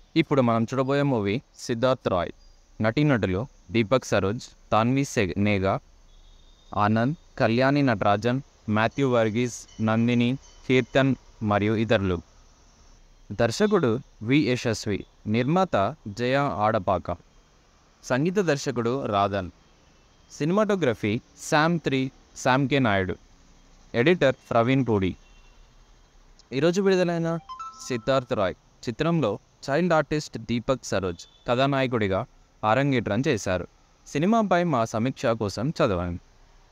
ఇప్పుడు మనం చూడబోయే మూవీ సిద్ధార్థ్ రాయ్ నటీనటులు దీపక్ సరోజ్ తాన్వి సెగ్ నేగా ఆనంద్ కళ్యాణి నటరాజన్ మాథ్యూ వర్గీస్ నందిని కీర్తన్ మరియు ఇతరులు దర్శకుడు వి యశస్వి నిర్మాత జయ ఆడపాక సంగీత దర్శకుడు Radhan cinematography Sam three Sam K Naidu editor Praveen Pudi ఈరోజు విడుదలైన సిద్ధార్థ్ రాయ్ చిత్రంలో చైల్డ్ ఆర్టిస్ట్ దీపక్ సరోజ్ కథానాయకుడిగా అరంగేట్రం చేశారు సినిమాపై మా సమీక్ష కోసం చదవండి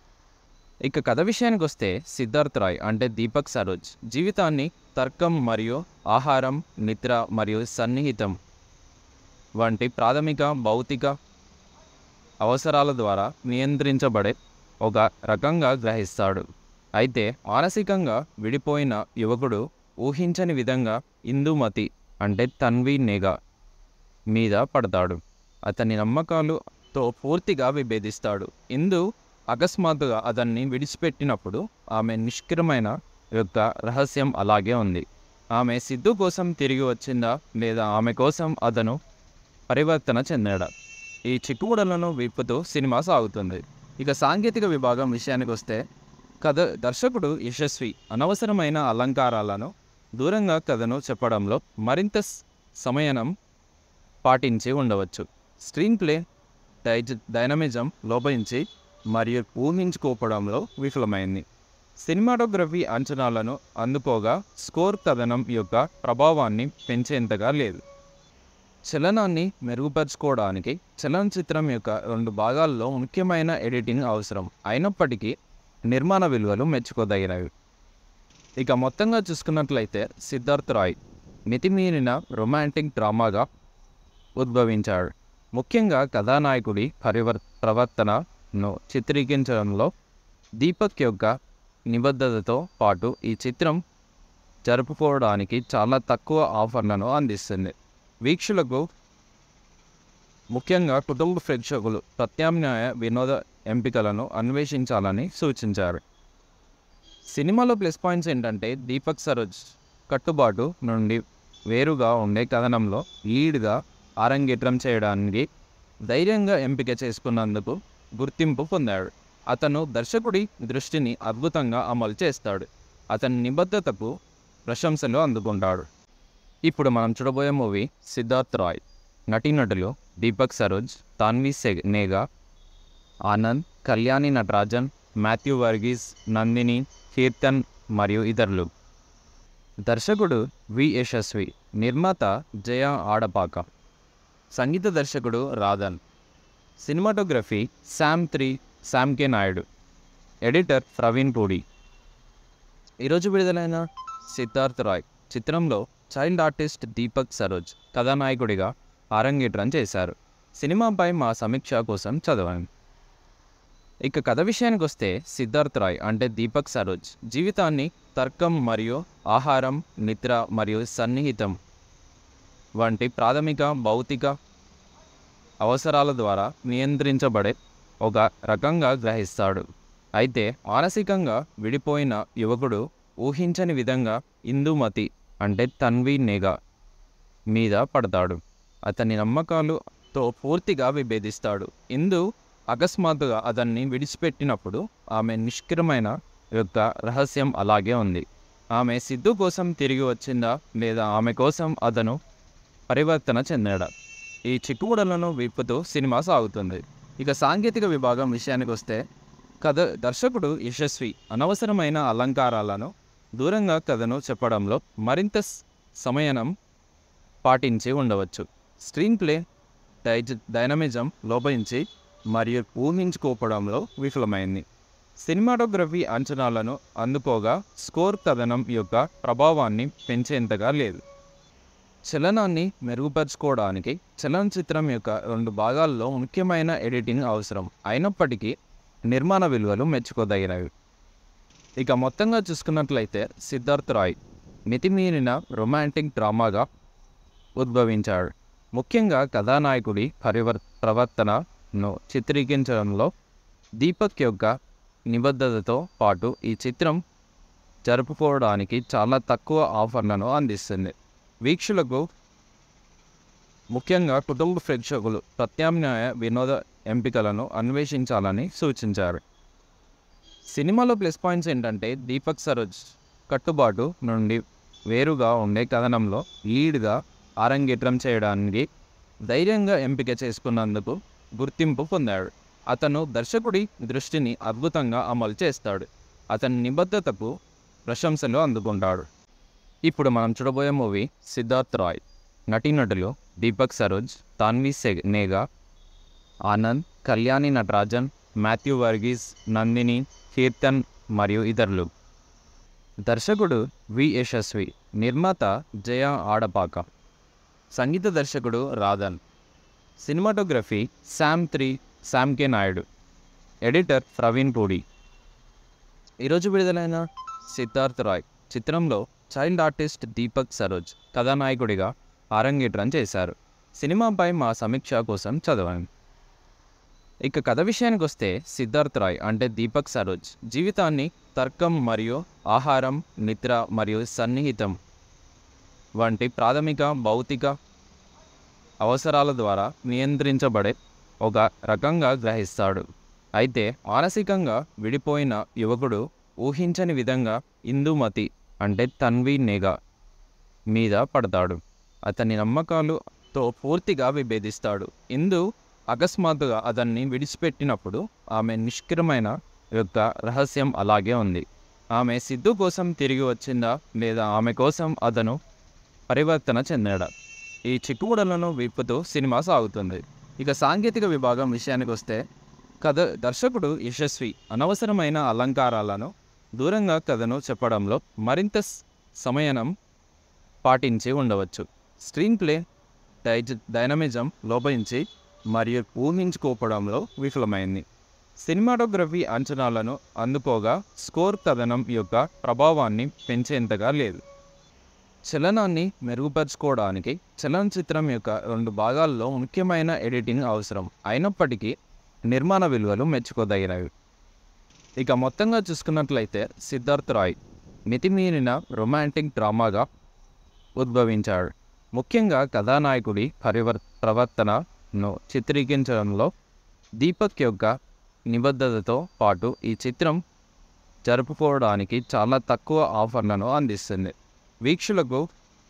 ఇక కథ విషయానికి వస్తే సిద్ధార్థ్ రాయ్ అంటే దీపక్ సరోజ్ జీవితాన్ని తర్కం మరియు ఆహారం నిద్ర మరియు సన్నిహితం వంటి ప్రాథమిక భౌతిక అవసరాల ద్వారా నియంత్రించబడే ఒక రకంగా గ్రహిస్తాడు అయితే మానసికంగా విడిపోయిన యువకుడు ఊహించని విధంగా ఇందుమతి అంటే తన్వి నేగా మీద పడతాడు అతని నమ్మకాలుతో పూర్తిగా విభేదిస్తాడు ఇందు అకస్మాత్తుగా అతన్ని విడిచిపెట్టినప్పుడు ఆమె నిష్క్రమైన యొక్క రహస్యం అలాగే ఉంది ఆమె సిద్ధు కోసం తిరిగి వచ్చిందా లేదా ఆమె కోసం అతను పరివర్తన చెందాడా ఈ చిక్కుముడలను విప్పుతూ సినిమా సాగుతుంది ఇక సాంకేతిక విభాగం విషయానికి వస్తే కథ దర్శకుడు యశస్వి అనవసరమైన అలంకారాలను దూరంగా కథను చెప్పడంలో మరింత స్- సమయనం పాటించి ఉండవచ్చు స్క్రీన్ ప్లే డైజ డైనమిజం లోపించి మరియు ఊహించుకోవడంలో విఫలమైంది సినిమాటోగ్రఫీ అంచనాలను అందుకోగా స్కోర్ కథనం యొక్క ప్రభావాన్ని పెంచేంతగా లేదు చలనాన్ని మెరుగుపరుచుకోవడానికి చలనచిత్రం యొక్క రెండు భాగాల్లో ముఖ్యమైన ఎడిటింగ్ అవసరం అయినప్పటికీ నిర్మాణ విలువలు మెచ్చుకోదగినవి ఇక మొత్తంగా చూసుకున్నట్లయితే సిద్ధార్థ్ రాయ్ మితిమీరిన రొమాంటిక్ డ్రామాగా ఉద్భవించాడు ముఖ్యంగా కథానాయకుడి పరివర్ ప్రవర్తనను చిత్రీకరించడంలో దీపక్ యొక్క నిబద్ధతతో పాటు ఈ చిత్రం జరుపుకోవడానికి చాలా తక్కువ ఆఫర్లను అందిస్తుంది వీక్షకులకు ముఖ్యంగా కుటుంబ ప్రేక్షకులు ప్రత్యామ్నాయ వినోద ఎంపికలను అన్వేషించాలని సూచించారు సినిమాలో ప్లస్ పాయింట్స్ ఏంటంటే దీపక్ సరోజ్ కట్టుబాటు నుండి వేరుగా ఉండే కథనంలో లీడ్గా ఆరంగేట్రం చేయడానికి ధైర్యంగా ఎంపిక చేసుకున్నందుకు గుర్తింపు పొందాడు అతను దర్శకుడి దృష్టిని అద్భుతంగా అమలు చేస్తాడు అతని నిబద్ధతకు ప్రశంసలు అందుకుంటాడు ఇప్పుడు మనం చూడబోయే మూవీ సిద్ధార్థ్ రాయ్ నటీనటులు దీపక్ సరోజ్ తాన్వి సెగ్ నేగా ఆనంద్ కళ్యాణి నటరాజన్ మాథ్యూ వర్గీస్ నందిని కీర్తన్ మరియు ఇతరులు దర్శకుడు వి యశస్వి నిర్మాత జయ ఆడపాక సంగీత దర్శకుడు Radhan cinematography Sam three Sam K Naidu editor Praveen Pudi ఈరోజు విడుదలైన సిద్ధార్థ్ రాయ్ చిత్రంలో చైల్డ్ ఆర్టిస్ట్ దీపక్ సరోజ్ కథానాయకుడిగా అరంగేట్రం చేశారు సినిమాపై మా సమీక్ష కోసం చదవండి ఇక కథ విషయానికి వస్తే సిద్ధార్థ్ రాయ్ అంటే దీపక్ సరోజ్ జీవితాన్ని తర్కం మరియు ఆహారం నిద్ర మరియు సన్నిహితం వంటి ప్రాథమిక భౌతిక అవసరాల ద్వారా నియంత్రించబడే ఒక రకంగా గ్రహిస్తాడు అయితే మానసికంగా విడిపోయిన యువకుడు ఊహించని విధంగా ఇందుమతి అంటే తన్వి నేగా మీద పడతాడు అతని నమ్మకాలుతో పూర్తిగా విభేదిస్తాడు ఇందు అకస్మాత్తుగా అతన్ని విడిచిపెట్టినప్పుడు ఆమె నిష్క్రమైన యొక్క రహస్యం అలాగే ఉంది ఆమె సిద్ధు కోసం తిరిగి వచ్చిందా లేదా ఆమె కోసం అతను పరివర్తన చెందాడా ఈ చిక్కుముడలను విప్పుతూ సినిమా సాగుతుంది ఇక సాంకేతిక విభాగం విషయానికి వస్తే కథ దర్శకుడు యశస్వి అనవసరమైన అలంకారాలను దూరంగా కథను చెప్పడంలో మరింత స్- సమయనం పాటించి ఉండవచ్చు స్క్రీన్ ప్లే డైజ డైనమిజం లోపించి మరియు ఊహించుకోవడంలో విఫలమైంది సినిమాటోగ్రఫీ అంచనాలను అందుకోగా స్కోర్ కథనం యొక్క ప్రభావాన్ని పెంచేంతగా లేదు చలనాన్ని మెరుగుపరుచుకోవడానికి చలనచిత్రం యొక్క రెండు భాగాల్లో ముఖ్యమైన ఎడిటింగ్ అవసరం అయినప్పటికీ నిర్మాణ విలువలు మెచ్చుకోదగినవి ఇక మొత్తంగా చూసుకున్నట్లయితే సిద్ధార్థ్ రాయ్ మితిమీరిన రొమాంటిక్ డ్రామాగా ఉద్భవించాడు ముఖ్యంగా కథానాయకుడి పరివర్ ప్రవర్తనను చిత్రీకరించడంలో దీపక్ యొక్క నిబద్ధతతో పాటు ఈ చిత్రం జరుపుకోవడానికి చాలా తక్కువ ఆఫర్లను అందిస్తుంది వీక్షకులకు ముఖ్యంగా కుటుంబ ప్రేక్షకులు ప్రత్యామ్నాయ వినోద ఎంపికలను అన్వేషించాలని సూచించారు సినిమాలో ప్లస్ పాయింట్స్ ఏంటంటే దీపక్ సరోజ్ కట్టుబాటు నుండి వేరుగా ఉండే కథనంలో లీడ్గా అరంగేట్రం చేయడానికి ధైర్యంగా ఎంపిక చేసుకున్నందుకు గుర్తింపు పొందాడు అతను దర్శకుడి దృష్టిని అద్భుతంగా అమలు చేస్తాడు అతని నిబద్ధతకు ప్రశంసలు అందుకుంటాడు ఇప్పుడు మనం చూడబోయే మూవీ సిద్ధార్థ్ రాయ్ నటీనటులు దీపక్ సరోజ్ తాన్వి సెగ్ నేగా ఆనంద్ కళ్యాణి నటరాజన్ మాథ్యూ వర్గీస్ నందిని కీర్తన్ మరియు ఇతరులు దర్శకుడు వి యశస్వి నిర్మాత జయ ఆడపాక సంగీత దర్శకుడు Radhan cinematography Sam three Sam K Naidu editor Praveen Pudi ఈరోజు విడుదలైన సిద్ధార్థ్ రాయ్ చిత్రంలో చైల్డ్ ఆర్టిస్ట్ దీపక్ సరోజ్ కథానాయకుడిగా అరంగేట్రం చేశారు సినిమాపై మా సమీక్ష కోసం చదవండి ఇక కథ విషయానికి వస్తే సిద్ధార్థ్ రాయ్ అంటే దీపక్ సరోజ్ జీవితాన్ని తర్కం మరియు ఆహారం నిద్ర మరియు సన్నిహితం వంటి ప్రాథమిక భౌతిక అవసరాల ద్వారా నియంత్రించబడే ఒక రకంగా గ్రహిస్తాడు అయితే మానసికంగా విడిపోయిన యువకుడు ఊహించని విధంగా ఇందుమతి అంటే తన్వి నేగా మీద పడతాడు అతని నమ్మకాలుతో పూర్తిగా విభేదిస్తాడు ఇందు అకస్మాత్తుగా అతన్ని విడిచిపెట్టినప్పుడు ఆమె నిష్క్రమైన యొక్క రహస్యం అలాగే ఉంది ఆమె సిద్ధు కోసం తిరిగి వచ్చిందా లేదా ఆమె కోసం అతను పరివర్తన చెందాడా ఈ చిక్కుముడలను విప్పుతూ సినిమా సాగుతుంది ఇక సాంకేతిక విభాగం విషయానికి వస్తే కథ దర్శకుడు యశస్వి అనవసరమైన అలంకారాలను దూరంగా కథను చెప్పడంలో మరింత స్- సమయనం పాటించి ఉండవచ్చు స్క్రీన్ ప్లే డైజ డైనమిజం లోపించి మరియు ఊహించుకోవడంలో విఫలమైంది సినిమాటోగ్రఫీ అంచనాలను అందుకోగా స్కోర్ కథనం యొక్క ప్రభావాన్ని పెంచేంతగా లేదు చలనాన్ని మెరుగుపరుచుకోవడానికి చలనచిత్రం యొక్క రెండు భాగాల్లో ముఖ్యమైన ఎడిటింగ్ అవసరం అయినప్పటికీ నిర్మాణ విలువలు మెచ్చుకోదగినవి ఇక మొత్తంగా చూసుకున్నట్లయితే సిద్ధార్థ్ రాయ్ మితిమీరిన రొమాంటిక్ డ్రామాగా ఉద్భవించాడు ముఖ్యంగా కథానాయకుడి పరివర్ ప్రవర్తనను చిత్రీకరించడంలో దీపక్ యొక్క నిబద్ధతతో పాటు ఈ చిత్రం జరుపుకోవడానికి చాలా తక్కువ ఆఫర్లను అందిస్తుంది వీక్షకులకు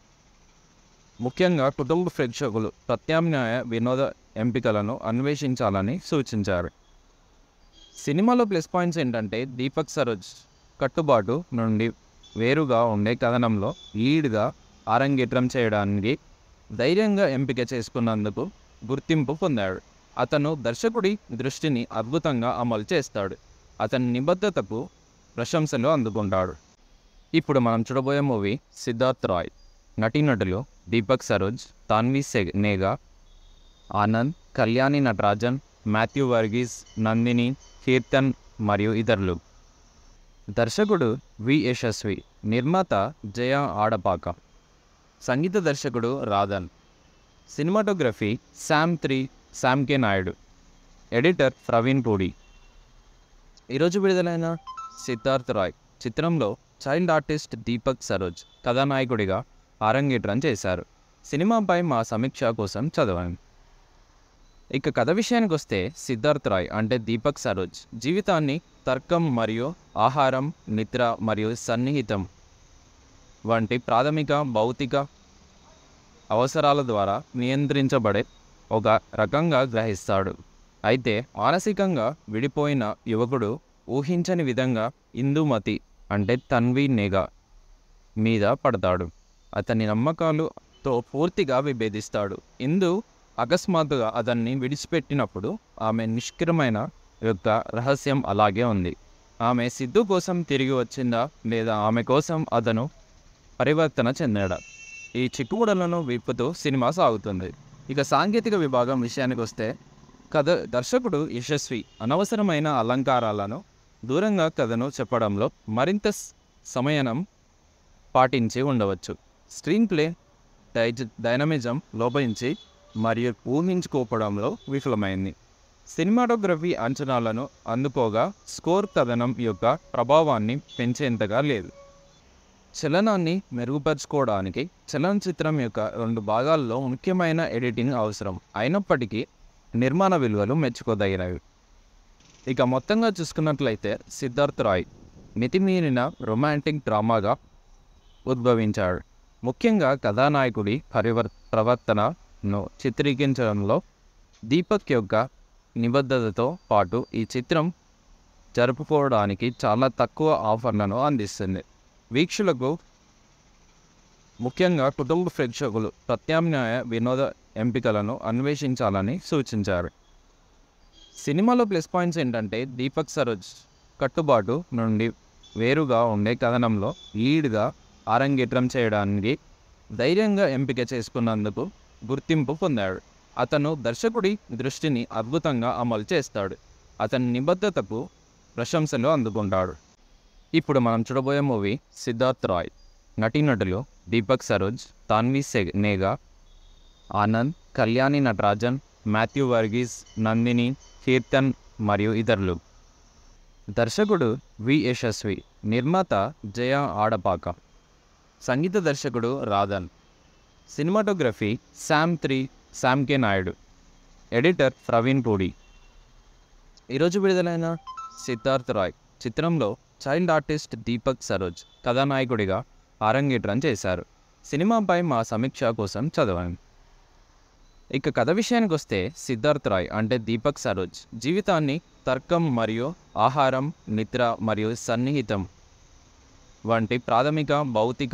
ముఖ్యంగా కుటుంబ ప్రేక్షకులు ప్రత్యామ్నాయ వినోద ఎంపికలను అన్వేషించాలని సూచించారు సినిమాలో ప్లస్ పాయింట్స్ ఏంటంటే దీపక్ సరోజ్ కట్టుబాటు నుండి వేరుగా ఉండే కథనంలో లీడ్గా అరంగేట్రం చేయడానికి ధైర్యంగా ఎంపిక చేసుకున్నందుకు గుర్తింపు పొందాడు అతను దర్శకుడి దృష్టిని అద్భుతంగా అమలు చేస్తాడు అతని నిబద్ధతకు ప్రశంసలు అందుకుంటాడు ఇప్పుడు మనం చూడబోయే మూవీ సిద్ధార్థ్ రాయ్ నటీనటులు దీపక్ సరోజ్ తాన్వి సెగ్ నేగా ఆనంద్ కళ్యాణి నటరాజన్ మాథ్యూ వర్గీస్ నందిని కీర్తన్ మరియు ఇతరులు దర్శకుడు వి యశస్వి నిర్మాత జయ ఆడపాక సంగీత దర్శకుడు Radhan cinematography Sam three Sam K Naidu editor Praveen Pudi ఈరోజు విడుదలైన సిద్ధార్థ్ రాయ్ చిత్రంలో చైల్డ్ ఆర్టిస్ట్ దీపక్ సరోజ్ కథానాయకుడిగా అరంగేట్రం చేశారు సినిమాపై మా సమీక్ష కోసం చదవండి ఇక కథ విషయానికి వస్తే సిద్ధార్థ్ రాయ్ అంటే దీపక్ సరోజ్ జీవితాన్ని తర్కం మరియు ఆహారం నిద్ర మరియు సన్నిహితం వంటి ప్రాథమిక భౌతిక అవసరాల ద్వారా నియంత్రించబడే ఒక రకంగా గ్రహిస్తాడు అయితే మానసికంగా విడిపోయిన యువకుడు ఊహించని విధంగా ఇందుమతి అంటే తన్వి నేగా మీద పడతాడు అతని నమ్మకాలుతో పూర్తిగా విభేదిస్తాడు ఇందు అకస్మాత్తుగా అతన్ని విడిచిపెట్టినప్పుడు ఆమె నిష్క్రమైన యొక్క రహస్యం అలాగే ఉంది ఆమె సిద్ధు కోసం తిరిగి వచ్చిందా లేదా ఆమె కోసం అతను పరివర్తన చెందాడా ఈ చిక్కుముడలను విప్పుతూ సినిమా సాగుతుంది ఇక సాంకేతిక విభాగం విషయానికి వస్తే కథ దర్శకుడు యశస్వి అనవసరమైన అలంకారాలను దూరంగా కథను చెప్పడంలో మరింత స్- సమయనం పాటించి ఉండవచ్చు స్క్రీన్ ప్లే డైజ డైనమిజం లోపించి మరియు ఊహించుకోవడంలో విఫలమైంది సినిమాటోగ్రఫీ అంచనాలను అందుకోగా స్కోర్ కథనం యొక్క ప్రభావాన్ని పెంచేంతగా లేదు చలనాన్ని మెరుగుపరుచుకోవడానికి చలనచిత్రం యొక్క రెండు భాగాల్లో ముఖ్యమైన ఎడిటింగ్ అవసరం అయినప్పటికీ నిర్మాణ విలువలు మెచ్చుకోదగినవి ఇక మొత్తంగా చూసుకున్నట్లయితే సిద్ధార్థ్ రాయ్ మితిమీరిన రొమాంటిక్ డ్రామాగా ఉద్భవించాడు ముఖ్యంగా కథానాయకుడి పరివర్ ప్రవర్తనను చిత్రీకరించడంలో దీపక్ యొక్క నిబద్ధతతో పాటు ఈ చిత్రం జరుపుకోవడానికి చాలా తక్కువ ఆఫర్లను అందిస్తుంది వీక్షకులకు ముఖ్యంగా కుటుంబ ప్రేక్షకులు ప్రత్యామ్నాయ వినోద ఎంపికలను అన్వేషించాలని సూచించారు సినిమాలో ప్లస్ పాయింట్స్ ఏంటంటే దీపక్ సరోజ్ కట్టుబాటు నుండి వేరుగా ఉండే కథనంలో లీడ్గా అరంగేట్రం చేయడానికి ధైర్యంగా ఎంపిక చేసుకున్నందుకు గుర్తింపు పొందాడు అతను దర్శకుడి దృష్టిని అద్భుతంగా అమలు చేస్తాడు అతని నిబద్ధతకు ప్రశంసలు అందుకుంటాడు ఇప్పుడు మనం చూడబోయే మూవీ సిద్ధార్థ్ రాయ్ నటీనటులు దీపక్ సరోజ్ తాన్వి సెగ్ నేగా ఆనంద్ కళ్యాణి నటరాజన్ మాథ్యూ వర్గీస్ నందిని కీర్తన్ మరియు ఇతరులు దర్శకుడు వి యశస్వి నిర్మాత జయ ఆడపాక సంగీత దర్శకుడు Radhan cinematography Sam three Sam K Naidu editor Praveen Pudi ఈరోజు విడుదలైన సిద్ధార్థ్ రాయ్ చిత్రంలో చైల్డ్ ఆర్టిస్ట్ దీపక్ సరోజ్ కథానాయకుడిగా అరంగేట్రం చేశారు సినిమాపై మా సమీక్ష కోసం చదవండి ఇక కథ విషయానికి వస్తే సిద్ధార్థ్ రాయ్ అంటే దీపక్ సరోజ్ జీవితాన్ని తర్కం మరియు ఆహారం నిద్ర మరియు సన్నిహితం వంటి ప్రాథమిక భౌతిక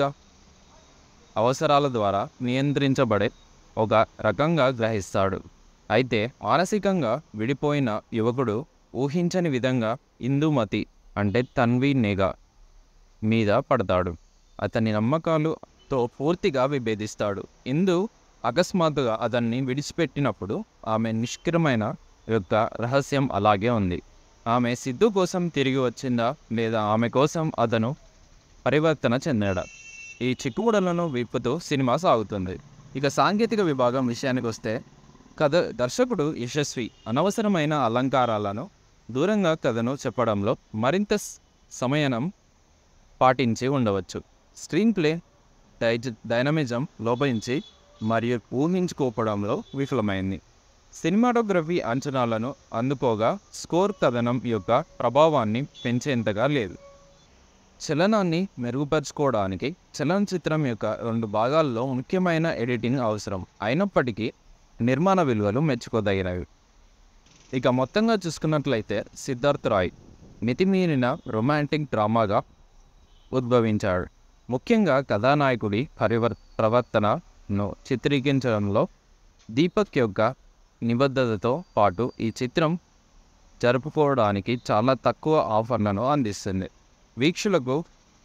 అవసరాల ద్వారా నియంత్రించబడే ఒక రకంగా గ్రహిస్తాడు అయితే మానసికంగా విడిపోయిన యువకుడు ఊహించని విధంగా ఇందుమతి అంటే తన్వి నేగా మీద పడతాడు అతని నమ్మకాలుతో పూర్తిగా విభేదిస్తాడు ఇందు అకస్మాత్తుగా అతన్ని విడిచిపెట్టినప్పుడు ఆమె నిష్క్రమైన యొక్క రహస్యం అలాగే ఉంది ఆమె సిద్ధు కోసం తిరిగి వచ్చిందా లేదా ఆమె కోసం అతను పరివర్తన చెందాడా ఈ చిక్కుముడలను విప్పుతూ సినిమా సాగుతుంది ఇక సాంకేతిక విభాగం విషయానికి వస్తే కథ దర్శకుడు యశస్వి అనవసరమైన అలంకారాలను దూరంగా కథను చెప్పడంలో మరింత స్- సమయనం పాటించి ఉండవచ్చు స్క్రీన్ ప్లే డైజ డైనమిజం లోపించి మరియు ఊహించుకోవడంలో విఫలమైంది సినిమాటోగ్రఫీ అంచనాలను అందుకోగా స్కోర్ కథనం యొక్క ప్రభావాన్ని పెంచేంతగా లేదు చలనాన్ని మెరుగుపరుచుకోవడానికి చలనచిత్రం యొక్క రెండు భాగాల్లో ముఖ్యమైన ఎడిటింగ్ అవసరం అయినప్పటికీ నిర్మాణ విలువలు మెచ్చుకోదగినవి ఇక మొత్తంగా చూసుకున్నట్లయితే సిద్ధార్థ్ రాయ్ మితిమీరిన రొమాంటిక్ డ్రామాగా ఉద్భవించాడు ముఖ్యంగా కథానాయకుడి పరివర్ ప్రవర్తనను చిత్రీకరించడంలో దీపక్ యొక్క నిబద్ధతతో పాటు ఈ చిత్రం జరుపుకోవడానికి చాలా తక్కువ ఆఫర్లను అందిస్తుంది వీక్షకులకు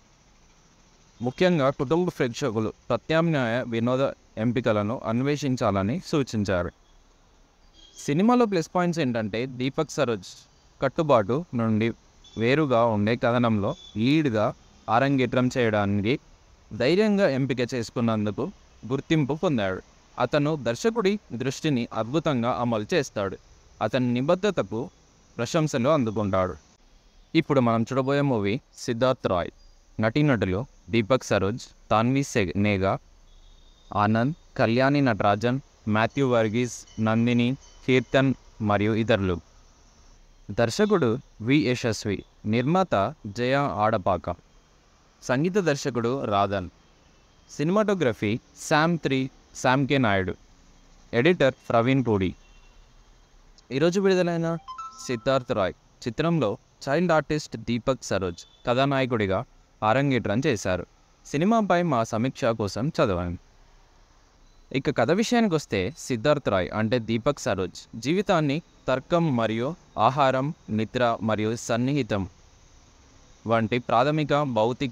ముఖ్యంగా కుటుంబ ప్రేక్షకులు ప్రత్యామ్నాయ వినోద ఎంపికలను అన్వేషించాలని సూచించారు సినిమాలో ప్లస్ పాయింట్స్ ఏంటంటే దీపక్ సరోజ్ కట్టుబాటు నుండి వేరుగా ఉండే కథనంలో లీడ్గా అరంగేట్రం చేయడానికి ధైర్యంగా ఎంపిక చేసుకున్నందుకు గుర్తింపు పొందాడు అతను దర్శకుడి దృష్టిని అద్భుతంగా అమలు చేస్తాడు అతని నిబద్ధతకు ప్రశంసలు అందుకుంటాడు ఇప్పుడు మనం చూడబోయే మూవీ సిద్ధార్థ్ రాయ్ నటీనటులు దీపక్ సరోజ్ తాన్వి సెగ్ నేగా ఆనంద్ కళ్యాణి నటరాజన్ మాథ్యూ వర్గీస్ నందిని కీర్తన్ మరియు ఇతరులు దర్శకుడు వి యశస్వి నిర్మాత జయ ఆడపాక సంగీత దర్శకుడు Radhan cinematography Sam three Sam K Naidu editor Praveen Pudi ఈరోజు విడుదలైన సిద్ధార్థ్ రాయ్ చిత్రంలో చైల్డ్ ఆర్టిస్ట్ దీపక్ సరోజ్ కథానాయకుడిగా అరంగేట్రం చేశారు సినిమాపై మా సమీక్ష కోసం చదవండి ఇక కథ విషయానికి వస్తే సిద్ధార్థ్ రాయ్ అంటే దీపక్ సరోజ్ జీవితాన్ని తర్కం మరియు ఆహారం నిద్ర మరియు సన్నిహితం వంటి ప్రాథమిక భౌతిక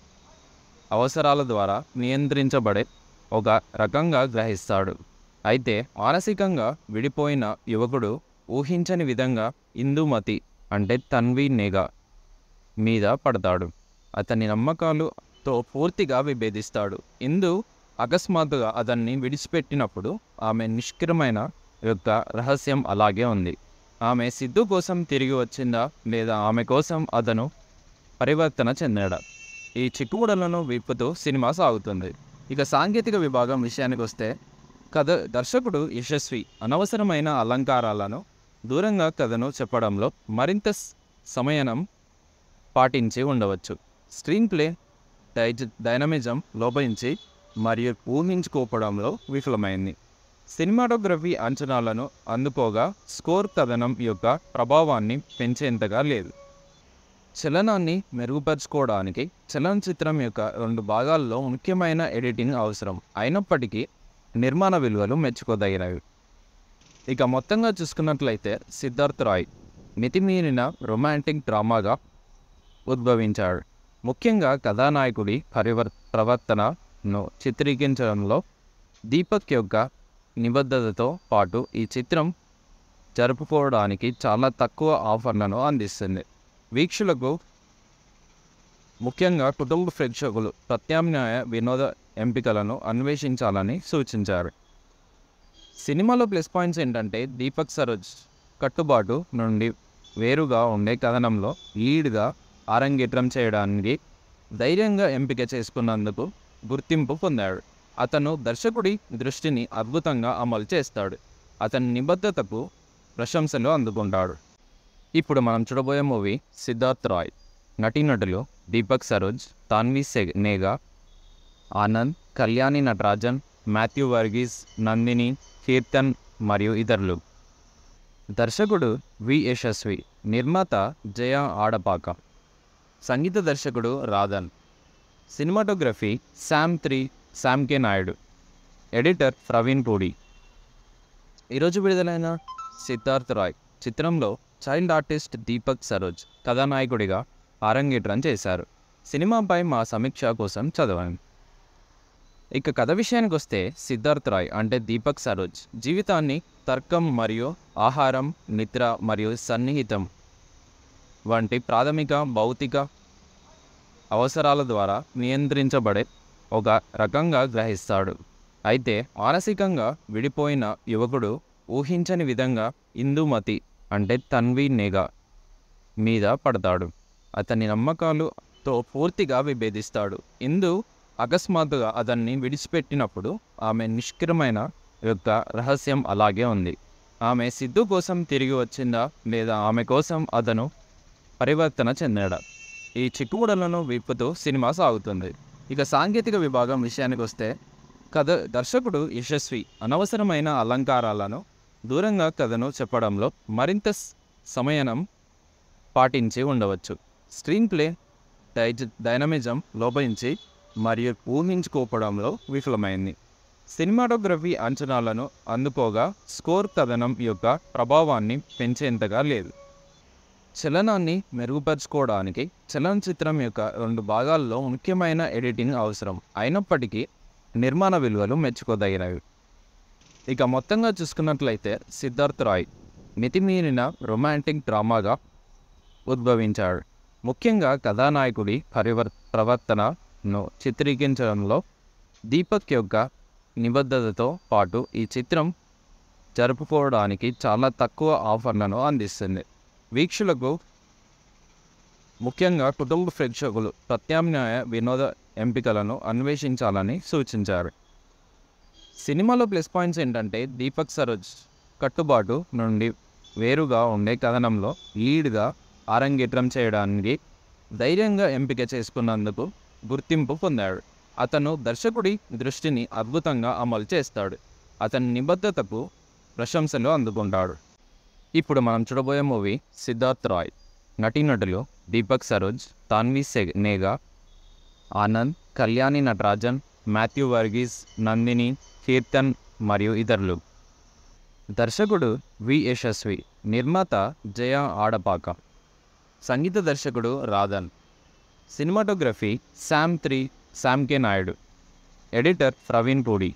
అవసరాల ద్వారా నియంత్రించబడే ఒక రకంగా గ్రహిస్తాడు అయితే మానసికంగా విడిపోయిన యువకుడు ఊహించని విధంగా ఇందుమతి అంటే తన్వి నేగా మీద పడతాడు అతని నమ్మకాలుతో పూర్తిగా విభేదిస్తాడు ఇందు అకస్మాత్తుగా అతన్ని విడిచిపెట్టినప్పుడు ఆమె నిష్క్రమైన యొక్క రహస్యం అలాగే ఉంది ఆమె సిద్ధు కోసం తిరిగి వచ్చిందా లేదా ఆమె కోసం అతను పరివర్తన చెందాడా ఈ చిక్కుముడలను విప్పుతూ సినిమా సాగుతుంది ఇక సాంకేతిక విభాగం విషయానికి వస్తే కథ దర్శకుడు యశస్వి అనవసరమైన అలంకారాలను దూరంగా కథను చెప్పడంలో మరింత స్- సమయనం పాటించి ఉండవచ్చు స్క్రీన్ ప్లే డైజ డైనమిజం లోపించి మరియు ఊహించుకోవడంలో విఫలమైంది సినిమాటోగ్రఫీ అంచనాలను అందుకోగా స్కోర్ కథనం యొక్క ప్రభావాన్ని పెంచేంతగా లేదు చలనాన్ని మెరుగుపరుచుకోవడానికి చలనచిత్రం యొక్క రెండు భాగాల్లో ముఖ్యమైన ఎడిటింగ్ అవసరం అయినప్పటికీ నిర్మాణ విలువలు మెచ్చుకోదగినవి ఇక మొత్తంగా చూసుకున్నట్లయితే సిద్ధార్థ్ రాయ్ మితిమీరిన రొమాంటిక్ డ్రామాగా ఉద్భవించాడు ముఖ్యంగా కథానాయకుడి పరివర్ ప్రవర్తనను చిత్రీకరించడంలో దీపక్ యొక్క నిబద్ధతతో పాటు ఈ చిత్రం జరుపుకోవడానికి చాలా తక్కువ ఆఫర్లను అందిస్తుంది వీక్షకులకు ముఖ్యంగా కుటుంబ ప్రేక్షకులు ప్రత్యామ్నాయ వినోద ఎంపికలను అన్వేషించాలని సూచించారు సినిమాలో ప్లస్ పాయింట్స్ ఏంటంటే దీపక్ సరోజ్ కట్టుబాటు నుండి వేరుగా ఉండే కథనంలో లీడ్గా అరంగేట్రం చేయడానికి ధైర్యంగా ఎంపిక చేసుకున్నందుకు గుర్తింపు పొందాడు అతను దర్శకుడి దృష్టిని అద్భుతంగా అమలు చేస్తాడు అతని నిబద్ధతకు ప్రశంసలు అందుకుంటాడు ఇప్పుడు మనం చూడబోయే మూవీ సిద్ధార్థ్ రాయ్ నటీనటులు దీపక్ సరోజ్ తాన్వి సెగ్ నేగా ఆనంద్ కళ్యాణి నటరాజన్ మాథ్యూ వర్గీస్ నందిని కీర్తన్ మరియు ఇతరులు దర్శకుడు వి యశస్వి నిర్మాత జయ ఆడపాక సంగీత దర్శకుడు Radhan cinematography Sam three Sam K Naidu editor Praveen Pudi ఈరోజు విడుదలైన సిద్ధార్థ్ రాయ్ చిత్రంలో చైల్డ్ ఆర్టిస్ట్ దీపక్ సరోజ్ కథానాయకుడిగా అరంగేట్రం చేశారు సినిమాపై మా సమీక్ష కోసం చదవండి ఇక కథ విషయానికి వస్తే సిద్ధార్థ్ రాయ్ అంటే దీపక్ సరోజ్ జీవితాన్ని తర్కం మరియు ఆహారం నిద్ర మరియు సన్నిహితం వంటి ప్రాథమిక భౌతిక అవసరాల ద్వారా నియంత్రించబడే ఒక రకంగా గ్రహిస్తాడు అయితే మానసికంగా విడిపోయిన యువకుడు ఊహించని విధంగా ఇందుమతి అంటే తన్వి నేగా మీద పడతాడు అతని నమ్మకాలుతో పూర్తిగా విభేదిస్తాడు ఇందు అకస్మాత్తుగా అతన్ని విడిచిపెట్టినప్పుడు ఆమె నిష్క్రమైన యొక్క రహస్యం అలాగే ఉంది ఆమె సిద్ధు కోసం తిరిగి వచ్చిందా లేదా ఆమె కోసం అతను పరివర్తన చెందాడా ఈ చిక్కుముడలను విప్పుతూ సినిమా సాగుతుంది ఇక సాంకేతిక విభాగం విషయానికి వస్తే కథ దర్శకుడు యశస్వి అనవసరమైన అలంకారాలను దూరంగా కథను చెప్పడంలో మరింత స్- సమయనం పాటించి ఉండవచ్చు స్క్రీన్ ప్లే డైజ డైనమిజం లోపించి మరియు ఊహించుకోవడంలో విఫలమైంది సినిమాటోగ్రఫీ అంచనాలను అందుకోగా స్కోర్ కథనం యొక్క ప్రభావాన్ని పెంచేంతగా లేదు చలనాన్ని మెరుగుపరుచుకోవడానికి చలనచిత్రం యొక్క రెండు భాగాల్లో ముఖ్యమైన ఎడిటింగ్ అవసరం అయినప్పటికీ నిర్మాణ విలువలు మెచ్చుకోదగినవి ఇక మొత్తంగా చూసుకున్నట్లయితే సిద్ధార్థ్ రాయ్ మితిమీరిన రొమాంటిక్ డ్రామాగా ఉద్భవించాడు ముఖ్యంగా కథానాయకుడి పరివర్ ప్రవర్తనను చిత్రీకరించడంలో దీపక్ యొక్క నిబద్ధతతో పాటు ఈ చిత్రం జరుపుకోవడానికి చాలా తక్కువ ఆఫర్లను అందిస్తుంది వీక్షకులకు ముఖ్యంగా కుటుంబ ప్రేక్షకులు ప్రత్యామ్నాయ వినోద ఎంపికలను అన్వేషించాలని సూచించారు సినిమాలో ప్లస్ పాయింట్స్ ఏంటంటే దీపక్ సరోజ్ కట్టుబాటు నుండి వేరుగా ఉండే కథనంలో లీడ్గా అరంగేట్రం చేయడానికి ధైర్యంగా ఎంపిక చేసుకున్నందుకు గుర్తింపు పొందాడు అతను దర్శకుడి దృష్టిని అద్భుతంగా అమలు చేస్తాడు అతని నిబద్ధతకు ప్రశంసలు అందుకుంటాడు ఇప్పుడు మనం చూడబోయే మూవీ సిద్ధార్థ్ రాయ్ నటీనటులు దీపక్ సరోజ్ తాన్వి సెగ్ నేగా ఆనంద్ కళ్యాణి నటరాజన్ మాథ్యూ వర్గీస్ నందిని కీర్తన్ మరియు ఇతరులు దర్శకుడు వి యశస్వి నిర్మాత జయ ఆడపాక సంగీత దర్శకుడు Radhan cinematography Sam three Sam K Naidu editor Praveen Pudi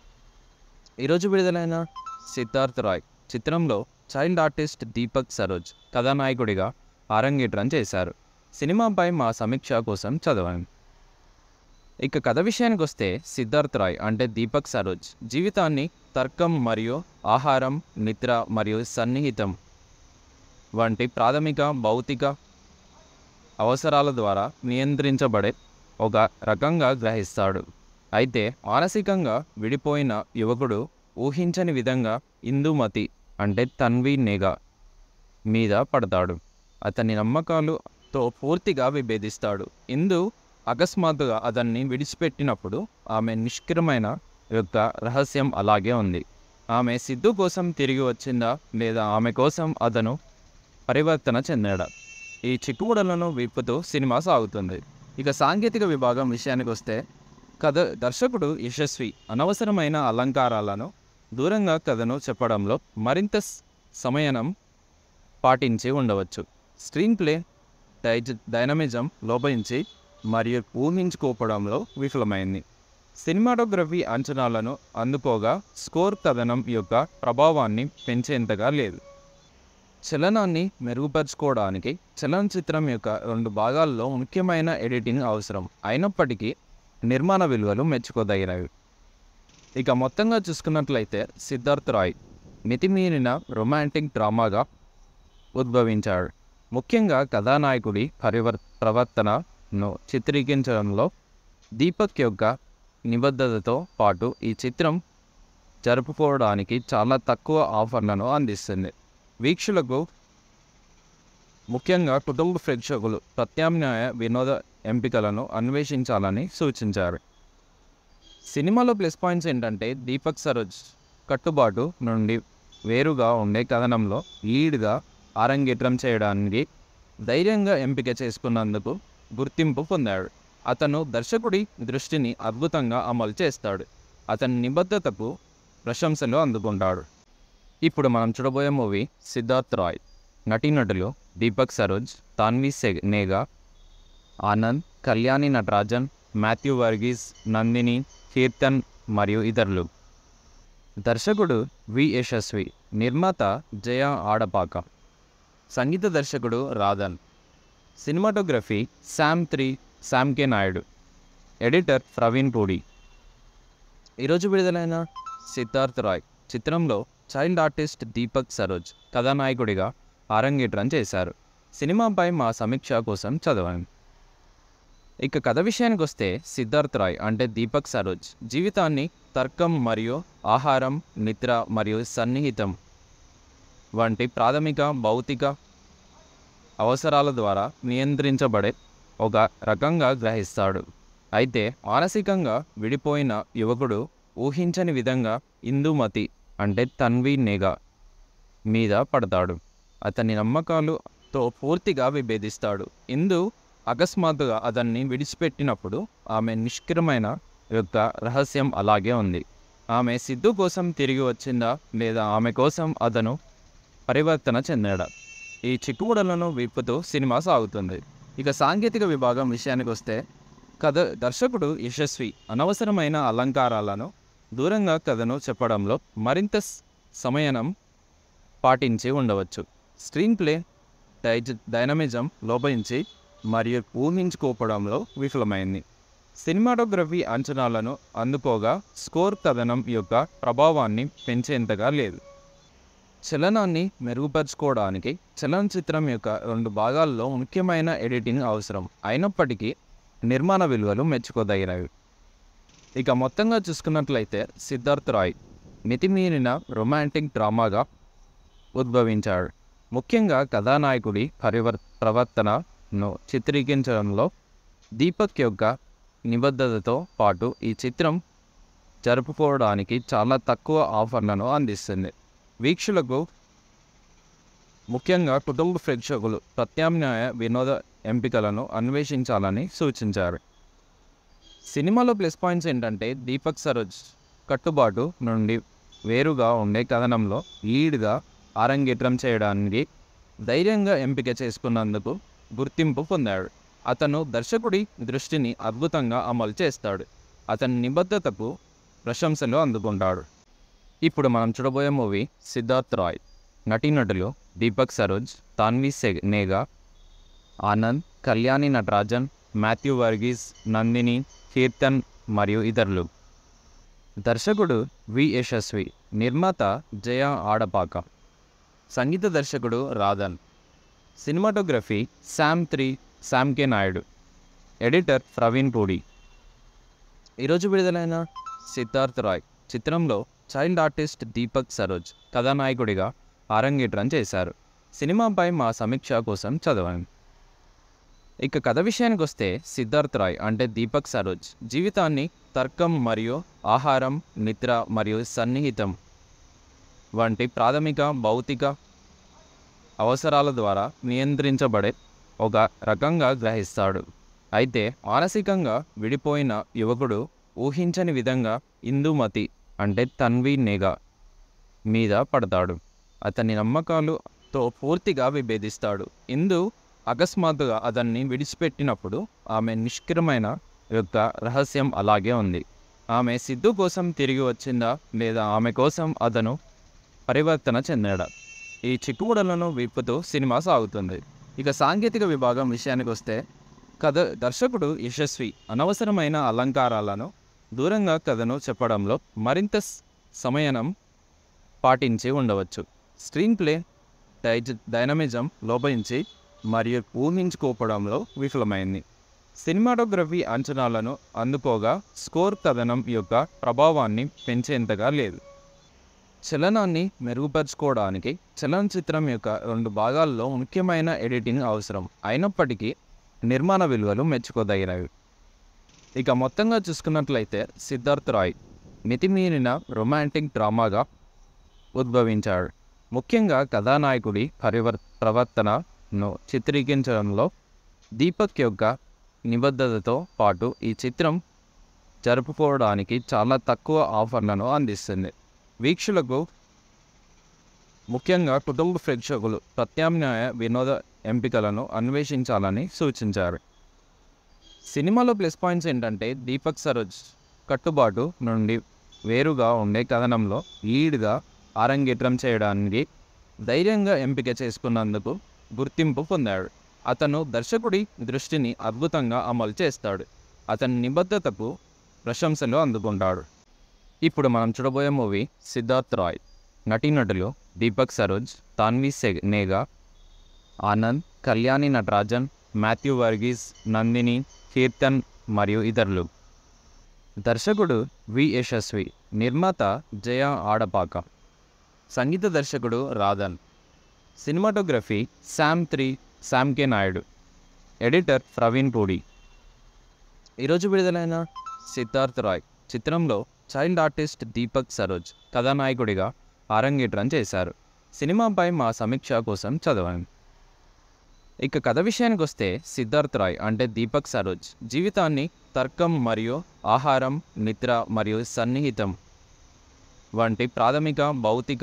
ఈరోజు విడుదలైన సిద్ధార్థ్ రాయ్ చిత్రంలో చైల్డ్ ఆర్టిస్ట్ దీపక్ సరోజ్ కథానాయకుడిగా అరంగేట్రం చేశారు సినిమాపై మా సమీక్ష కోసం చదవండి ఇక కథ విషయానికి వస్తే సిద్ధార్థ్ రాయ్ అంటే దీపక్ సరోజ్ జీవితాన్ని తర్కం మరియు ఆహారం నిద్ర మరియు సన్నిహితం వంటి ప్రాథమిక భౌతిక అవసరాల ద్వారా నియంత్రించబడే ఒక రకంగా గ్రహిస్తాడు అయితే మానసికంగా విడిపోయిన యువకుడు ఊహించని విధంగా ఇందుమతి అంటే తన్వి నేగా మీద పడతాడు అతని నమ్మకాలుతో పూర్తిగా విభేదిస్తాడు ఇందు అకస్మాత్తుగా అతన్ని విడిచిపెట్టినప్పుడు ఆమె నిష్క్రమైన యొక్క రహస్యం అలాగే ఉంది ఆమె సిద్ధు కోసం తిరిగి వచ్చిందా లేదా ఆమె కోసం అతను పరివర్తన చెందాడా ఈ చిక్కుముడలను విప్పుతూ సినిమా సాగుతుంది ఇక సాంకేతిక విభాగం విషయానికి వస్తే కథ దర్శకుడు యశస్వి అనవసరమైన అలంకారాలను దూరంగా కథను చెప్పడంలో మరింత స్- సమయనం పాటించి ఉండవచ్చు స్క్రీన్ ప్లే డైజ డైనమిజం లోపించి మరియు ఊహించుకోవడంలో విఫలమైంది సినిమాటోగ్రఫీ అంచనాలను అందుకోగా స్కోర్ కథనం యొక్క ప్రభావాన్ని పెంచేంతగా లేదు చలనాన్ని మెరుగుపరుచుకోవడానికి చలనచిత్రం యొక్క రెండు భాగాల్లో ముఖ్యమైన ఎడిటింగ్ అవసరం అయినప్పటికీ నిర్మాణ విలువలు మెచ్చుకోదగినవి ఇక మొత్తంగా చూసుకున్నట్లయితే సిద్ధార్థ్ రాయ్ మితిమీరిన రొమాంటిక్ డ్రామాగా ఉద్భవించాడు ముఖ్యంగా కథానాయకుడి పరివర్ ప్రవర్తనను చిత్రీకరించడంలో దీపక్ యొక్క నిబద్ధతతో పాటు ఈ చిత్రం జరుపుకోవడానికి చాలా తక్కువ ఆఫర్లను అందిస్తుంది వీక్షకులకు ముఖ్యంగా కుటుంబ ప్రేక్షకులు ప్రత్యామ్నాయ వినోద ఎంపికలను అన్వేషించాలని సూచించారు సినిమాలో ప్లస్ పాయింట్స్ ఏంటంటే దీపక్ సరోజ్ కట్టుబాటు నుండి వేరుగా ఉండే కథనంలో లీడ్గా అరంగేట్రం చేయడానికి ధైర్యంగా ఎంపిక చేసుకున్నందుకు గుర్తింపు పొందాడు అతను దర్శకుడి దృష్టిని అద్భుతంగా అమలు చేస్తాడు అతని నిబద్ధతకు ప్రశంసలు అందుకుంటాడు ఇప్పుడు మనం చూడబోయే మూవీ సిద్ధార్థ్ రాయ్ నటీనటులు దీపక్ సరోజ్ తాన్వి సెగ్ నేగా ఆనంద్ కళ్యాణి నటరాజన్ మాథ్యూ వర్గీస్ నందిని కీర్తన్ మరియు ఇతరులు దర్శకుడు వి యశస్వి నిర్మాత జయ ఆడపాక సంగీత దర్శకుడు Radhan cinematography Sam three Sam K Naidu editor Praveen Pudi ఈరోజు విడుదలైన సిద్ధార్థ్ రాయ్ చిత్రంలో చైల్డ్ ఆర్టిస్ట్ దీపక్ సరోజ్ కథానాయకుడిగా అరంగేట్రం చేశారు సినిమాపై మా సమీక్ష కోసం చదవండి ఇక కథ విషయానికి వస్తే సిద్ధార్థ్ రాయ్ అంటే దీపక్ సరోజ్ జీవితాన్ని తర్కం మరియు ఆహారం నిద్ర మరియు సన్నిహితం వంటి ప్రాథమిక భౌతిక అవసరాల ద్వారా నియంత్రించబడే ఒక రకంగా గ్రహిస్తాడు అయితే మానసికంగా విడిపోయిన యువకుడు ఊహించని విధంగా ఇందుమతి అంటే తన్వి నేగా మీద పడతాడు అతని నమ్మకాలుతో పూర్తిగా విభేదిస్తాడు ఇందు అకస్మాత్తుగా అతన్ని విడిచిపెట్టినప్పుడు ఆమె నిష్క్రమైన యొక్క రహస్యం అలాగే ఉంది ఆమె సిద్ధు కోసం తిరిగి వచ్చిందా లేదా ఆమె కోసం అతను పరివర్తన చెందాడా ఈ చిక్కుముడలను విప్పుతూ సినిమా సాగుతుంది ఇక సాంకేతిక విభాగం విషయానికి వస్తే కథ దర్శకుడు యశస్వి అనవసరమైన అలంకారాలను దూరంగా కథను చెప్పడంలో మరింత స్- సమయనం పాటించి ఉండవచ్చు స్క్రీన్ ప్లే డైజ డైనమిజం లోపించి మరియు ఊహించుకోవడంలో విఫలమైంది సినిమాటోగ్రఫీ అంచనాలను అందుకోగా స్కోర్ కథనం యొక్క ప్రభావాన్ని పెంచేంతగా లేదు చలనాన్ని మెరుగుపరుచుకోవడానికి చలనచిత్రం యొక్క రెండు భాగాల్లో ముఖ్యమైన ఎడిటింగ్ అవసరం అయినప్పటికీ నిర్మాణ విలువలు మెచ్చుకోదగినవి ఇక మొత్తంగా చూసుకున్నట్లయితే సిద్ధార్థ్ రాయ్ మితిమీరిన రొమాంటిక్ డ్రామాగా ఉద్భవించాడు ముఖ్యంగా కథానాయకుడి పరివర్ ప్రవర్తనను చిత్రీకరించడంలో దీపక్ యొక్క నిబద్ధతతో పాటు ఈ చిత్రం జరుపుకోవడానికి చాలా తక్కువ ఆఫర్లను అందిస్తుంది వీక్షకులకు ముఖ్యంగా కుటుంబ ప్రేక్షకులు ప్రత్యామ్నాయ వినోద ఎంపికలను అన్వేషించాలని సూచించారు సినిమాలో ప్లస్ పాయింట్స్ ఏంటంటే దీపక్ సరోజ్ కట్టుబాటు నుండి వేరుగా ఉండే కథనంలో లీడ్గా అరంగేట్రం చేయడానికి ధైర్యంగా ఎంపిక చేసుకున్నందుకు గుర్తింపు పొందాడు అతను దర్శకుడి దృష్టిని అద్భుతంగా అమలు చేస్తాడు అతని నిబద్ధతకు ప్రశంసలు అందుకుంటాడు ఇప్పుడు మనం చూడబోయే మూవీ సిద్ధార్థ్ రాయ్ నటీనటులు దీపక్ సరోజ్ తాన్వి సెగ్ నేగా ఆనంద్ కళ్యాణి నటరాజన్ మాథ్యూ వర్గీస్ నందిని కీర్తన్ మరియు ఇతరులు దర్శకుడు వి యశస్వి నిర్మాత జయ ఆడపాక సంగీత దర్శకుడు Radhan cinematography Sam three Sam K Naidu editor Praveen Pudi ఈరోజు విడుదలైన సిద్ధార్థ్ రాయ్ చిత్రంలో చైల్డ్ ఆర్టిస్ట్ దీపక్ సరోజ్ కథానాయకుడిగా అరంగేట్రం చేశారు సినిమాపై మా సమీక్ష కోసం చదవండి ఇక కథ విషయానికి వస్తే సిద్ధార్థ్ రాయ్ అంటే దీపక్ సరోజ్ జీవితాన్ని తర్కం మరియు ఆహారం నిద్ర మరియు సన్నిహితం వంటి ప్రాథమిక భౌతిక అవసరాల ద్వారా నియంత్రించబడే ఒక రకంగా గ్రహిస్తాడు అయితే మానసికంగా విడిపోయిన యువకుడు ఊహించని విధంగా ఇందుమతి అంటే తన్వి నేగా మీద పడతాడు అతని నమ్మకాలుతో పూర్తిగా విభేదిస్తాడు ఇందు అకస్మాత్తుగా అతన్ని విడిచిపెట్టినప్పుడు ఆమె నిష్క్రమైన యొక్క రహస్యం అలాగే ఉంది ఆమె సిద్ధు కోసం తిరిగి వచ్చిందా లేదా ఆమె కోసం అతను పరివర్తన చెందాడా ఈ చిక్కుముడలను విప్పుతూ సినిమా సాగుతుంది ఇక సాంకేతిక విభాగం విషయానికి వస్తే కథ దర్శకుడు యశస్వి అనవసరమైన అలంకారాలను దూరంగా కథను చెప్పడంలో మరింత స్- సమయనం పాటించి ఉండవచ్చు స్క్రీన్ ప్లే డైజ డైనమిజం లోపించి మరియు ఊహించుకోవడంలో విఫలమైంది సినిమాటోగ్రఫీ అంచనాలను అందుకోగా స్కోర్ కథనం యొక్క ప్రభావాన్ని పెంచేంతగా లేదు చలనాన్ని మెరుగుపరుచుకోవడానికి చలనచిత్రం యొక్క రెండు భాగాల్లో ముఖ్యమైన ఎడిటింగ్ అవసరం అయినప్పటికీ నిర్మాణ విలువలు మెచ్చుకోదగినవి ఇక మొత్తంగా చూసుకున్నట్లయితే సిద్ధార్థ్ రాయ్ మితిమీరిన రొమాంటిక్ డ్రామాగా ఉద్భవించాడు ముఖ్యంగా కథానాయకుడి పరివర్ ప్రవర్తనను చిత్రీకరించడంలో దీపక్ యొక్క నిబద్ధతతో పాటు ఈ చిత్రం జరుపుకోవడానికి చాలా తక్కువ ఆఫర్లను అందిస్తుంది వీక్షకులకు ముఖ్యంగా కుటుంబ ప్రేక్షకులు ప్రత్యామ్నాయ వినోద ఎంపికలను అన్వేషించాలని సూచించారు సినిమాలో ప్లస్ పాయింట్స్ ఏంటంటే దీపక్ సరోజ్ కట్టుబాటు నుండి వేరుగా ఉండే కథనంలో లీడ్గా అరంగేట్రం చేయడానికి ధైర్యంగా ఎంపిక చేసుకున్నందుకు గుర్తింపు పొందాడు అతను దర్శకుడి దృష్టిని అద్భుతంగా అమలు చేస్తాడు అతని నిబద్ధతకు ప్రశంసలు అందుకుంటాడు ఇప్పుడు మనం చూడబోయే మూవీ సిద్ధార్థ్ రాయ్ నటీనటులు దీపక్ సరోజ్ తాన్వి సెగ్ నేగా ఆనంద్ కళ్యాణి నటరాజన్ మాథ్యూ వర్గీస్ నందిని కీర్తన్ మరియు ఇతరులు దర్శకుడు వి యశస్వి నిర్మాత జయ ఆడపాక సంగీత దర్శకుడు Radhan cinematography Sam three Sam K Naidu editor Praveen Pudi ఈరోజు విడుదలైన సిద్ధార్థ్ రాయ్ చిత్రంలో చైల్డ్ ఆర్టిస్ట్ దీపక్ సరోజ్ కథానాయకుడిగా అరంగేట్రం చేశారు సినిమాపై మా సమీక్ష కోసం చదవండి ఇక కథ విషయానికి వస్తే సిద్ధార్థ్ రాయ్ అంటే దీపక్ సరోజ్ జీవితాన్ని తర్కం మరియు ఆహారం నిద్ర మరియు సన్నిహితం వంటి ప్రాథమిక భౌతిక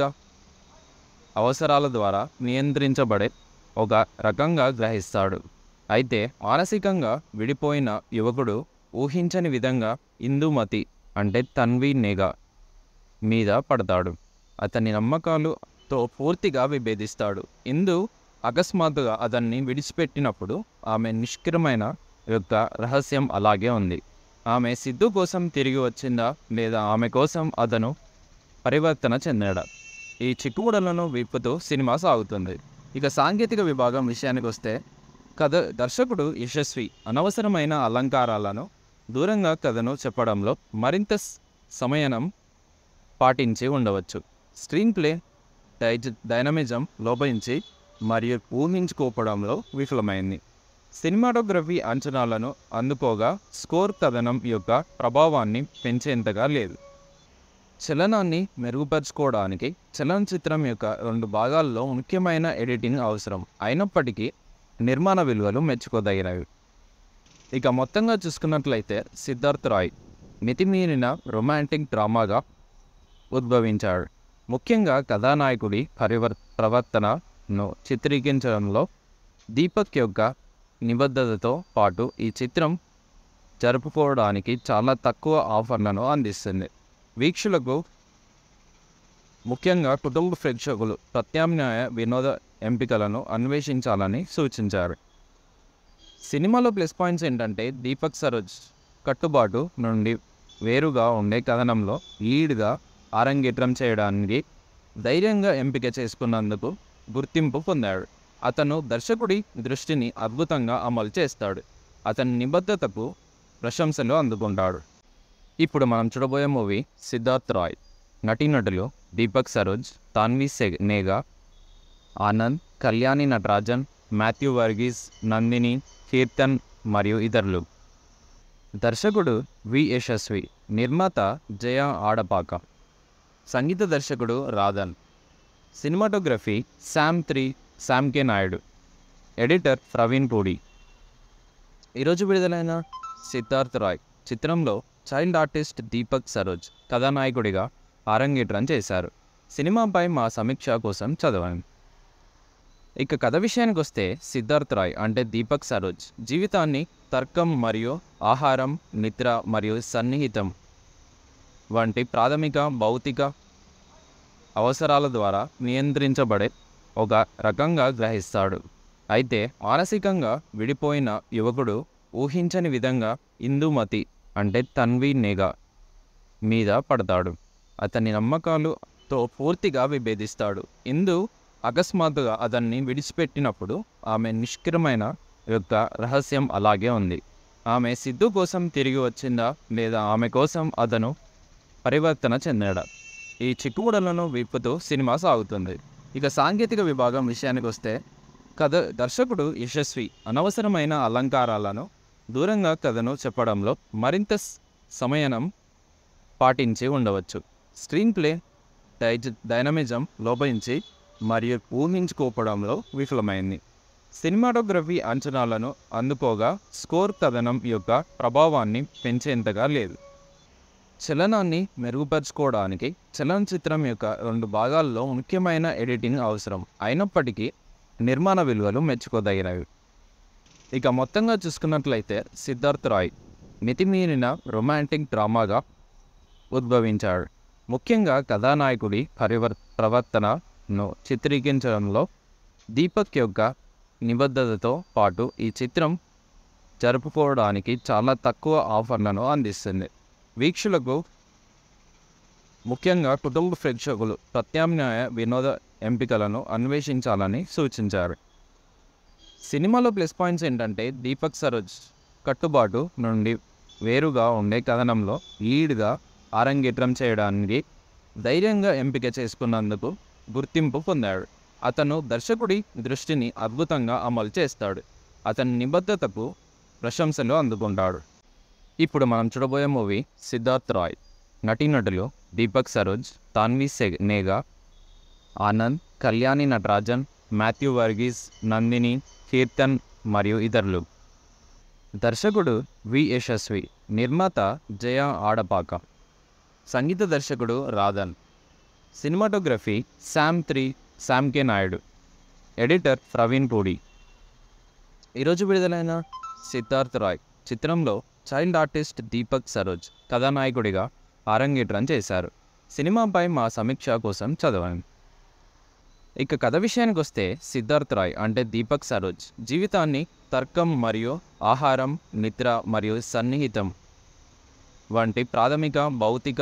అవసరాల ద్వారా నియంత్రించబడే ఒక రకంగా గ్రహిస్తాడు అయితే మానసికంగా విడిపోయిన యువకుడు ఊహించని విధంగా ఇందుమతి అంటే తన్వి నేగా మీద పడతాడు అతని నమ్మకాలుతో పూర్తిగా విభేదిస్తాడు ఇందు అకస్మాత్తుగా అతన్ని విడిచిపెట్టినప్పుడు ఆమె నిష్క్రమైన యొక్క రహస్యం అలాగే ఉంది ఆమె సిద్ధు కోసం తిరిగి వచ్చిందా లేదా ఆమె కోసం అతను పరివర్తన చెందాడా ఈ చిక్కుముడలను విప్పుతూ సినిమా సాగుతుంది ఇక సాంకేతిక విభాగం విషయానికి వస్తే కథ దర్శకుడు యశస్వి అనవసరమైన అలంకారాలను దూరంగా కథను చెప్పడంలో మరింత స్- సమయనం పాటించి ఉండవచ్చు స్క్రీన్ ప్లే డైజ డైనమిజం లోపించి మరియు ఊహించుకోవడంలో విఫలమైంది సినిమాటోగ్రఫీ అంచనాలను అందుకోగా స్కోర్ కథనం యొక్క ప్రభావాన్ని పెంచేంతగా లేదు చలనాన్ని మెరుగుపరుచుకోవడానికి చలనచిత్రం యొక్క రెండు భాగాల్లో ముఖ్యమైన ఎడిటింగ్ అవసరం అయినప్పటికీ నిర్మాణ విలువలు మెచ్చుకోదగినవి ఇక మొత్తంగా చూసుకున్నట్లయితే సిద్ధార్థ్ రాయ్ మితిమీరిన రొమాంటిక్ డ్రామాగా ఉద్భవించాడు ముఖ్యంగా కథానాయకుడి పరివర్ ప్రవర్తనను చిత్రీకరించడంలో దీపక్ యొక్క నిబద్ధతతో పాటు ఈ చిత్రం జరుపుకోవడానికి చాలా తక్కువ ఆఫర్లను అందిస్తుంది వీక్షకులకు ముఖ్యంగా కుటుంబ ప్రేక్షకులు ప్రత్యామ్నాయ వినోద ఎంపికలను అన్వేషించాలని సూచించారు సినిమాలో ప్లస్ పాయింట్స్ ఏంటంటే దీపక్ సరోజ్ కట్టుబాటు నుండి వేరుగా ఉండే కథనంలో లీడ్గా అరంగేట్రం చేయడానికి ధైర్యంగా ఎంపిక చేసుకున్నందుకు గుర్తింపు పొందాడు అతను దర్శకుడి దృష్టిని అద్భుతంగా అమలు చేస్తాడు అతని నిబద్ధతకు ప్రశంసలు అందుకుంటాడు ఇప్పుడు మనం చూడబోయే మూవీ సిద్ధార్థ్ రాయ్ నటీనటులు దీపక్ సరోజ్ తాన్వి సెగ్ నేగా ఆనంద్ కళ్యాణి నటరాజన్ మాథ్యూ వర్గీస్ నందిని కీర్తన్ మరియు ఇతరులు దర్శకుడు వి యశస్వి నిర్మాత జయ ఆడపాక సంగీత దర్శకుడు Radhan cinematography Sam three Sam K Naidu editor Praveen Pudi ఈరోజు విడుదలైన సిద్ధార్థ్ రాయ్ చిత్రంలో చైల్డ్ ఆర్టిస్ట్ దీపక్ సరోజ్ కథానాయకుడిగా అరంగేట్రం చేశారు సినిమాపై మా సమీక్ష కోసం చదవండి ఇక కథ విషయానికి వస్తే సిద్ధార్థ్ రాయ్ అంటే దీపక్ సరోజ్ జీవితాన్ని తర్కం మరియు ఆహారం నిద్ర మరియు సన్నిహితం వంటి ప్రాథమిక భౌతిక అవసరాల ద్వారా నియంత్రించబడే ఒక రకంగా గ్రహిస్తాడు అయితే మానసికంగా విడిపోయిన యువకుడు ఊహించని విధంగా ఇందుమతి అంటే తన్వి నేగా మీద పడతాడు అతని నమ్మకాలుతో పూర్తిగా విభేదిస్తాడు ఇందు అకస్మాత్తుగా అతన్ని విడిచిపెట్టినప్పుడు ఆమె నిష్క్రమైన యొక్క రహస్యం అలాగే ఉంది ఆమె సిద్ధు కోసం తిరిగి వచ్చిందా లేదా ఆమె కోసం అతను పరివర్తన చెందాడా ఈ చిక్కుముడలను విప్పుతూ సినిమా సాగుతుంది ఇక సాంకేతిక విభాగం విషయానికి వస్తే కథ దర్శకుడు యశస్వి అనవసరమైన అలంకారాలను దూరంగా కథను చెప్పడంలో మరింత స్- సమయనం పాటించి ఉండవచ్చు స్క్రీన్ ప్లే డైజ డైనమిజం లోపించి మరియు ఊహించుకోవడంలో విఫలమైంది సినిమాటోగ్రఫీ అంచనాలను అందుకోగా స్కోర్ కథనం యొక్క ప్రభావాన్ని పెంచేంతగా లేదు చలనాన్ని మెరుగుపరుచుకోవడానికి చలనచిత్రం యొక్క రెండు భాగాల్లో ముఖ్యమైన ఎడిటింగ్ అవసరం అయినప్పటికీ నిర్మాణ విలువలు మెచ్చుకోదగినవి ఇక మొత్తంగా చూసుకున్నట్లయితే సిద్ధార్థ్ రాయ్ మితిమీరిన రొమాంటిక్ డ్రామాగా ఉద్భవించాడు ముఖ్యంగా కథానాయకుడి పరివర్ ప్రవర్తనను చిత్రీకరించడంలో దీపక్ యొక్క నిబద్ధతతో పాటు ఈ చిత్రం జరుపుకోవడానికి చాలా తక్కువ ఆఫర్లను అందిస్తుంది వీక్షకులకు ముఖ్యంగా కుటుంబ ప్రేక్షకులు ప్రత్యామ్నాయ వినోద ఎంపికలను అన్వేషించాలని సూచించారు సినిమాలో ప్లస్ పాయింట్స్ ఏంటంటే దీపక్ సరోజ్ కట్టుబాటు నుండి వేరుగా ఉండే కథనంలో లీడ్గా అరంగేట్రం చేయడానికి ధైర్యంగా ఎంపిక చేసుకున్నందుకు గుర్తింపు పొందాడు అతను దర్శకుడి దృష్టిని అద్భుతంగా అమలు చేస్తాడు అతని నిబద్ధతకు ప్రశంసలు అందుకుంటాడు ఇప్పుడు మనం చూడబోయే మూవీ సిద్ధార్థ్ రాయ్ నటీనటులు దీపక్ సరోజ్ తాన్వి సెగ్ నేగా ఆనంద్ కళ్యాణి నటరాజన్ మాథ్యూ వర్గీస్ నందిని కీర్తన్ మరియు ఇతరులు దర్శకుడు వి యశస్వి నిర్మాత జయ ఆడపాక సంగీత దర్శకుడు Radhan cinematography Sam three Sam K Naidu editor Praveen Pudi ఈరోజు విడుదలైన సిద్ధార్థ్ రాయ్ చిత్రంలో చైల్డ్ ఆర్టిస్ట్ దీపక్ సరోజ్ కథానాయకుడిగా అరంగేట్రం చేశారు సినిమాపై మా సమీక్ష కోసం చదవండి ఇక కథ విషయానికి వస్తే సిద్ధార్థ్ రాయ్ అంటే దీపక్ సరోజ్ జీవితాన్ని తర్కం మరియు ఆహారం నిద్ర మరియు సన్నిహితం వంటి ప్రాథమిక భౌతిక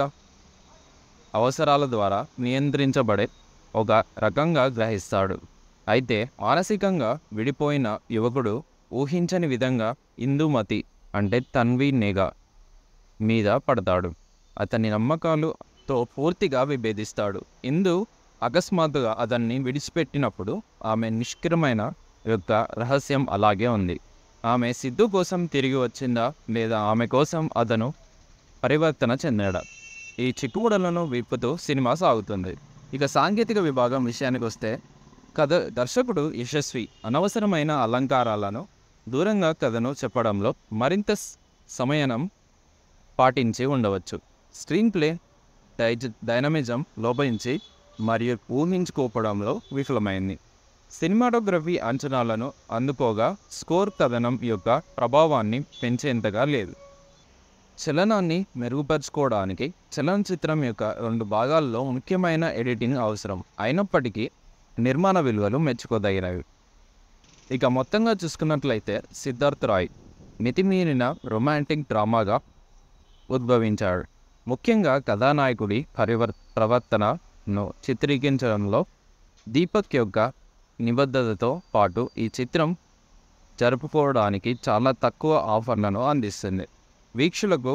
అవసరాల ద్వారా నియంత్రించబడే ఒక రకంగా గ్రహిస్తాడు అయితే మానసికంగా విడిపోయిన యువకుడు ఊహించని విధంగా ఇందుమతి అంటే తన్వి నేగా మీద పడతాడు అతని నమ్మకాలుతో పూర్తిగా విభేదిస్తాడు ఇందు అకస్మాత్తుగా అతన్ని విడిచిపెట్టినప్పుడు ఆమె నిష్క్రమైన యొక్క రహస్యం అలాగే ఉంది ఆమె సిద్ధు కోసం తిరిగి వచ్చిందా లేదా ఆమె కోసం అతను పరివర్తన చెందాడా ఈ చిక్కుముడలను విప్పుతూ సినిమా సాగుతుంది ఇక సాంకేతిక విభాగం విషయానికి వస్తే కథ దర్శకుడు యశస్వి అనవసరమైన అలంకారాలను దూరంగా కథను చెప్పడంలో మరింత స్- సమయనం పాటించి ఉండవచ్చు స్క్రీన్ ప్లే డైజ డైనమిజం లోపించి మరియు ఊహించుకోవడంలో విఫలమైంది సినిమాటోగ్రఫీ అంచనాలను అందుకోగా స్కోర్ కథనం యొక్క ప్రభావాన్ని పెంచేంతగా లేదు చలనాన్ని మెరుగుపరుచుకోవడానికి చలనచిత్రం యొక్క రెండు భాగాల్లో ముఖ్యమైన ఎడిటింగ్ అవసరం అయినప్పటికీ నిర్మాణ విలువలు మెచ్చుకోదగినవి ఇక మొత్తంగా చూసుకున్నట్లయితే సిద్ధార్థ్ రాయ్ మితిమీరిన రొమాంటిక్ డ్రామాగా ఉద్భవించాడు ముఖ్యంగా కథానాయకుడి పరివర్ ప్రవర్తనను చిత్రీకరించడంలో దీపక్ యొక్క నిబద్ధతతో పాటు ఈ చిత్రం జరుపుకోవడానికి చాలా తక్కువ ఆఫర్లను అందిస్తుంది వీక్షకులకు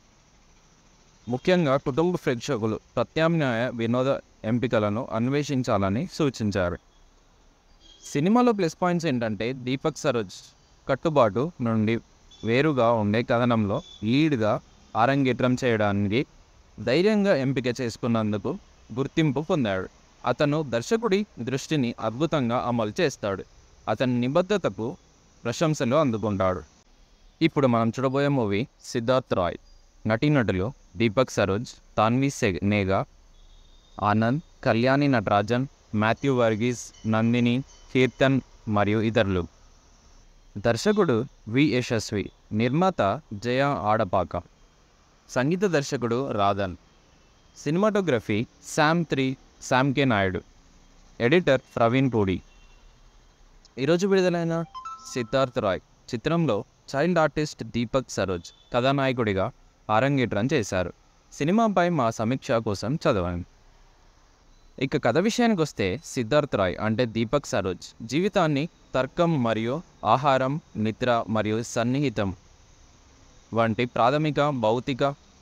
ముఖ్యంగా కుటుంబ ప్రేక్షకులు ప్రత్యామ్నాయ వినోద ఎంపికలను అన్వేషించాలని సూచించారు సినిమాలో ప్లస్ పాయింట్స్ ఏంటంటే దీపక్ సరోజ్ కట్టుబాటు నుండి వేరుగా ఉండే కథనంలో లీడ్గా ఆరంగేట్రం చేయడానికి ధైర్యంగా ఎంపిక చేసుకున్నందుకు గుర్తింపు పొందాడు అతను దర్శకుడి దృష్టిని అద్భుతంగా అమలు చేస్తాడు అతని నిబద్ధతకు ప్రశంసలు అందుకుంటాడు ఇప్పుడు మనం చూడబోయే మూవీ సిద్ధార్థ్ రాయ్ నటీనటులు దీపక్ సరోజ్ తాన్వి నేగా ఆనంద్ కళ్యాణి నటరాజన్ మాథ్యూ వర్గీస్ నందిని కీర్తన్ మరియు ఇతరులు దర్శకుడు వి యశస్వి నిర్మాత జయ ఆడపాక సంగీత దర్శకుడు Radhan cinematography Sam three Sam K Naidu editor Praveen Pudi ఈరోజు విడుదలైన సిద్ధార్థ్ రాయ్ చిత్రంలో చైల్డ్ ఆర్టిస్ట్ దీపక్ సరోజ్ కథానాయకుడిగా అరంగేట్రం చేశారు సినిమాపై మా సమీక్ష కోసం చదవండి ఇక కథ విషయానికి వస్తే సిద్ధార్థ్ రాయ్ అంటే దీపక్ సరోజ్ జీవితాన్ని తర్కం మరియు ఆహారం నిద్ర మరియు సన్నిహితం వంటి ప్రాథమిక భౌతిక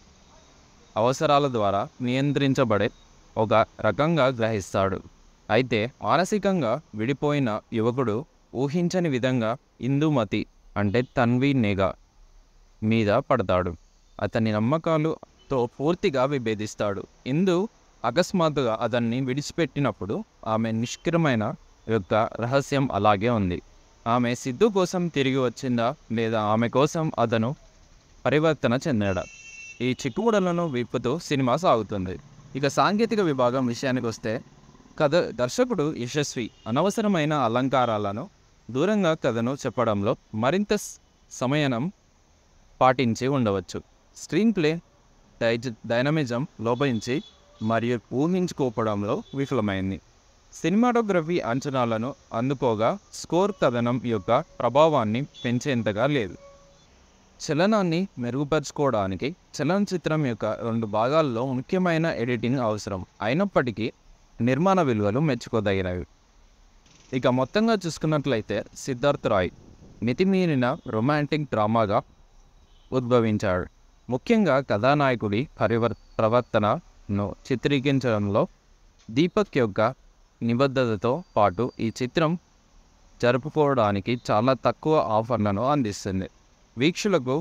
అవసరాల ద్వారా నియంత్రించబడే ఒక రకంగా గ్రహిస్తాడు అయితే మానసికంగా విడిపోయిన యువకుడు ఊహించని విధంగా ఇందుమతి అంటే తన్వి నేగా మీద పడతాడు అతని నమ్మకాలుతో పూర్తిగా విభేదిస్తాడు ఇందు అకస్మాత్తుగా అతన్ని విడిచిపెట్టినప్పుడు ఆమె నిష్క్రమైన యొక్క రహస్యం అలాగే ఉంది ఆమె సిద్ధు కోసం తిరిగి వచ్చిందా లేదా ఆమె కోసం అతను పరివర్తన చెందాడా ఈ చిక్కుముడలను విప్పుతూ సినిమా సాగుతుంది ఇక సాంకేతిక విభాగం విషయానికి వస్తే కథ దర్శకుడు యశస్వి అనవసరమైన అలంకారాలను దూరంగా కథను చెప్పడంలో మరింత స్- సమయనం పాటించి ఉండవచ్చు స్క్రీన్ ప్లే డైజ డైనమిజం లోపించి మరియు ఊహించుకోవడంలో విఫలమైంది సినిమాటోగ్రఫీ అంచనాలను అందుకోగా స్కోర్ కథనం యొక్క ప్రభావాన్ని పెంచేంతగా లేదు చలనాన్ని మెరుగుపరుచుకోవడానికి చలనచిత్రం యొక్క రెండు భాగాల్లో ముఖ్యమైన ఎడిటింగ్ అవసరం అయినప్పటికీ నిర్మాణ విలువలు మెచ్చుకోదగినవి ఇక మొత్తంగా చూసుకున్నట్లయితే సిద్ధార్థ్ రాయ్ మితిమీరిన రొమాంటిక్ డ్రామాగా ఉద్భవించాడు ముఖ్యంగా కథానాయకుడి పరివర్ ప్రవర్తనను చిత్రీకరించడంలో దీపక్ యొక్క నిబద్ధతతో పాటు ఈ చిత్రం జరుపుకోవడానికి చాలా తక్కువ ఆఫర్లను అందిస్తుంది వీక్షకులకు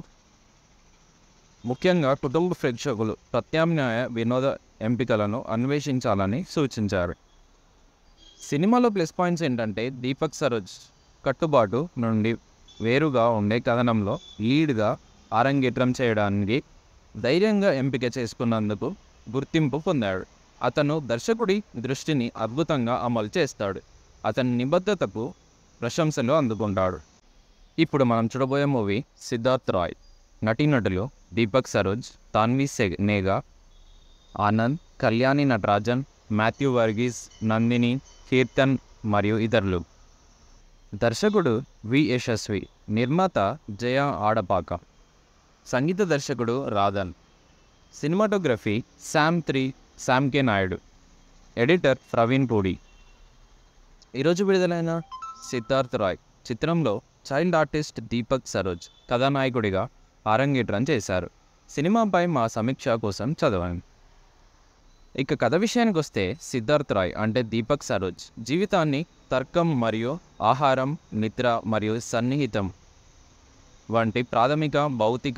ముఖ్యంగా కుటుంబ ప్రేక్షకులు ప్రత్యామ్నాయ వినోద ఎంపికలను అన్వేషించాలని సూచించారు సినిమాలో ప్లస్ పాయింట్స్ ఏంటంటే దీపక్ సరోజ్ కట్టుబాటు నుండి వేరుగా ఉండే కథనంలో లీడ్గా ఆరంగేట్రం చేయడానికి ధైర్యంగా ఎంపిక చేసుకున్నందుకు గుర్తింపు పొందాడు అతను దర్శకుడి దృష్టిని అద్భుతంగా అమలు చేస్తాడు అతని నిబద్ధతకు ప్రశంసలు అందుకుంటాడు ఇప్పుడు మనం చూడబోయే మూవీ సిద్ధార్థ్ రాయ్ నటీనటులు దీపక్ సరోజ్ తాన్వి నేగా ఆనంద్ కళ్యాణి నటరాజన్ మాథ్యూ వర్గీస్ నందిని కీర్తన్ మరియు ఇతరులు దర్శకుడు వి యశస్వి నిర్మాత జయ ఆడపాక సంగీత దర్శకుడు Radhan cinematography Sam three Sam K Naidu editor Praveen Pudi ఈరోజు విడుదలైన సిద్ధార్థ్ రాయ్ చిత్రంలో చైల్డ్ ఆర్టిస్ట్ దీపక్ సరోజ్ కథానాయకుడిగా అరంగేట్రం చేశారు సినిమాపై మా సమీక్ష కోసం చదవండి ఇక కథ విషయానికి వస్తే సిద్ధార్థ్ రాయ్ అంటే దీపక్ సరోజ్ జీవితాన్ని తర్కం మరియు ఆహారం నిద్ర మరియు సన్నిహితం వంటి ప్రాథమిక భౌతిక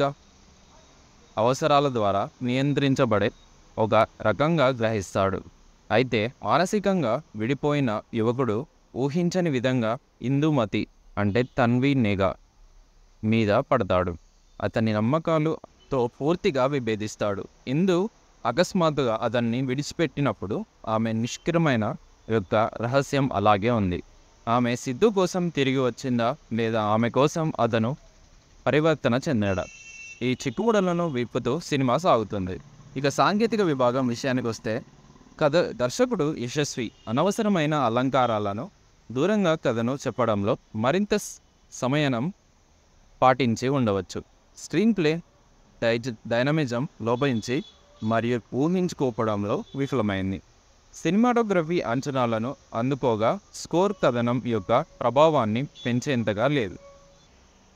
అవసరాల ద్వారా నియంత్రించబడే ఒక రకంగా గ్రహిస్తాడు అయితే మానసికంగా విడిపోయిన యువకుడు ఊహించని విధంగా ఇందుమతి అంటే తన్వి నేగా మీద పడతాడు అతని నమ్మకాలుతో పూర్తిగా విభేదిస్తాడు ఇందు అకస్మాత్తుగా అతన్ని విడిచిపెట్టినప్పుడు ఆమె నిష్క్రమైన యొక్క రహస్యం అలాగే ఉంది ఆమె సిద్ధు కోసం తిరిగి వచ్చిందా లేదా ఆమె కోసం అతను పరివర్తన చెందాడా ఈ చిక్కుముడలను విప్పుతూ సినిమా సాగుతుంది ఇక సాంకేతిక విభాగం విషయానికి వస్తే కథ దర్శకుడు యశస్వి అనవసరమైన అలంకారాలను దూరంగా కథను చెప్పడంలో మరింత స్- సమయనం పాటించి ఉండవచ్చు స్క్రీన్ ప్లే డైజ డైనమిజం లోపించి మరియు ఊహించుకోవడంలో విఫలమైంది సినిమాటోగ్రఫీ అంచనాలను అందుకోగా స్కోర్ కథనం యొక్క ప్రభావాన్ని పెంచేంతగా లేదు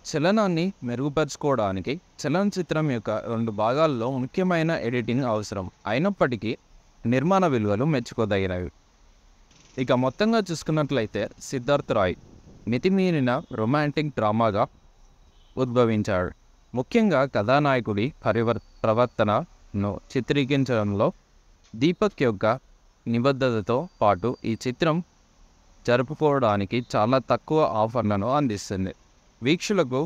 చలనాన్ని మెరుగుపరుచుకోవడానికి చలనచిత్రం యొక్క రెండు భాగాల్లో ముఖ్యమైన ఎడిటింగ్ అవసరం అయినప్పటికీ నిర్మాణ విలువలు మెచ్చుకోదగినవి ఇక మొత్తంగా చూసుకున్నట్లయితే సిద్ధార్థ్ రాయ్ మితిమీరిన రొమాంటిక్ డ్రామాగా ఉద్భవించాడు ముఖ్యంగా కథానాయకుడి పరివర్ ప్రవర్తనను చిత్రీకరించడంలో దీపక్ యొక్క నిబద్ధతతో పాటు ఈ చిత్రం జరుపుకోవడానికి చాలా తక్కువ ఆఫర్లను అందిస్తుంది వీక్షకులకు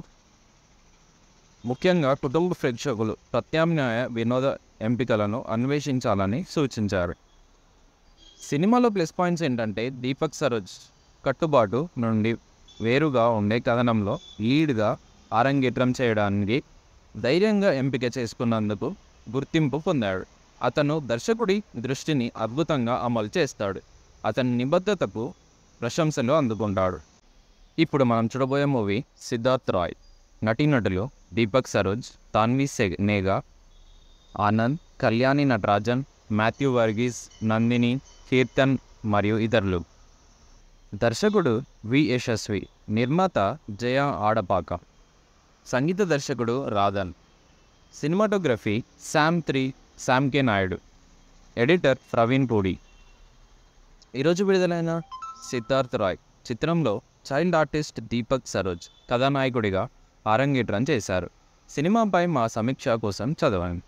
ముఖ్యంగా కుటుంబ ప్రేక్షకులు ప్రత్యామ్నాయ వినోద ఎంపికలను అన్వేషించాలని సూచించారు సినిమాలో ప్లస్ పాయింట్స్ ఏంటంటే దీపక్ సరోజ్ కట్టుబాటు నుండి వేరుగా ఉండే కథనంలో లీడ్గా అరంగేట్రం చేయడానికి ధైర్యంగా ఎంపిక చేసుకున్నందుకు గుర్తింపు పొందాడు అతను దర్శకుడి దృష్టిని అద్భుతంగా అమలు చేస్తాడు అతని నిబద్ధతకు ప్రశంసలు అందుకుంటాడు ఇప్పుడు మనం చూడబోయే మూవీ సిద్ధార్థ్ రాయ్ నటీనటులు దీపక్ సరోజ్ తాన్వి సెగ్ నేగా ఆనంద్ కళ్యాణి నటరాజన్ మాథ్యూ వర్గీస్ నందిని కీర్తన్ మరియు ఇతరులు దర్శకుడు వి యశస్వి నిర్మాత జయ ఆడపాక సంగీత దర్శకుడు Radhan cinematography Sam three Sam K Naidu editor Praveen Pudi ఈరోజు విడుదలైన సిద్ధార్థ్ రాయ్ చిత్రంలో చైల్డ్ ఆర్టిస్ట్ దీపక్ సరోజ్ కథానాయకుడిగా అరంగేట్రం చేశారు సినిమాపై మా సమీక్ష కోసం చదవండి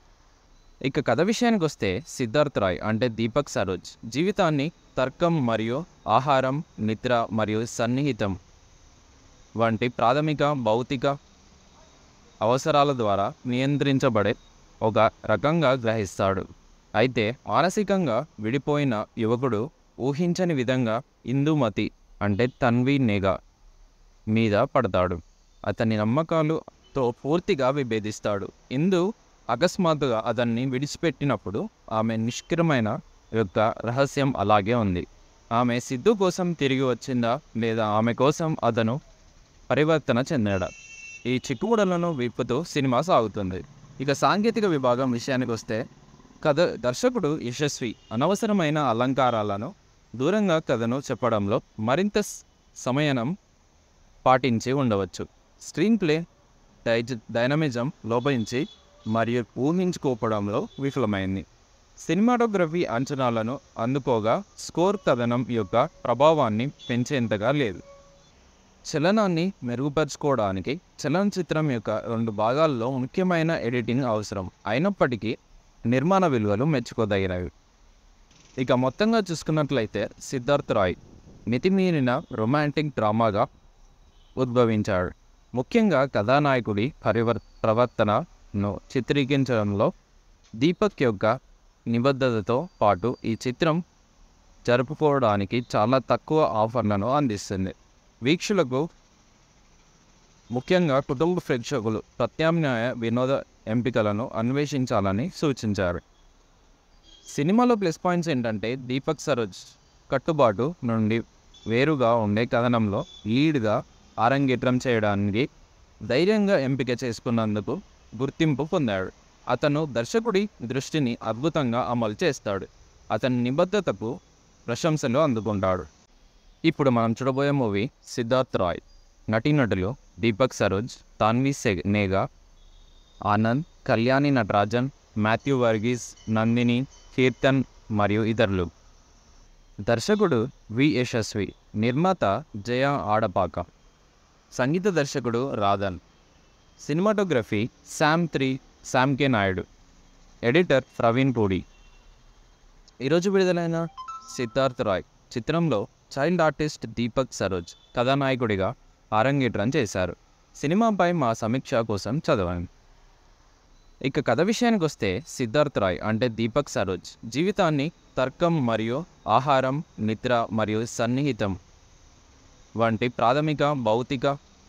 ఇక కథ విషయానికి వస్తే సిద్ధార్థ్ రాయ్ అంటే దీపక్ సరోజ్ జీవితాన్ని తర్కం మరియు ఆహారం నిద్ర మరియు సన్నిహితం వంటి ప్రాథమిక భౌతిక అవసరాల ద్వారా నియంత్రించబడే ఒక రకంగా గ్రహిస్తాడు అయితే మానసికంగా విడిపోయిన యువకుడు ఊహించని విధంగా ఇందుమతి అంటే తన్వి నేగా మీద పడతాడు అతని నమ్మకాలుతో పూర్తిగా విభేదిస్తాడు ఇందు అకస్మాత్తుగా అతన్ని విడిచిపెట్టినప్పుడు ఆమె నిష్క్రమైన యొక్క రహస్యం అలాగే ఉంది ఆమె సిద్ధు కోసం తిరిగి వచ్చిందా లేదా ఆమె కోసం అతను పరివర్తన చెందాడా ఈ చిక్కుముడలను విప్పుతూ సినిమా సాగుతుంది ఇక సాంకేతిక విభాగం విషయానికి వస్తే కథ దర్శకుడు యశస్వి అనవసరమైన అలంకారాలను దూరంగా కథను చెప్పడంలో మరింత స్- సమయనం పాటించి ఉండవచ్చు స్క్రీన్ ప్లే డైజ డైనమిజం లోపించి మరియు ఊహించుకోవడంలో విఫలమైంది సినిమాటోగ్రఫీ అంచనాలను అందుకోగా స్కోర్ కథనం యొక్క ప్రభావాన్ని పెంచేంతగా లేదు చలనాన్ని మెరుగుపరుచుకోవడానికి చలనచిత్రం యొక్క రెండు భాగాల్లో ముఖ్యమైన ఎడిటింగ్ అవసరం అయినప్పటికీ నిర్మాణ విలువలు మెచ్చుకోదగినవి ఇక మొత్తంగా చూసుకున్నట్లయితే సిద్ధార్థ్ రాయ్ మితిమీరిన రొమాంటిక్ డ్రామాగా ఉద్భవించాడు ముఖ్యంగా కథానాయకుడి పరివర్ ప్రవర్తనను చిత్రీకరించడంలో దీపక్ యొక్క నిబద్ధతతో పాటు ఈ చిత్రం జరుపుకోవడానికి చాలా తక్కువ ఆఫర్లను అందిస్తుంది వీక్షకులకు ముఖ్యంగా కుటుంబ ప్రేక్షకులు ప్రత్యామ్నాయ వినోద ఎంపికలను అన్వేషించాలని సూచించారు సినిమాలో ప్లస్ పాయింట్స్ ఏంటంటే దీపక్ సరోజ్ కట్టుబాటు నుండి వేరుగా ఉండే కథనంలో లీడ్గా అరంగేట్రం చేయడానికి ధైర్యంగా ఎంపిక చేసుకున్నందుకు గుర్తింపు పొందాడు అతను దర్శకుడి దృష్టిని అద్భుతంగా అమలు చేస్తాడు అతని నిబద్ధతకు ప్రశంసలు అందుకుంటాడు ఇప్పుడు మనం చూడబోయే మూవీ సిద్ధార్థ్ రాయ్ నటీనటులు దీపక్ సరోజ్ తాన్వి సెగ్ నేగా ఆనంద్ కళ్యాణి నటరాజన్ మాథ్యూ వర్గీస్ నందిని కీర్తన్ మరియు ఇతరులు దర్శకుడు వి యశస్వి నిర్మాత జయ ఆడపాక సంగీత దర్శకుడు Radhan cinematography Sam three Sam K Naidu editor Praveen Pudi ఈరోజు విడుదలైన సిద్ధార్థ్ రాయ్ చిత్రంలో చైల్డ్ ఆర్టిస్ట్ దీపక్ సరోజ్ కథానాయకుడిగా అరంగేట్రం చేశారు సినిమాపై మా సమీక్ష కోసం చదవండి ఇక కథ విషయానికి వస్తే సిద్ధార్థ్ రాయ్ అంటే దీపక్ సరోజ్ జీవితాన్ని తర్కం మరియు ఆహారం నిద్ర మరియు సన్నిహితం వంటి ప్రాథమిక భౌతిక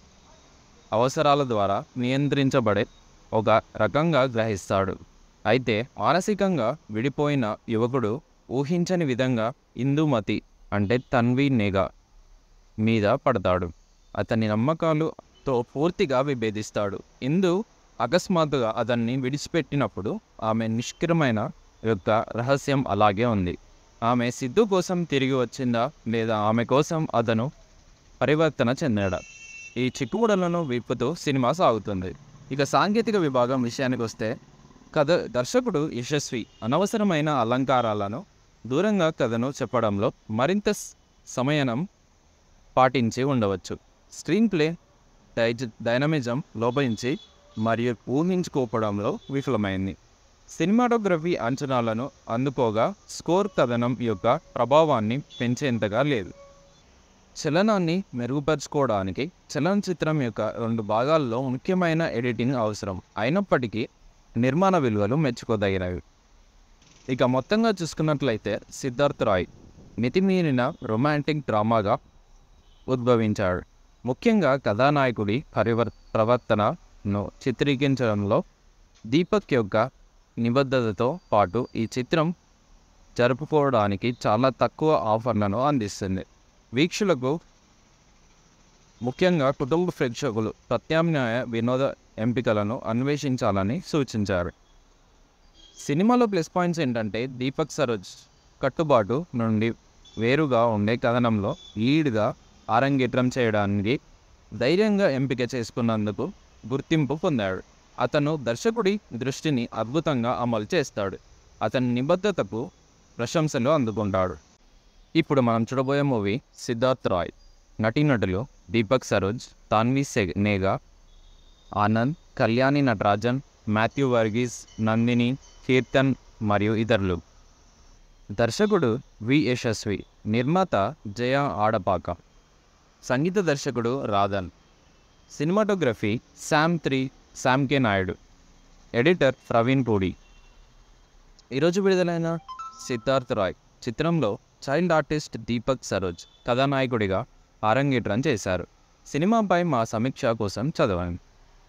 అవసరాల ద్వారా నియంత్రించబడే ఒక రకంగా గ్రహిస్తాడు అయితే మానసికంగా విడిపోయిన యువకుడు ఊహించని విధంగా ఇందుమతి అంటే తన్వి నేగా మీద పడతాడు అతని నమ్మకాలుతో పూర్తిగా విభేదిస్తాడు ఇందు అకస్మాత్తుగా అతన్ని విడిచిపెట్టినప్పుడు ఆమె నిష్క్రమైన యొక్క రహస్యం అలాగే ఉంది ఆమె సిద్ధు కోసం తిరిగి వచ్చిందా లేదా ఆమె కోసం అతను పరివర్తన చెందాడా ఈ చిక్కుముడలను విప్పుతూ సినిమా సాగుతుంది ఇక సాంకేతిక విభాగం విషయానికి వస్తే కథ దర్శకుడు యశస్వి అనవసరమైన అలంకారాలను దూరంగా కథను చెప్పడంలో మరింత స్- సమయనం పాటించి ఉండవచ్చు స్క్రీన్ ప్లే డైజ డైనమిజం లోపించి మరియు ఊహించుకోవడంలో విఫలమైంది సినిమాటోగ్రఫీ అంచనాలను అందుకోగా స్కోర్ కథనం యొక్క ప్రభావాన్ని పెంచేంతగా లేదు చలనాన్ని మెరుగుపరుచుకోవడానికి చలనచిత్రం యొక్క రెండు భాగాల్లో ముఖ్యమైన ఎడిటింగ్ అవసరం అయినప్పటికీ నిర్మాణ విలువలు మెచ్చుకోదగినవి ఇక మొత్తంగా చూసుకున్నట్లయితే సిద్ధార్థ్ రాయ్ మితిమీరిన రొమాంటిక్ డ్రామాగా ఉద్భవించాడు ముఖ్యంగా కథానాయకుడి పరివర్ ప్రవర్తనను చిత్రీకరించడంలో దీపక్ యొక్క నిబద్ధతతో పాటు ఈ చిత్రం జరుపుకోవడానికి చాలా తక్కువ ఆఫర్లను అందిస్తుంది వీక్షకులకు ముఖ్యంగా కుటుంబ ప్రేక్షకులు ప్రత్యామ్నాయ వినోద ఎంపికలను అన్వేషించాలని సూచించారు సినిమాలో ప్లస్ పాయింట్స్ ఏంటంటే దీపక్ సరోజ్ కట్టుబాటు నుండి వేరుగా ఉండే కథనంలో లీడ్గా అరంగేట్రం చేయడానికి ధైర్యంగా ఎంపిక చేసుకున్నందుకు గుర్తింపు పొందాడు అతను దర్శకుడి దృష్టిని అద్భుతంగా అమలు చేస్తాడు అతని నిబద్ధతకు ప్రశంసలు అందుకుంటాడు ఇప్పుడు మనం చూడబోయే మూవీ సిద్ధార్థ్ రాయ్ నటీనటులు దీపక్ సరోజ్ తాన్వి సెగ్ నేగా ఆనంద్ కళ్యాణి నటరాజన్ మాథ్యూ వర్గీస్ నందిని కీర్తన్ మరియు ఇతరులు దర్శకుడు వి యశస్వి నిర్మాత జయ ఆడపాక సంగీత దర్శకుడు Radhan cinematography Sam three Sam K Naidu editor Praveen Pudi ఈరోజు విడుదలైన సిద్ధార్థ్ రాయ్ చిత్రంలో చైల్డ్ ఆర్టిస్ట్ దీపక్ సరోజ్ కథానాయకుడిగా అరంగేట్రం చేశారు సినిమాపై మా సమీక్ష కోసం చదవండి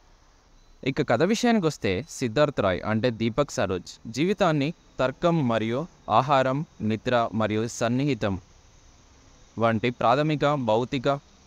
ఇక కథ విషయానికి వస్తే సిద్ధార్థ్ రాయ్ అంటే దీపక్ సరోజ్ జీవితాన్ని తర్కం మరియు ఆహారం నిద్ర మరియు సన్నిహితం వంటి ప్రాథమిక భౌతిక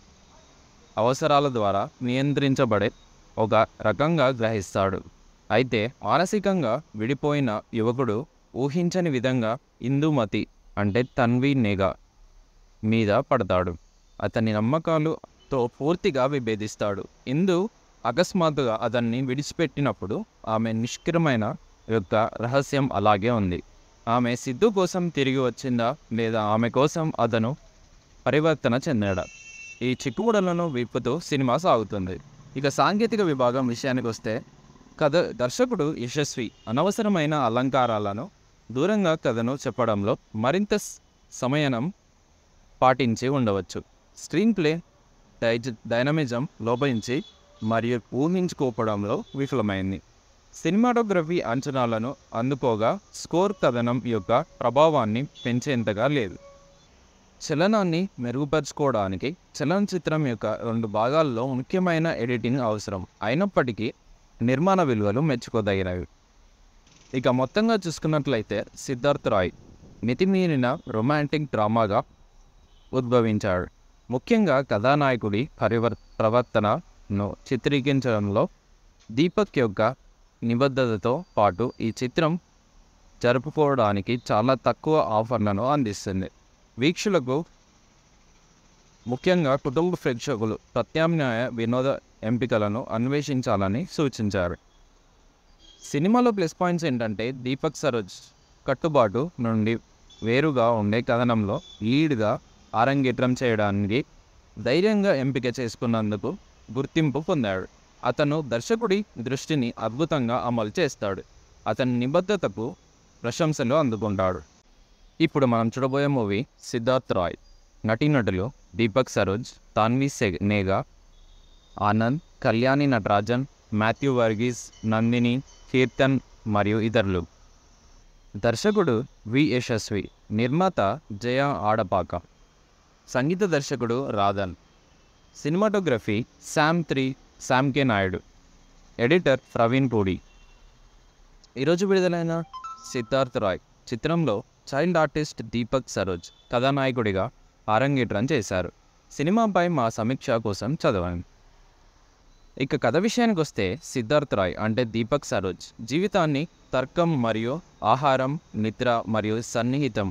అవసరాల ద్వారా నియంత్రించబడే ఒక రకంగా గ్రహిస్తాడు అయితే మానసికంగా విడిపోయిన యువకుడు ఊహించని విధంగా ఇందుమతి అంటే తన్వి నేగా మీద పడతాడు అతని నమ్మకాలుతో పూర్తిగా విభేదిస్తాడు ఇందు అకస్మాత్తుగా అతన్ని విడిచిపెట్టినప్పుడు ఆమె నిష్క్రమైన యొక్క రహస్యం అలాగే ఉంది ఆమె సిద్ధు కోసం తిరిగి వచ్చిందా లేదా ఆమె కోసం అతను పరివర్తన చెందాడా ఈ చిక్కుముడలను విప్పుతూ సినిమా సాగుతుంది ఇక సాంకేతిక విభాగం విషయానికి వస్తే కథ దర్శకుడు యశస్వి అనవసరమైన అలంకారాలను దూరంగా కథను చెప్పడంలో మరింత స్- సమయనం పాటించి ఉండవచ్చు స్క్రీన్ ప్లే డైజ డైనమిజం లోపించి మరియు ఊహించుకోవడంలో విఫలమైంది సినిమాటోగ్రఫీ అంచనాలను అందుకోగా స్కోర్ కథనం యొక్క ప్రభావాన్ని పెంచేంతగా లేదు చలనాన్ని మెరుగుపరుచుకోవడానికి చలనచిత్రం యొక్క రెండు భాగాల్లో ముఖ్యమైన ఎడిటింగ్ అవసరం అయినప్పటికీ నిర్మాణ విలువలు మెచ్చుకోదగినవి ఇక మొత్తంగా చూసుకున్నట్లయితే సిద్ధార్థ్ రాయ్ మితిమీరిన రొమాంటిక్ డ్రామాగా ఉద్భవించాడు ముఖ్యంగా కథానాయకుడి పరివర్ ప్రవర్తనను చిత్రీకరించడంలో దీపక్ యొక్క నిబద్ధతతో పాటు ఈ చిత్రం జరుపుకోవడానికి చాలా తక్కువ ఆఫర్లను అందిస్తుంది వీక్షకులకు ముఖ్యంగా కుటుంబ ప్రేక్షకులు ప్రత్యామ్నాయ వినోద ఎంపికలను అన్వేషించాలని సూచించారు సినిమాలో ప్లస్ పాయింట్స్ ఏంటంటే దీపక్ సరోజ్ కట్టుబాటు నుండి వేరుగా ఉండే కథనంలో లీడ్గా అరంగేట్రం చేయడానికి ధైర్యంగా ఎంపిక చేసుకున్నందుకు గుర్తింపు పొందాడు అతను దర్శకుడి దృష్టిని అద్భుతంగా అమలు చేస్తాడు అతని నిబద్ధతకు ప్రశంసలు అందుకుంటాడు ఇప్పుడు మనం చూడబోయే మూవీ సిద్ధార్థ్ రాయ్ నటీనటులు దీపక్ సరోజ్ తాన్వి సెగ్ నేగా ఆనంద్ కళ్యాణి నటరాజన్ మాథ్యూ వర్గీస్ నందిని కీర్తన్ మరియు ఇతరులు దర్శకుడు వి యశస్వి నిర్మాత జయ ఆడపాక సంగీత దర్శకుడు Radhan cinematography Sam three Sam K Naidu editor Praveen Pudi ఈరోజు విడుదలైన సిద్ధార్థ్ రాయ్ చిత్రంలో చైల్డ్ ఆర్టిస్ట్ దీపక్ సరోజ్ కథానాయకుడిగా అరంగేట్రం చేశారు సినిమాపై మా సమీక్ష కోసం చదవండి ఇక కథ విషయానికి వస్తే సిద్ధార్థ్ రాయ్ అంటే దీపక్ సరోజ్ జీవితాన్ని తర్కం మరియు ఆహారం నిద్ర మరియు సన్నిహితం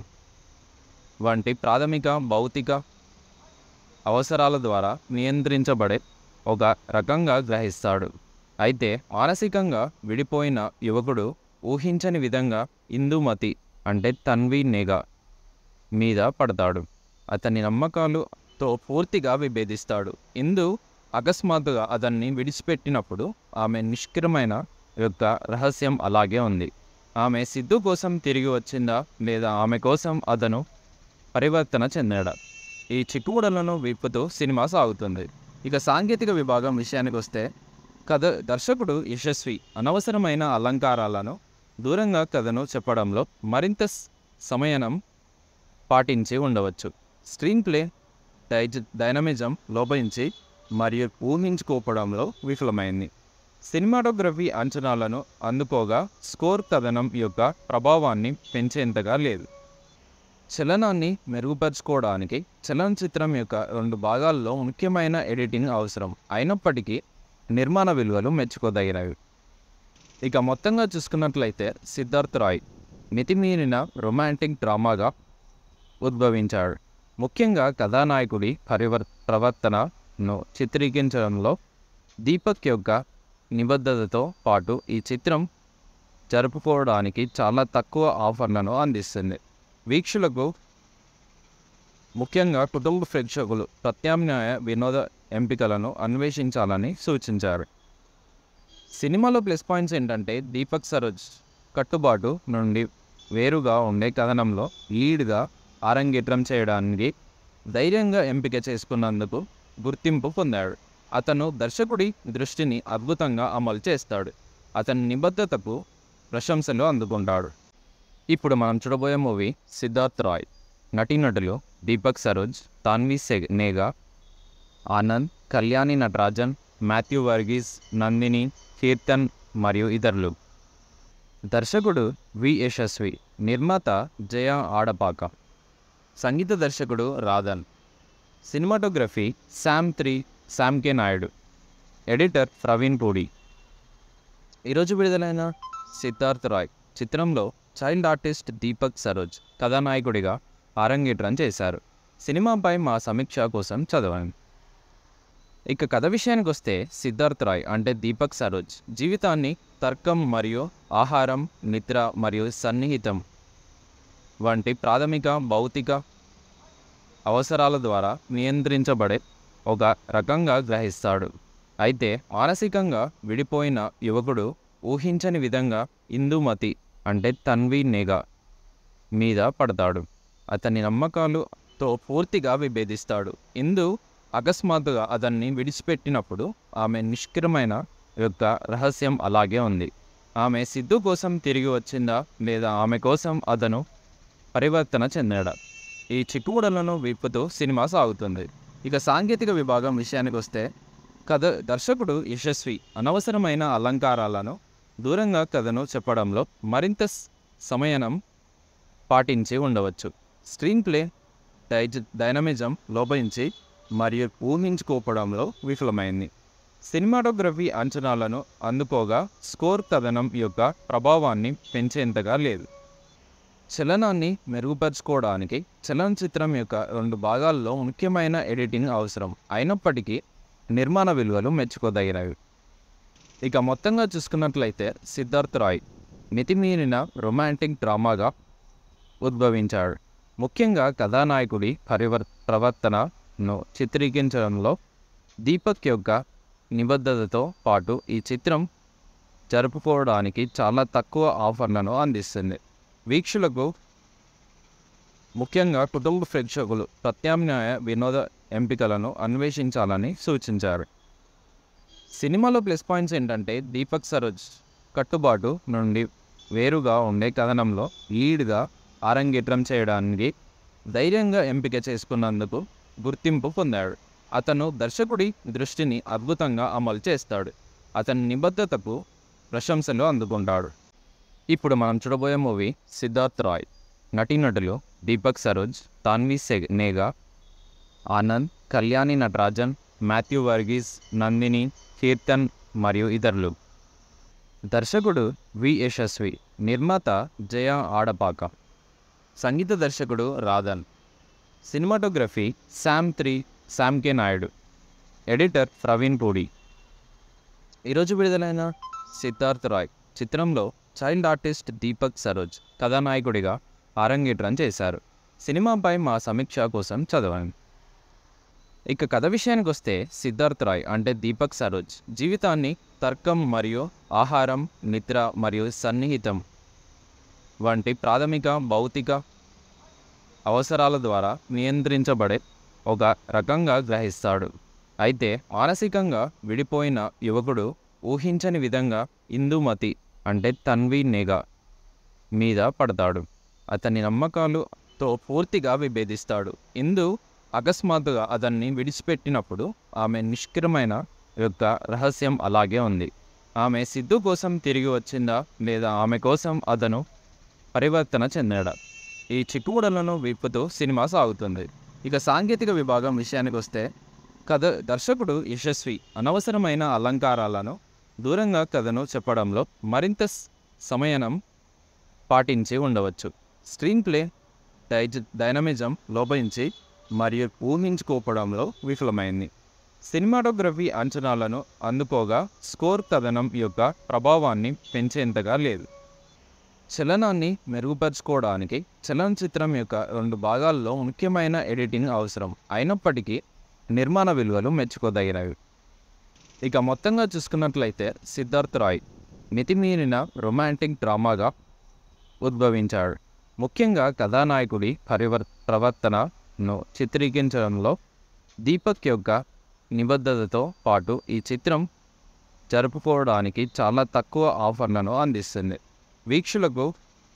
వంటి ప్రాథమిక భౌతిక అవసరాల ద్వారా నియంత్రించబడే ఒక రకంగా గ్రహిస్తాడు అయితే మానసికంగా విడిపోయిన యువకుడు ఊహించని విధంగా ఇందుమతి అంటే తన్వి నేగా మీద పడతాడు అతని నమ్మకాలుతో పూర్తిగా విభేదిస్తాడు ఇందు అకస్మాత్తుగా అతన్ని విడిచిపెట్టినప్పుడు ఆమె నిష్క్రమైన యొక్క రహస్యం అలాగే ఉంది ఆమె సిద్ధు కోసం తిరిగి వచ్చిందా లేదా ఆమె కోసం అతను పరివర్తన చెందాడా ఈ చిక్కుముడలను విప్పుతూ సినిమా సాగుతుంది ఇక సాంకేతిక విభాగం విషయానికి వస్తే కథ దర్శకుడు యశస్వి అనవసరమైన అలంకారాలను దూరంగా కథను చెప్పడంలో మరింత స్- సమయనం పాటించి ఉండవచ్చు స్క్రీన్ ప్లే డైజ డైనమిజం లోపించి మరియు ఊహించుకోవడంలో విఫలమైంది సినిమాటోగ్రఫీ అంచనాలను అందుకోగా స్కోర్ కథనం యొక్క ప్రభావాన్ని పెంచేంతగా లేదు చలనాన్ని మెరుగుపరుచుకోవడానికి చలనచిత్రం యొక్క రెండు భాగాల్లో ముఖ్యమైన ఎడిటింగ్ అవసరం అయినప్పటికీ నిర్మాణ విలువలు మెచ్చుకోదగినవి ఇక మొత్తంగా చూసుకున్నట్లయితే సిద్ధార్థ్ రాయ్ మితిమీరిన రొమాంటిక్ డ్రామాగా ఉద్భవించాడు ముఖ్యంగా కథానాయకుడి పరివర్ ప్రవర్తనను చిత్రీకరించడంలో దీపక్ యొక్క నిబద్ధతతో పాటు ఈ చిత్రం జరుపుకోవడానికి చాలా తక్కువ ఆఫర్లను అందిస్తుంది వీక్షకులకు ముఖ్యంగా కుటుంబ ప్రేక్షకులు ప్రత్యామ్నాయ వినోద ఎంపికలను అన్వేషించాలని సూచించారు సినిమాలో ప్లస్ పాయింట్స్ ఏంటంటే దీపక్ సరోజ్ కట్టుబాటు నుండి వేరుగా ఉండే కథనంలో లీడ్గా అరంగేట్రం చేయడానికి ధైర్యంగా ఎంపిక చేసుకున్నందుకు గుర్తింపు పొందాడు అతను దర్శకుడి దృష్టిని అద్భుతంగా అమలు చేస్తాడు అతని నిబద్ధతకు ప్రశంసలు అందుకుంటాడు ఇప్పుడు మనం చూడబోయే మూవీ సిద్ధార్థ్ రాయ్ నటీనటులు దీపక్ సరోజ్ తాన్వి సెగ్ నేగా ఆనంద్ కళ్యాణి నటరాజన్ మాథ్యూ వర్గీస్ నందిని కీర్తన్ మరియు ఇతరులు దర్శకుడు వి యశస్వి నిర్మాత జయ ఆడపాక సంగీత దర్శకుడు Radhan cinematography Sam three Sam K Naidu editor Praveen Pudi ఈరోజు విడుదలైన సిద్ధార్థ్ రాయ్ చిత్రంలో చైల్డ్ ఆర్టిస్ట్ దీపక్ సరోజ్ కథానాయకుడిగా అరంగేట్రం చేశారు సినిమాపై మా సమీక్ష కోసం చదవండి ఇక కథ విషయానికి వస్తే సిద్ధార్థ్ రాయ్ అంటే దీపక్ సరోజ్ జీవితాన్ని తర్కం మరియు ఆహారం నిద్ర మరియు సన్నిహితం వంటి ప్రాథమిక భౌతిక అవసరాల ద్వారా నియంత్రించబడే ఒక రకంగా గ్రహిస్తాడు అయితే మానసికంగా విడిపోయిన యువకుడు ఊహించని విధంగా ఇందుమతి అంటే తన్వి నేగా మీద పడతాడు అతని నమ్మకాలుతో పూర్తిగా విభేదిస్తాడు ఇందు అకస్మాత్తుగా అతన్ని విడిచిపెట్టినప్పుడు ఆమె నిష్క్రమైన యొక్క రహస్యం అలాగే ఉంది ఆమె సిద్ధు కోసం తిరిగి వచ్చిందా లేదా ఆమె కోసం అతను పరివర్తన చెందాడా ఈ చిక్కుముడలను విప్పుతూ సినిమా సాగుతుంది ఇక సాంకేతిక విభాగం విషయానికి వస్తే కథ దర్శకుడు యశస్వి అనవసరమైన అలంకారాలను దూరంగా కథను చెప్పడంలో మరింత స్- సమయనం పాటించి ఉండవచ్చు స్క్రీన్ ప్లే డైజ డైనమిజం లోపించి మరియు ఊహించుకోవడంలో విఫలమైంది సినిమాటోగ్రఫీ అంచనాలను అందుకోగా స్కోర్ కథనం యొక్క ప్రభావాన్ని పెంచేంతగా లేదు చలనాన్ని మెరుగుపరుచుకోవడానికి చలనచిత్రం యొక్క రెండు భాగాల్లో ముఖ్యమైన ఎడిటింగ్ అవసరం అయినప్పటికీ నిర్మాణ విలువలు మెచ్చుకోదగినవి ఇక మొత్తంగా చూసుకున్నట్లయితే సిద్ధార్థ్ రాయ్ మితిమీరిన రొమాంటిక్ డ్రామాగా ఉద్భవించాడు ముఖ్యంగా కథానాయకుడి పరివర్ ప్రవర్తనను చిత్రీకరించడంలో దీపక్ యొక్క నిబద్ధతతో పాటు ఈ చిత్రం జరుపుకోవడానికి చాలా తక్కువ ఆఫర్లను అందిస్తుంది వీక్షకులకు ముఖ్యంగా కుటుంబ ప్రేక్షకులు ప్రత్యామ్నాయ వినోద ఎంపికలను అన్వేషించాలని సూచించారు సినిమాలో ప్లస్ పాయింట్స్ ఏంటంటే దీపక్ సరోజ్ కట్టుబాటు నుండి వేరుగా ఉండే కథనంలో లీడ్గా అరంగేట్రం చేయడానికి ధైర్యంగా ఎంపిక చేసుకున్నందుకు గుర్తింపు పొందాడు అతను దర్శకుడి దృష్టిని అద్భుతంగా అమలు చేస్తాడు అతని నిబద్ధతకు ప్రశంసలు అందుకుంటాడు ఇప్పుడు మనం చూడబోయే మూవీ సిద్ధార్థ్ రాయ్ నటీనటులు దీపక్ సరోజ్ తాన్వి సెగ్ నేగా ఆనంద్ కళ్యాణి నటరాజన్ మాథ్యూ వర్గీస్ నందిని కీర్తన్ మరియు ఇతరులు దర్శకుడు వి యశస్వి నిర్మాత జయ ఆడపాక సంగీత దర్శకుడు Radhan cinematography Sam three Sam K Naidu editor Praveen Pudi ఈరోజు విడుదలైన సిద్ధార్థ్ రాయ్ చిత్రంలో చైల్డ్ ఆర్టిస్ట్ దీపక్ సరోజ్ కథానాయకుడిగా అరంగేట్రం చేశారు సినిమాపై మా సమీక్ష కోసం చదవండి ఇక కథ విషయానికి వస్తే సిద్ధార్థ్ రాయ్ అంటే దీపక్ సరోజ్ జీవితాన్ని తర్కం మరియు ఆహారం నిద్ర మరియు సన్నిహితం వంటి ప్రాథమిక భౌతిక అవసరాల ద్వారా నియంత్రించబడే ఒక రకంగా గ్రహిస్తాడు అయితే మానసికంగా విడిపోయిన యువకుడు ఊహించని విధంగా ఇందుమతి అంటే తన్వి నేగా మీద పడతాడు అతని నమ్మకాలుతో పూర్తిగా విభేదిస్తాడు ఇందు అకస్మాత్తుగా అతన్ని విడిచిపెట్టినప్పుడు ఆమె నిష్క్రమైన యొక్క రహస్యం అలాగే ఉంది ఆమె సిద్ధు కోసం తిరిగి వచ్చిందా లేదా ఆమె కోసం అతను పరివర్తన చెందాడా ఈ చిక్కుముడలను విప్పుతూ సినిమా సాగుతుంది ఇక సాంకేతిక విభాగం విషయానికి వస్తే కథ దర్శకుడు యశస్వి అనవసరమైన అలంకారాలను దూరంగా కథను చెప్పడంలో మరింత స్- సమయనం పాటించి ఉండవచ్చు స్క్రీన్ ప్లే డైజ డైనమిజం లోపించి మరియు ఊహించుకోవడంలో విఫలమైంది సినిమాటోగ్రఫీ అంచనాలను అందుకోగా స్కోర్ కథనం యొక్క ప్రభావాన్ని పెంచేంతగా లేదు చలనాన్ని మెరుగుపరుచుకోవడానికి చలనచిత్రం యొక్క రెండు భాగాల్లో ముఖ్యమైన ఎడిటింగ్ అవసరం అయినప్పటికీ నిర్మాణ విలువలు మెచ్చుకోదగినవి ఇక మొత్తంగా చూసుకున్నట్లయితే సిద్ధార్థ్ రాయ్ మితిమీరిన రొమాంటిక్ డ్రామాగా ఉద్భవించాడు ముఖ్యంగా కథానాయకుడి పరివర్ ప్రవర్తనను చిత్రీకరించడంలో దీపక్ యొక్క నిబద్ధతతో పాటు ఈ చిత్రం జరుపుకోవడానికి చాలా తక్కువ ఆఫర్లను అందిస్తుంది వీక్షకులకు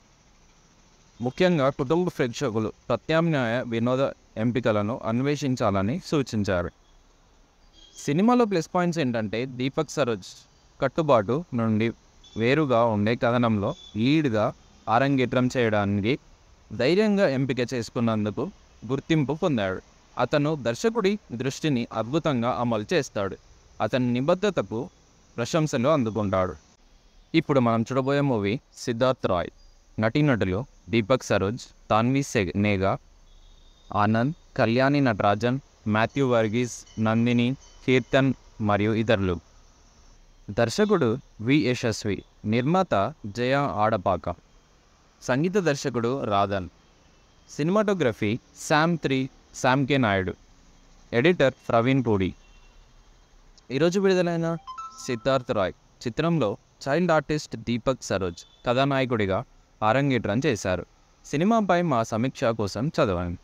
ముఖ్యంగా కుటుంబ ప్రేక్షకులు ప్రత్యామ్నాయ వినోద ఎంపికలను అన్వేషించాలని సూచించారు సినిమాలో ప్లస్ పాయింట్స్ ఏంటంటే దీపక్ సరోజ్ కట్టుబాటు నుండి వేరుగా ఉండే కథనంలో లీడ్గా ఆరంగేట్రం చేయడానికి ధైర్యంగా ఎంపిక చేసుకున్నందుకు గుర్తింపు పొందాడు అతను దర్శకుడి దృష్టిని అద్భుతంగా అమలు చేస్తాడు అతని నిబద్ధతకు ప్రశంసలు అందుకుంటాడు ఇప్పుడు మనం చూడబోయే మూవీ సిద్ధార్థ్ రాయ్ నటీనటులు దీపక్ సరోజ్ తాన్వి సెగ్ నేగా ఆనంద్ కళ్యాణి నటరాజన్ మాథ్యూ వర్గీస్ నందిని కీర్తన్ మరియు ఇతరులు దర్శకుడు వి యశస్వి నిర్మాత జయ ఆడపాక సంగీత దర్శకుడు Radhan cinematography Sam three Sam K Naidu editor Praveen Pudi ఈరోజు విడుదలైన సిద్ధార్థ్ రాయ్ చిత్రంలో చైల్డ్ ఆర్టిస్ట్ దీపక్ సరోజ్ కథానాయకుడిగా అరంగేట్రం చేశారు సినిమాపై మా సమీక్ష కోసం చదవండి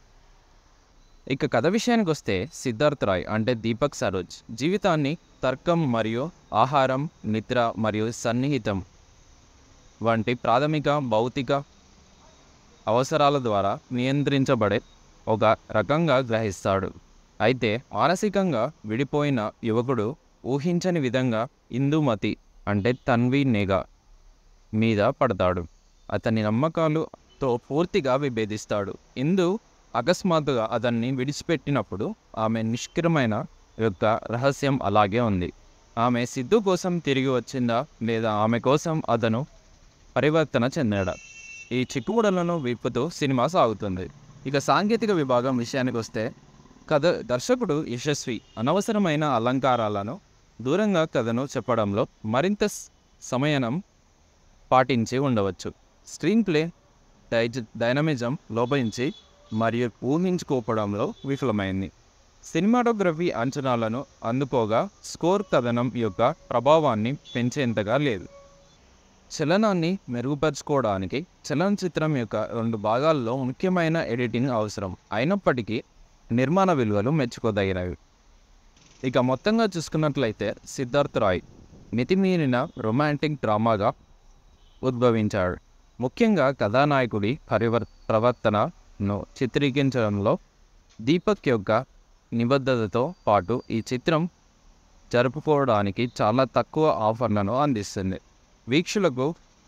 ఇక కథ విషయానికి వస్తే సిద్ధార్థ్ రాయ్ అంటే దీపక్ సరోజ్ జీవితాన్ని తర్కం మరియు ఆహారం నిద్ర మరియు సన్నిహితం వంటి ప్రాథమిక భౌతిక అవసరాల ద్వారా నియంత్రించబడే ఒక రకంగా గ్రహిస్తాడు అయితే మానసికంగా విడిపోయిన యువకుడు ఊహించని విధంగా ఇందుమతి అంటే తన్వి నేగా మీద పడతాడు అతని నమ్మకాలుతో పూర్తిగా విభేదిస్తాడు ఇందు అకస్మాత్తుగా అతన్ని విడిచిపెట్టినప్పుడు ఆమె నిష్క్రమైన యొక్క రహస్యం అలాగే ఉంది ఆమె సిద్ధు కోసం తిరిగి వచ్చిందా లేదా ఆమె కోసం అతను పరివర్తన చెందాడా ఈ చిక్కుముడలను విప్పుతూ సినిమా సాగుతుంది ఇక సాంకేతిక విభాగం విషయానికి వస్తే కథ దర్శకుడు యశస్వి అనవసరమైన అలంకారాలను దూరంగా కథను చెప్పడంలో మరింత స్- సమయనం పాటించి ఉండవచ్చు స్క్రీన్ ప్లే డైజ డైనమిజం లోపించి మరియు ఊహించుకోవడంలో విఫలమైంది సినిమాటోగ్రఫీ అంచనాలను అందుకోగా స్కోర్ కథనం యొక్క ప్రభావాన్ని పెంచేంతగా లేదు చలనాన్ని మెరుగుపరుచుకోవడానికి చలనచిత్రం యొక్క రెండు భాగాల్లో ముఖ్యమైన ఎడిటింగ్ అవసరం అయినప్పటికీ నిర్మాణ విలువలు మెచ్చుకోదగినవి ఇక మొత్తంగా చూసుకున్నట్లయితే సిద్ధార్థ్ రాయ్ మితిమీరిన రొమాంటిక్ డ్రామాగా ఉద్భవించాడు ముఖ్యంగా కథానాయకుడి పరివర్ ప్రవర్తనను చిత్రీకరించడంలో దీపక్ యొక్క నిబద్ధతతో పాటు ఈ చిత్రం జరుపుకోవడానికి చాలా తక్కువ ఆఫర్లను అందిస్తుంది వీక్షకులకు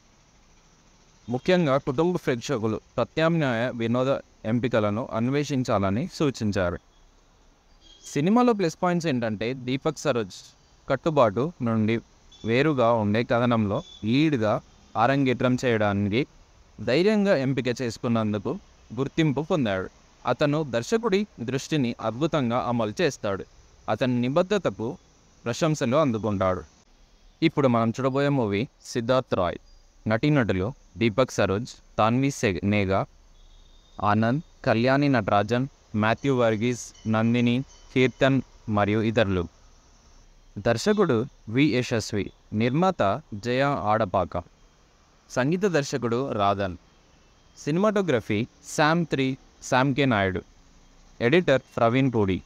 ముఖ్యంగా కుటుంబ ప్రేక్షకులు ప్రత్యామ్నాయ వినోద ఎంపికలను అన్వేషించాలని సూచించారు సినిమాలో ప్లస్ పాయింట్స్ ఏంటంటే దీపక్ సరోజ్ కట్టుబాటు నుండి వేరుగా ఉండే కథనంలో లీడ్గా ఆరంగేట్రం చేయడానికి ధైర్యంగా ఎంపిక చేసుకున్నందుకు గుర్తింపు పొందాడు అతను దర్శకుడి దృష్టిని అద్భుతంగా అమలు చేస్తాడు అతని నిబద్ధతకు ప్రశంసలు అందుకుంటాడు ఇప్పుడు మనం చూడబోయే మూవీ సిద్ధార్థ్ రాయ్ నటీనటులు దీపక్ సరోజ్ తాన్వి సెగ్ నేగా ఆనంద్ కళ్యాణి నటరాజన్ మాథ్యూ వర్గీస్ నందిని కీర్తన్ మరియు ఇతరులు దర్శకుడు వి యశస్వి నిర్మాత జయ ఆడపాక సంగీత దర్శకుడు Radhan cinematography Sam three Sam K Naidu editor Praveen Pudi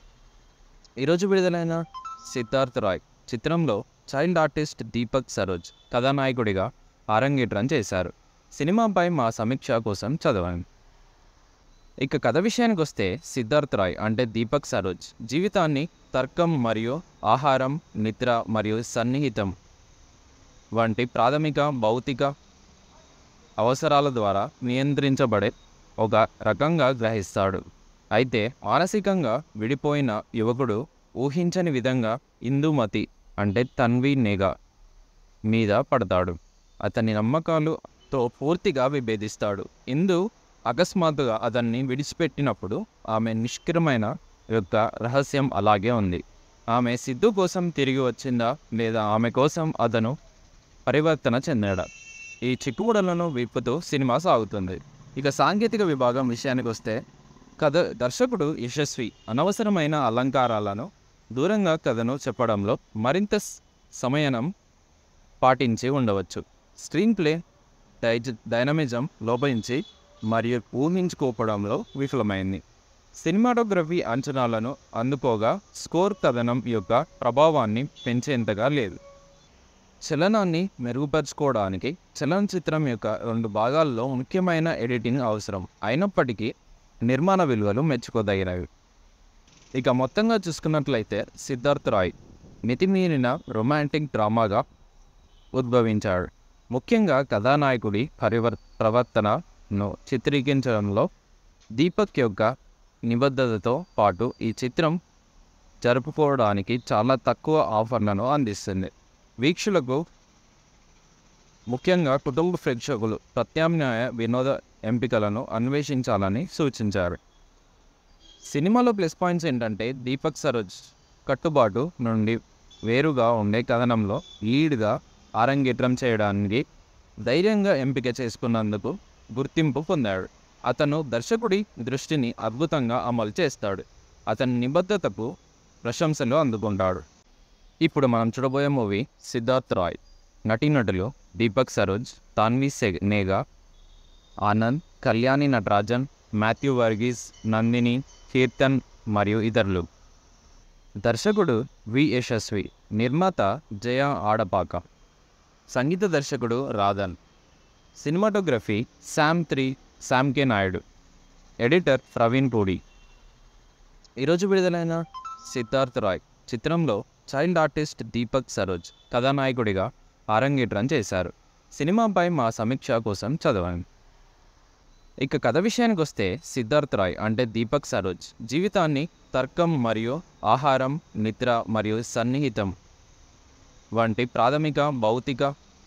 ఈరోజు విడుదలైన సిద్ధార్థ్ రాయ్ చిత్రంలో చైల్డ్ ఆర్టిస్ట్ దీపక్ సరోజ్ కథానాయకుడిగా అరంగేట్రం చేశారు సినిమాపై మా సమీక్ష కోసం చదవండి ఇక కథ విషయానికి వస్తే సిద్ధార్థ్ రాయ్ అంటే దీపక్ సరోజ్ జీవితాన్ని తర్కం మరియు ఆహారం నిద్ర మరియు సన్నిహితం వంటి ప్రాథమిక భౌతిక అవసరాల ద్వారా నియంత్రించబడే ఒక రకంగా గ్రహిస్తాడు అయితే మానసికంగా విడిపోయిన యువకుడు ఊహించని విధంగా ఇందుమతి అంటే తన్వి నేగా మీద పడతాడు అతని నమ్మకాలుతో పూర్తిగా విభేదిస్తాడు ఇందు అకస్మాత్తుగా అతన్ని విడిచిపెట్టినప్పుడు ఆమె నిష్క్రమైన యొక్క రహస్యం అలాగే ఉంది ఆమె సిద్ధు కోసం తిరిగి వచ్చిందా లేదా ఆమె కోసం అతను పరివర్తన చెందాడా ఈ చిక్కుముడలను విప్పుతూ సినిమా సాగుతుంది ఇక సాంకేతిక విభాగం విషయానికి వస్తే కథ దర్శకుడు యశస్వి అనవసరమైన అలంకారాలను దూరంగా కథను చెప్పడంలో మరింత స్- సమయనం పాటించి ఉండవచ్చు స్క్రీన్ ప్లే డైజ డైనమిజం లోపించి మరియు ఊహించుకోవడంలో విఫలమైంది సినిమాటోగ్రఫీ అంచనాలను అందుకోగా స్కోర్ కథనం యొక్క ప్రభావాన్ని పెంచేంతగా లేదు చలనాన్ని మెరుగుపరుచుకోవడానికి చలనచిత్రం యొక్క రెండు భాగాల్లో ముఖ్యమైన ఎడిటింగ్ అవసరం అయినప్పటికీ నిర్మాణ విలువలు మెచ్చుకోదగినవి ఇక మొత్తంగా చూసుకున్నట్లయితే సిద్ధార్థ్ రాయ్ మితిమీరిన రొమాంటిక్ డ్రామాగా ఉద్భవించాడు ముఖ్యంగా కథానాయకుడి పరివర్ ప్రవర్తనను చిత్రీకరించడంలో దీపక్ యొక్క నిబద్ధతతో పాటు ఈ చిత్రం జరుపుకోవడానికి చాలా తక్కువ ఆఫర్లను అందిస్తుంది వీక్షకులకు ముఖ్యంగా కుటుంబ ప్రేక్షకులు ప్రత్యామ్నాయ వినోద ఎంపికలను అన్వేషించాలని సూచించారు సినిమాలో ప్లస్ పాయింట్స్ ఏంటంటే దీపక్ సరోజ్ కట్టుబాటు నుండి వేరుగా ఉండే కథనంలో లీడ్గా ఆరంగేట్రం చేయడానికి ధైర్యంగా ఎంపిక చేసుకున్నందుకు గుర్తింపు పొందాడు అతను దర్శకుడి దృష్టిని అద్భుతంగా అమలు చేస్తాడు అతని నిబద్ధతకు ప్రశంసలు అందుకుంటాడు ఇప్పుడు మనం చూడబోయే మూవీ సిద్ధార్థ్ రాయ్ నటీనటులు దీపక్ సరోజ్ తాన్వి సెగ్ నేగా ఆనంద్ కళ్యాణి నటరాజన్ మాథ్యూ వర్గీస్ నందిని కీర్తన్ మరియు ఇతరులు దర్శకుడు వి యశస్వి నిర్మాత జయ ఆడపాక సంగీత దర్శకుడు Radhan cinematography Sam three Sam K Naidu editor Praveen Pudi ఈరోజు విడుదలైన సిద్ధార్థ్ రాయ్ చిత్రంలో చైల్డ్ ఆర్టిస్ట్ దీపక్ సరోజ్ కథానాయకుడిగా అరంగేట్రం చేశారు సినిమాపై మా సమీక్ష కోసం చదవండి ఇక కథ విషయానికి వస్తే సిద్ధార్థ్ రాయ్ అంటే దీపక్ సరోజ్ జీవితాన్ని తర్కం మరియు ఆహారం నిద్ర మరియు సన్నిహితం వంటి ప్రాథమిక భౌతిక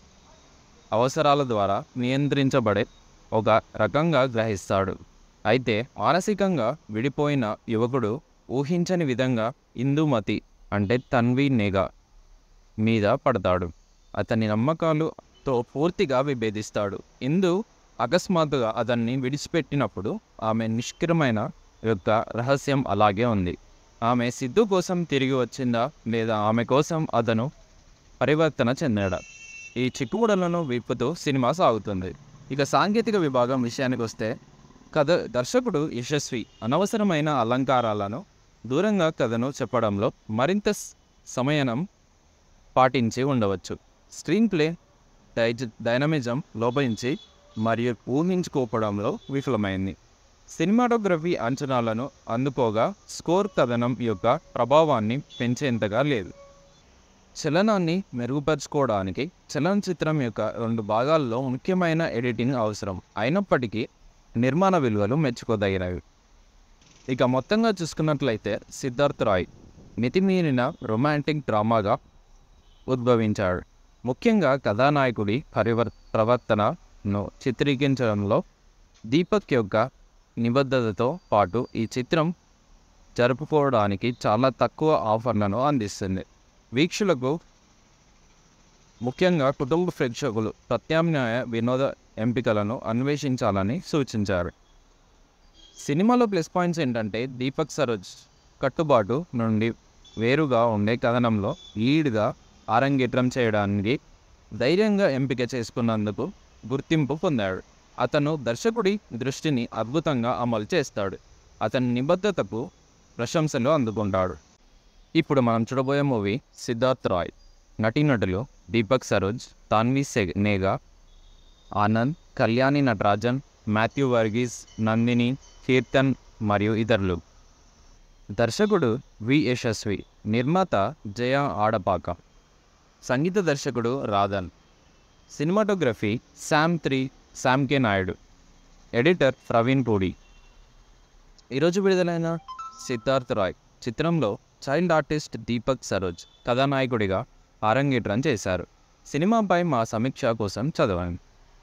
అవసరాల ద్వారా నియంత్రించబడే ఒక రకంగా గ్రహిస్తాడు అయితే మానసికంగా విడిపోయిన యువకుడు ఊహించని విధంగా ఇందుమతి అంటే తన్వి నేగా మీద పడతాడు అతని నమ్మకాలుతో పూర్తిగా విభేదిస్తాడు ఇందు అకస్మాత్తుగా అతన్ని విడిచిపెట్టినప్పుడు ఆమె నిష్క్రమైన యొక్క రహస్యం అలాగే ఉంది ఆమె సిద్ధు కోసం తిరిగి వచ్చిందా లేదా ఆమె కోసం అతను పరివర్తన చెందాడా ఈ చిక్కుముడలను విప్పుతూ సినిమా సాగుతుంది ఇక సాంకేతిక విభాగం విషయానికి వస్తే కథ దర్శకుడు యశస్వి అనవసరమైన అలంకారాలను దూరంగా కథను చెప్పడంలో మరింత స్- సమయనం పాటించి ఉండవచ్చు స్క్రీన్ ప్లే డైజ డైనమిజం లోపించి మరియు ఊహించుకోవడంలో విఫలమైంది సినిమాటోగ్రఫీ అంచనాలను అందుకోగా స్కోర్ కథనం యొక్క ప్రభావాన్ని పెంచేంతగా లేదు చలనాన్ని మెరుగుపరుచుకోవడానికి చలనచిత్రం యొక్క రెండు భాగాల్లో ముఖ్యమైన ఎడిటింగ్ అవసరం అయినప్పటికీ నిర్మాణ విలువలు మెచ్చుకోదగినవి ఇక మొత్తంగా చూసుకున్నట్లయితే సిద్ధార్థ్ రాయ్ మితిమీరిన రొమాంటిక్ డ్రామాగా ఉద్భవించాడు ముఖ్యంగా కథానాయకుడి పరివర్ ప్రవర్తనను చిత్రీకరించడంలో దీపక్ యొక్క నిబద్ధతతో పాటు ఈ చిత్రం జరుపుకోవడానికి చాలా తక్కువ ఆఫర్లను అందిస్తుంది వీక్షకులకు ముఖ్యంగా కుటుంబ ప్రేక్షకులు ప్రత్యామ్నాయ వినోద ఎంపికలను అన్వేషించాలని సూచించారు సినిమాలో ప్లస్ పాయింట్స్ ఏంటంటే దీపక్ సరోజ్ కట్టుబాటు నుండి వేరుగా ఉండే కథనంలో లీడ్గా ఆరంగేట్రం చేయడానికి ధైర్యంగా ఎంపిక చేసుకున్నందుకు గుర్తింపు పొందాడు అతను దర్శకుడి దృష్టిని అద్భుతంగా అమలు చేస్తాడు అతని నిబద్ధతకు ప్రశంసలు అందుకుంటాడు ఇప్పుడు మనం చూడబోయే మూవీ సిద్ధార్థ్ రాయ్ నటీనటులు దీపక్ సరోజ్ తాన్వి సెనేగా ఆనంద్ కళ్యాణి నటరాజన్ మాథ్యూ వర్గీస్ నందిని కీర్తన్ మరియు ఇతరులు దర్శకుడు వి యశస్వి నిర్మాత జయ ఆడపాక సంగీత దర్శకుడు Radhan cinematography Sam three Sam K Naidu editor Praveen Pudi ఈరోజు విడుదలైన సిద్ధార్థ్ రాయ్ చిత్రంలో చైల్డ్ ఆర్టిస్ట్ దీపక్ సరోజ్ కథానాయకుడిగా అరంగేట్రం చేశారు సినిమాపై మా సమీక్ష కోసం చదవండి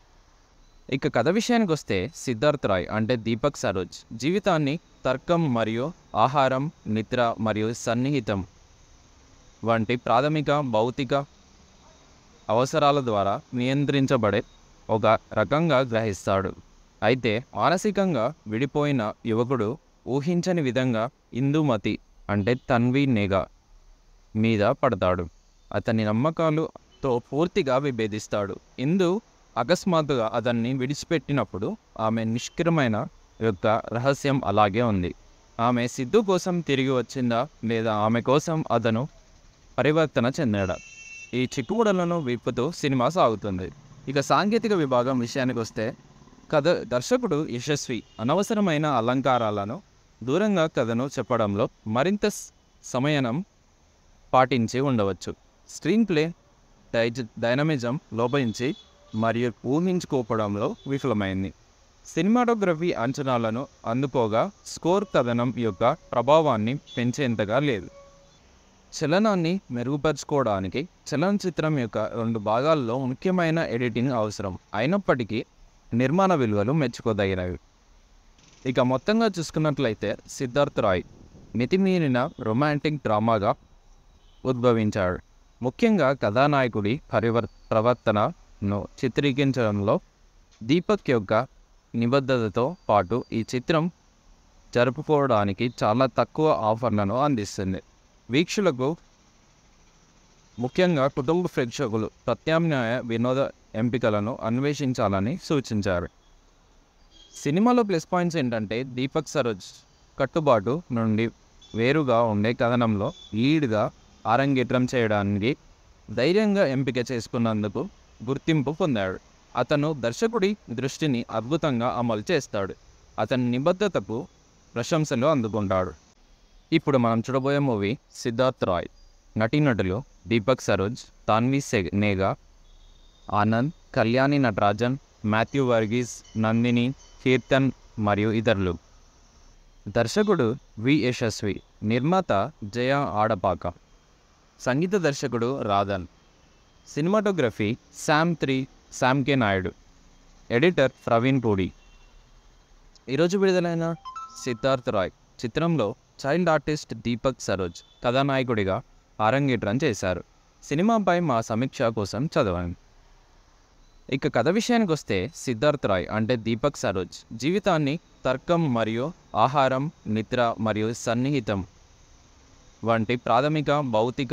ఇక కథ విషయానికి వస్తే సిద్ధార్థ్ రాయ్ అంటే దీపక్ సరోజ్ జీవితాన్ని తర్కం మరియు ఆహారం నిద్ర మరియు సన్నిహితం వంటి ప్రాథమిక భౌతిక అవసరాల ద్వారా నియంత్రించబడే ఒక రకంగా గ్రహిస్తాడు అయితే మానసికంగా విడిపోయిన యువకుడు ఊహించని విధంగా ఇందుమతి అంటే తన్వి నేగా మీద పడతాడు అతని నమ్మకాలుతో పూర్తిగా విభేదిస్తాడు ఇందు అకస్మాత్తుగా అతన్ని విడిచిపెట్టినప్పుడు ఆమె నిష్క్రమైన యొక్క రహస్యం అలాగే ఉంది ఆమె సిద్ధు కోసం తిరిగి వచ్చిందా లేదా ఆమె కోసం అతను పరివర్తన చెందాడా ఈ చిక్కుముడలను విప్పుతూ సినిమా సాగుతుంది ఇక సాంకేతిక విభాగం విషయానికి వస్తే కథ దర్శకుడు యశస్వి అనవసరమైన అలంకారాలను దూరంగా కథను చెప్పడంలో మరింత స్- సమయనం పాటించి ఉండవచ్చు స్క్రీన్ ప్లే డైజ డైనమిజం లోపించి మరియు ఊహించుకోవడంలో విఫలమైంది సినిమాటోగ్రఫీ అంచనాలను అందుకోగా స్కోర్ కథనం యొక్క ప్రభావాన్ని పెంచేంతగా లేదు చలనాన్ని మెరుగుపరుచుకోవడానికి చలనచిత్రం యొక్క రెండు భాగాల్లో ముఖ్యమైన ఎడిటింగ్ అవసరం అయినప్పటికీ నిర్మాణ విలువలు మెచ్చుకోదగినవి ఇక మొత్తంగా చూసుకున్నట్లయితే సిద్ధార్థ్ రాయ్ మితిమీరిన రొమాంటిక్ డ్రామాగా ఉద్భవించాడు ముఖ్యంగా కథానాయకుడి పరివర్ ప్రవర్తనను చిత్రీకరించడంలో దీపక్ యొక్క నిబద్ధతతో పాటు ఈ చిత్రం జరుపుకోవడానికి చాలా తక్కువ ఆఫర్లను అందిస్తుంది వీక్షకులకు ముఖ్యంగా కుటుంబ ప్రేక్షకులు ప్రత్యామ్నాయ వినోద ఎంపికలను అన్వేషించాలని సూచించారు సినిమాలో ప్లస్ పాయింట్స్ ఏంటంటే దీపక్ సరోజ్ కట్టుబాటు నుండి వేరుగా ఉండే కథనంలో లీడ్గా ఆరంగేట్రం చేయడానికి ధైర్యంగా ఎంపిక చేసుకున్నందుకు గుర్తింపు పొందాడు అతను దర్శకుడి దృష్టిని అద్భుతంగా అమలు చేస్తాడు అతని నిబద్ధతకు ప్రశంసలు అందుకుంటాడు ఇప్పుడు మనం చూడబోయే మూవీ సిద్ధార్థ్ రాయ్ నటీనటులు దీపక్ సరోజ్ తాన్వి సెనేగా ఆనంద్ కళ్యాణి నటరాజన్ మాథ్యూ వర్గీస్ నందిని కీర్తన్ మరియు ఇతరులు దర్శకుడు వి యశస్వి నిర్మాత జయ ఆడపాక సంగీత దర్శకుడు Radhan cinematography Sam three Sam K Naidu editor Praveen Pudi ఈరోజు విడుదలైన సిద్ధార్థ్ రాయ్ చిత్రంలో చైల్డ్ ఆర్టిస్ట్ దీపక్ సరోజ్ కథానాయకుడిగా అరంగేట్రం చేశారు సినిమాపై మా సమీక్ష కోసం చదవండి ఇక కథ విషయానికి వస్తే సిద్ధార్థ్ రాయ్ అంటే దీపక్ సరోజ్ జీవితాన్ని తర్కం మరియు ఆహారం నిద్ర మరియు సన్నిహితం వంటి ప్రాథమిక భౌతిక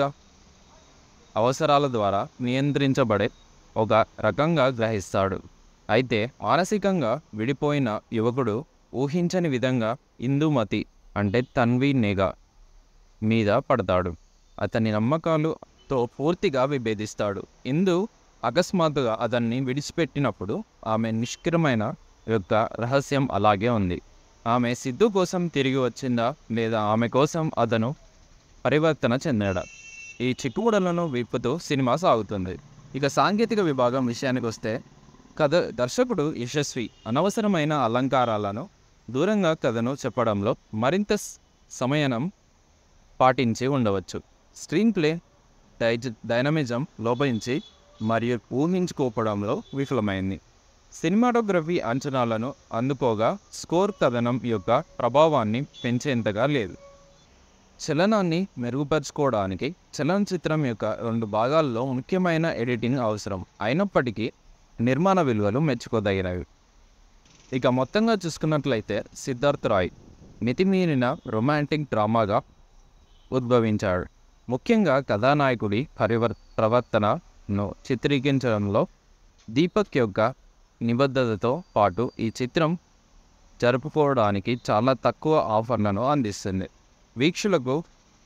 అవసరాల ద్వారా నియంత్రించబడే ఒక రకంగా గ్రహిస్తాడు అయితే మానసికంగా విడిపోయిన యువకుడు ఊహించని విధంగా ఇందుమతి అంటే తన్వి నేగా మీద పడతాడు అతని నమ్మకాలుతో పూర్తిగా విభేదిస్తాడు ఇందు అకస్మాత్తుగా అతన్ని విడిచిపెట్టినప్పుడు ఆమె నిష్క్రమైన యొక్క రహస్యం అలాగే ఉంది ఆమె సిద్ధు కోసం తిరిగి వచ్చిందా లేదా ఆమె కోసం అతను పరివర్తన చెందాడా ఈ చిక్కుముడలను విప్పుతూ సినిమా సాగుతుంది ఇక సాంకేతిక విభాగం విషయానికి వస్తే కథ దర్శకుడు యశస్వి అనవసరమైన అలంకారాలను దూరంగా కథను చెప్పడంలో మరింత స్- సమయనం పాటించి ఉండవచ్చు స్క్రీన్ ప్లే డైజ డైనమిజం లోపించి మరియు ఊహించుకోవడంలో విఫలమైంది సినిమాటోగ్రఫీ అంచనాలను అందుకోగా స్కోర్ కథనం యొక్క ప్రభావాన్ని పెంచేంతగా లేదు చలనాన్ని మెరుగుపరుచుకోవడానికి చలనచిత్రం యొక్క రెండు భాగాల్లో ముఖ్యమైన ఎడిటింగ్ అవసరం అయినప్పటికీ నిర్మాణ విలువలు మెచ్చుకోదగినవి ఇక మొత్తంగా చూసుకున్నట్లయితే సిద్ధార్థ్ రాయ్ మితిమీరిన రొమాంటిక్ డ్రామాగా ఉద్భవించాడు ముఖ్యంగా కథానాయకుడి పరివర్ ప్రవర్తనను చిత్రీకరించడంలో దీపక్ యొక్క నిబద్ధతతో పాటు ఈ చిత్రం జరుపుకోవడానికి చాలా తక్కువ ఆఫర్లను అందిస్తుంది వీక్షకులకు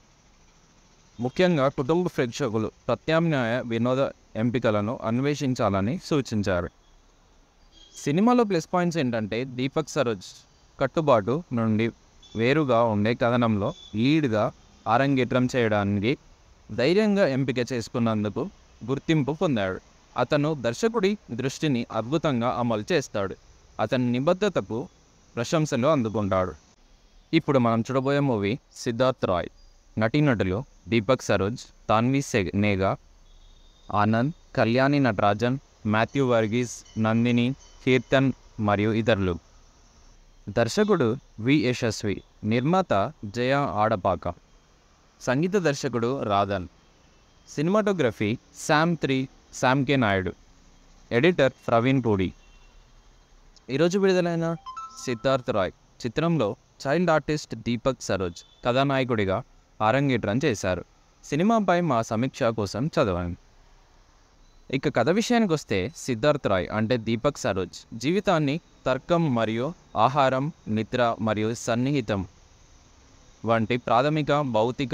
ముఖ్యంగా కుటుంబ ప్రేక్షకులు ప్రత్యామ్నాయ వినోద ఎంపికలను అన్వేషించాలని సూచించారు సినిమాలో ప్లస్ పాయింట్స్ ఏంటంటే దీపక్ సరోజ్ కట్టుబాటు నుండి వేరుగా ఉండే కథనంలో లీడ్గా ఆరంగేట్రం చేయడానికి ధైర్యంగా ఎంపిక చేసుకున్నందుకు గుర్తింపు పొందాడు అతను దర్శకుడి దృష్టిని అద్భుతంగా అమలు చేస్తాడు అతని నిబద్ధతకు ప్రశంసలు అందుకుంటాడు ఇప్పుడు మనం చూడబోయే మూవీ సిద్ధార్థ్ రాయ్ నటీనటులు దీపక్ సరోజ్ తాన్వి సెగ్ నేగా ఆనంద్ కళ్యాణి నటరాజన్ మాథ్యూ వర్గీస్ నందిని కీర్తన్ మరియు ఇతరులు దర్శకుడు వి యశస్వి నిర్మాత జయ ఆడపాక సంగీత దర్శకుడు Radhan cinematography Sam three Sam K Naidu editor Praveen Pudi ఈరోజు విడుదలైన సిద్ధార్థ్ రాయ్ చిత్రంలో చైల్డ్ ఆర్టిస్ట్ దీపక్ సరోజ్ కథానాయకుడిగా అరంగేట్రం చేశారు సినిమాపై మా సమీక్ష కోసం చదవండి ఇక కథ విషయానికి వస్తే సిద్ధార్థ్ రాయ్ అంటే దీపక్ సరోజ్ జీవితాన్ని తర్కం మరియు ఆహారం నిద్ర మరియు సన్నిహితం వంటి ప్రాథమిక భౌతిక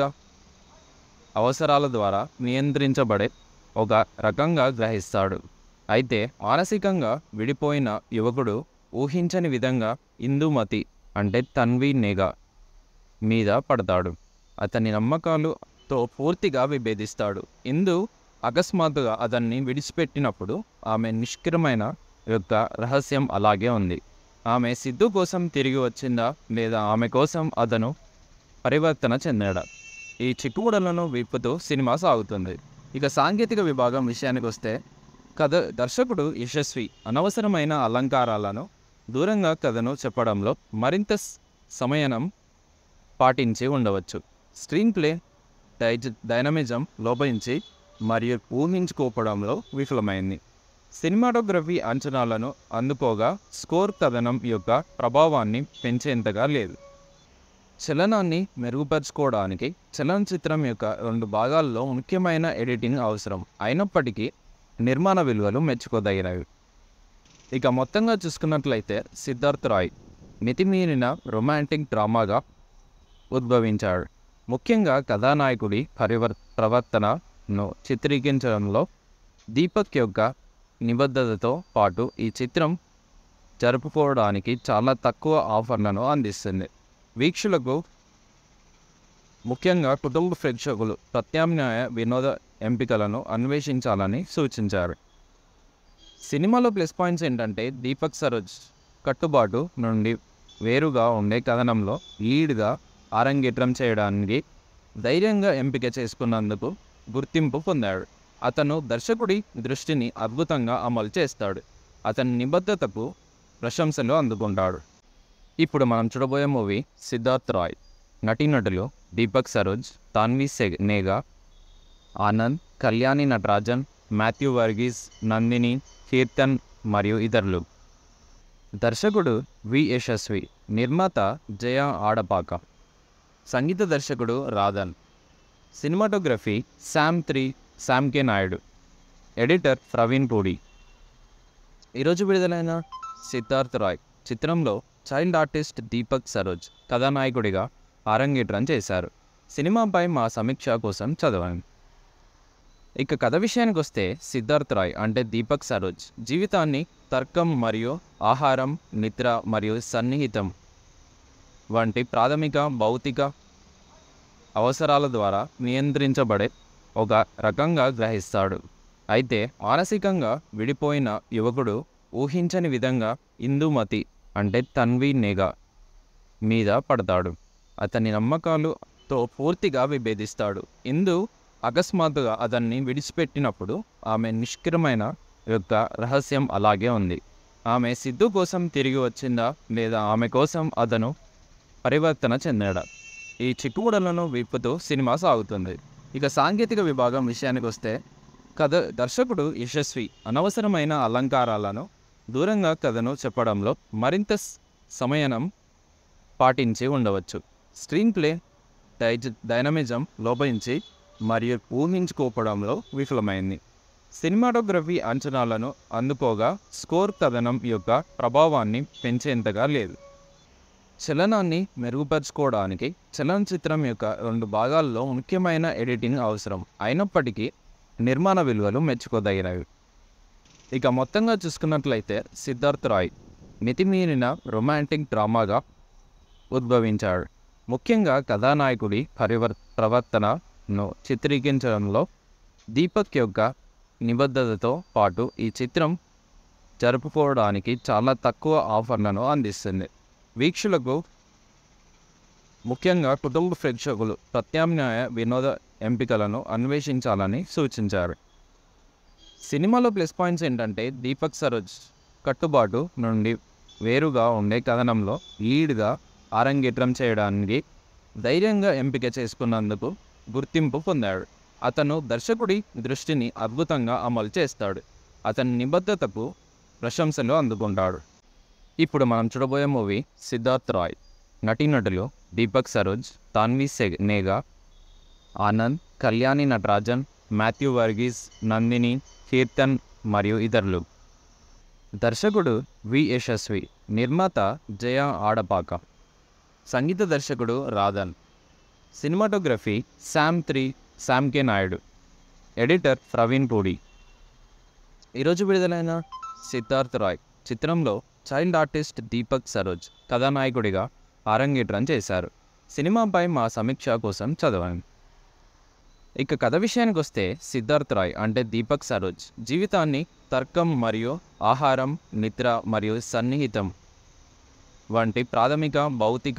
అవసరాల ద్వారా నియంత్రించబడే ఒక రకంగా గ్రహిస్తాడు అయితే మానసికంగా విడిపోయిన యువకుడు ఊహించని విధంగా ఇందుమతి అంటే తన్వి నేగా మీద పడతాడు అతని నమ్మకాలుతో పూర్తిగా విభేదిస్తాడు ఇందు అకస్మాత్తుగా అతన్ని విడిచిపెట్టినప్పుడు ఆమె నిష్క్రమైన యొక్క రహస్యం అలాగే ఉంది ఆమె సిద్ధు కోసం తిరిగి వచ్చిందా లేదా ఆమె కోసం అతను పరివర్తన చెందాడా ఈ చిక్కుముడలను విప్పుతూ సినిమా సాగుతుంది ఇక సాంకేతిక విభాగం విషయానికి వస్తే కథ దర్శకుడు యశస్వి అనవసరమైన అలంకారాలను దూరంగా కథను చెప్పడంలో మరింత స్- సమయనం పాటించి ఉండవచ్చు స్క్రీన్ ప్లే డైజ డైనమిజం లోపించి మరియు ఊహించుకోవడంలో విఫలమైంది సినిమాటోగ్రఫీ అంచనాలను అందుకోగా స్కోర్ కథనం యొక్క ప్రభావాన్ని పెంచేంతగా లేదు చలనాన్ని మెరుగుపరుచుకోవడానికి చలనచిత్రం యొక్క రెండు భాగాల్లో ముఖ్యమైన ఎడిటింగ్ అవసరం అయినప్పటికీ నిర్మాణ విలువలు మెచ్చుకోదగినవి ఇక మొత్తంగా చూసుకున్నట్లయితే సిద్ధార్థ్ రాయ్ మితిమీరిన రొమాంటిక్ డ్రామాగా ఉద్భవించాడు ముఖ్యంగా కథానాయకుడి పరివర్ ప్రవర్తనను చిత్రీకరించడంలో దీపక్ యొక్క నిబద్ధతతో పాటు ఈ చిత్రం జరుపుకోవడానికి చాలా తక్కువ ఆఫర్లను అందిస్తుంది వీక్షకులకు ముఖ్యంగా కుటుంబ ప్రేక్షకులు ప్రత్యామ్నాయ వినోద ఎంపికలను అన్వేషించాలని సూచించారు సినిమాలో ప్లస్ పాయింట్స్ ఏంటంటే దీపక్ సరోజ్ కట్టుబాటు నుండి వేరుగా ఉండే కథనంలో లీడ్గా ఆరంగేట్రం చేయడానికి ధైర్యంగా ఎంపిక చేసుకున్నందుకు గుర్తింపు పొందాడు అతను దర్శకుడి దృష్టిని అద్భుతంగా అమలు చేస్తాడు అతని నిబద్ధతకు ప్రశంసలు అందుకుంటాడు ఇప్పుడు మనం చూడబోయే మూవీ సిద్ధార్థ్ రాయ్ నటీనటులు దీపక్ సరోజ్ తాన్వి సెగ్ నేగా ఆనంద్ కళ్యాణి నటరాజన్ మాథ్యూ వర్గీస్ నందిని కీర్తన్ మరియు ఇతరులు దర్శకుడు వి యశస్వి నిర్మాత జయ ఆడపాక సంగీత దర్శకుడు Radhan cinematography Sam three Sam K Naidu editor Praveen Pudi ఈరోజు విడుదలైన సిద్ధార్థ్ రాయ్ చిత్రంలో చైల్డ్ ఆర్టిస్ట్ దీపక్ సరోజ్ కథానాయకుడిగా అరంగేట్రం చేశారు సినిమాపై మా సమీక్ష కోసం చదవండి ఇక కథ విషయానికి వస్తే సిద్ధార్థ్ రాయ్ అంటే దీపక్ సరోజ్ జీవితాన్ని తర్కం మరియు ఆహారం నిద్ర మరియు సన్నిహితం వంటి ప్రాథమిక భౌతిక అవసరాల ద్వారా నియంత్రించబడే ఒక రకంగా గ్రహిస్తాడు అయితే మానసికంగా విడిపోయిన యువకుడు ఊహించని విధంగా ఇందుమతి అంటే తన్వి నేగా మీద పడతాడు అతని నమ్మకాలుతో పూర్తిగా విభేదిస్తాడు ఇందు అకస్మాత్తుగా అతన్ని విడిచిపెట్టినప్పుడు ఆమె నిష్క్రమైన యొక్క రహస్యం అలాగే ఉంది ఆమె సిద్ధు కోసం తిరిగి వచ్చిందా లేదా ఆమె కోసం అతను పరివర్తన చెందాడా ఈ చిక్కుముడలను విప్పుతూ సినిమా సాగుతుంది ఇక సాంకేతిక విభాగం విషయానికి వస్తే కథ దర్శకుడు యశస్వి అనవసరమైన అలంకారాలను దూరంగా కథను చెప్పడంలో మరింత స్- సమయనం పాటించి ఉండవచ్చు స్క్రీన్ ప్లే డైజ డైనమిజం లోపించి మరియు ఊహించుకోవడంలో విఫలమైంది సినిమాటోగ్రఫీ అంచనాలను అందుకోగా స్కోర్ కథనం యొక్క ప్రభావాన్ని పెంచేంతగా లేదు చలనాన్ని మెరుగుపరుచుకోవడానికి చలనచిత్రం యొక్క రెండు భాగాల్లో ముఖ్యమైన ఎడిటింగ్ అవసరం అయినప్పటికీ నిర్మాణ విలువలు మెచ్చుకోదగినవి ఇక మొత్తంగా చూసుకున్నట్లయితే సిద్ధార్థ్ రాయ్ మితిమీరిన రొమాంటిక్ డ్రామాగా ఉద్భవించాడు ముఖ్యంగా కథానాయకుడి పరివర్ ప్రవర్తనను చిత్రీకరించడంలో దీపక్ యొక్క నిబద్ధతతో పాటు ఈ చిత్రం జరుపుకోవడానికి చాలా తక్కువ ఆఫర్లను అందిస్తుంది వీక్షకులకు ముఖ్యంగా కుటుంబ ప్రేక్షకులు ప్రత్యామ్నాయ వినోద ఎంపికలను అన్వేషించాలని సూచించారు సినిమాలో ప్లస్ పాయింట్స్ ఏంటంటే దీపక్ సరోజ్ కట్టుబాటు నుండి వేరుగా ఉండే కథనంలో లీడ్గా ఆరంగేట్రం చేయడానికి ధైర్యంగా ఎంపిక చేసుకున్నందుకు గుర్తింపు పొందాడు అతను దర్శకుడి దృష్టిని అద్భుతంగా అమలు చేస్తాడు అతని నిబద్ధతకు ప్రశంసలు అందుకుంటాడు ఇప్పుడు మనం చూడబోయే మూవీ సిద్ధార్థ్ రాయ్ నటీనటులు దీపక్ సరోజ్ తాన్వి సెగ్ నేగా ఆనంద్ కళ్యాణి నటరాజన్ మాథ్యూ వర్గీస్ నందిని కీర్తన్ మరియు ఇతరులు దర్శకుడు వి యశస్వి నిర్మాత జయ ఆడపాక సంగీత దర్శకుడు Radhan cinematography Sam three Sam K Naidu editor Praveen Pudi ఈరోజు విడుదలైన సిద్ధార్థ్ రాయ్ చిత్రంలో చైల్డ్ ఆర్టిస్ట్ దీపక్ సరోజ్ కథానాయకుడిగా అరంగేట్రం చేశారు సినిమాపై మా సమీక్ష కోసం చదవండి ఇక కథ విషయానికి వస్తే సిద్ధార్థ్ రాయ్ అంటే దీపక్ సరోజ్ జీవితాన్ని తర్కం మరియు ఆహారం నిద్ర మరియు సన్నిహితం వంటి ప్రాథమిక భౌతిక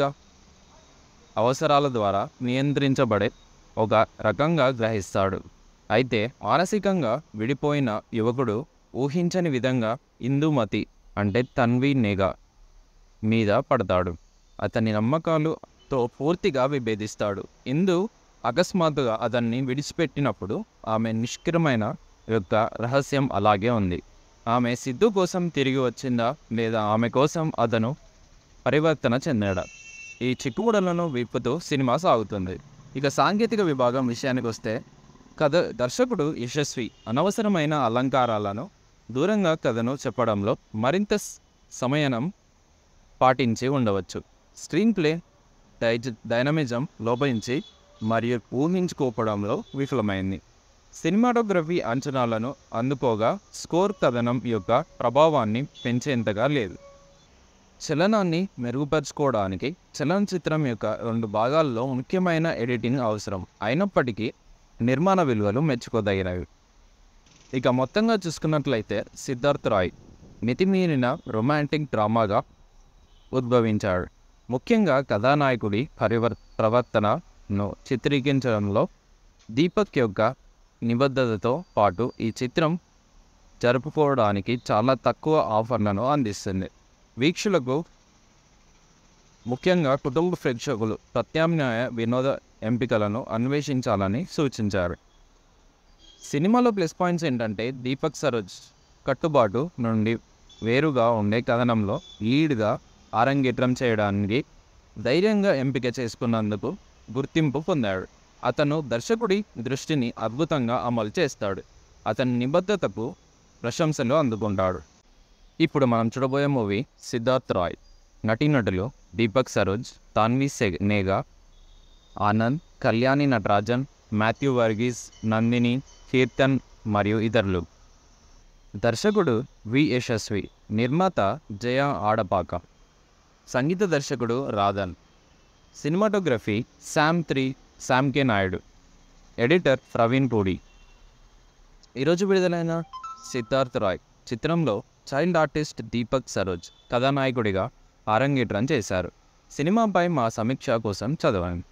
అవసరాల ద్వారా నియంత్రించబడే ఒక రకంగా గ్రహిస్తాడు అయితే మానసికంగా విడిపోయిన యువకుడు ఊహించని విధంగా ఇందుమతి అంటే తన్వి నేగా మీద పడతాడు అతని నమ్మకాలుతో పూర్తిగా విభేదిస్తాడు ఇందు అకస్మాత్తుగా అతన్ని విడిచిపెట్టినప్పుడు ఆమె నిష్క్రమైన యొక్క రహస్యం అలాగే ఉంది ఆమె సిద్ధు కోసం తిరిగి వచ్చిందా లేదా ఆమె కోసం అతను పరివర్తన చెందాడా ఈ చిక్కుముడలను విప్పుతూ సినిమా సాగుతుంది ఇక సాంకేతిక విభాగం విషయానికి వస్తే కథ దర్శకుడు యశస్వి అనవసరమైన అలంకారాలను దూరంగా కథను చెప్పడంలో మరింత స్- సమయనం పాటించి ఉండవచ్చు స్క్రీన్ ప్లే డైజ డైనమిజం లోపించి మరియు ఊహించుకోవడంలో విఫలమైంది సినిమాటోగ్రఫీ అంచనాలను అందుకోగా స్కోర్ కథనం యొక్క ప్రభావాన్ని పెంచేంతగా లేదు చలనాన్ని మెరుగుపరుచుకోవడానికి చలనచిత్రం యొక్క రెండు భాగాల్లో ముఖ్యమైన ఎడిటింగ్ అవసరం అయినప్పటికీ నిర్మాణ విలువలు మెచ్చుకోదగినవి ఇక మొత్తంగా చూసుకున్నట్లయితే సిద్ధార్థ్ రాయ్ మితిమీరిన రొమాంటిక్ డ్రామాగా ఉద్భవించాడు ముఖ్యంగా కథానాయకుడి పరివర్ ప్రవర్తనను చిత్రీకరించడంలో దీపక్ యొక్క నిబద్ధతతో పాటు ఈ చిత్రం జరుపుకోవడానికి చాలా తక్కువ ఆఫర్లను అందిస్తుంది వీక్షకులకు ముఖ్యంగా కుటుంబ ప్రేక్షకులు ప్రత్యామ్నాయ వినోద ఎంపికలను అన్వేషించాలని సూచించారు సినిమాలో ప్లస్ పాయింట్స్ ఏంటంటే దీపక్ సరోజ్ కట్టుబాటు నుండి వేరుగా ఉండే కథనంలో లీడ్గా ఆరంగేట్రం చేయడానికి ధైర్యంగా ఎంపిక చేసుకున్నందుకు గుర్తింపు పొందాడు అతను దర్శకుడి దృష్టిని అద్భుతంగా అమలు చేస్తాడు అతని నిబద్ధతకు ప్రశంసలు అందుకుంటాడు ఇప్పుడు మనం చూడబోయే మూవీ సిద్ధార్థ్ రాయ్ నటీనటులు దీపక్ సరోజ్ తాన్వి సెగ్ నేగా ఆనంద్ కళ్యాణి నటరాజన్ మాథ్యూ వర్గీస్ నందిని కీర్తన్ మరియు ఇతరులు దర్శకుడు వి యశస్వి నిర్మాత జయ ఆడపాక సంగీత దర్శకుడు Radhan cinematography Sam three Sam K Naidu editor Praveen Pudi ఈరోజు విడుదలైన సిద్ధార్థ్ రాయ్ చిత్రంలో చైల్డ్ ఆర్టిస్ట్ దీపక్ సరోజ్ కథానాయకుడిగా అరంగేట్రం చేశారు సినిమాపై మా సమీక్ష కోసం చదవండి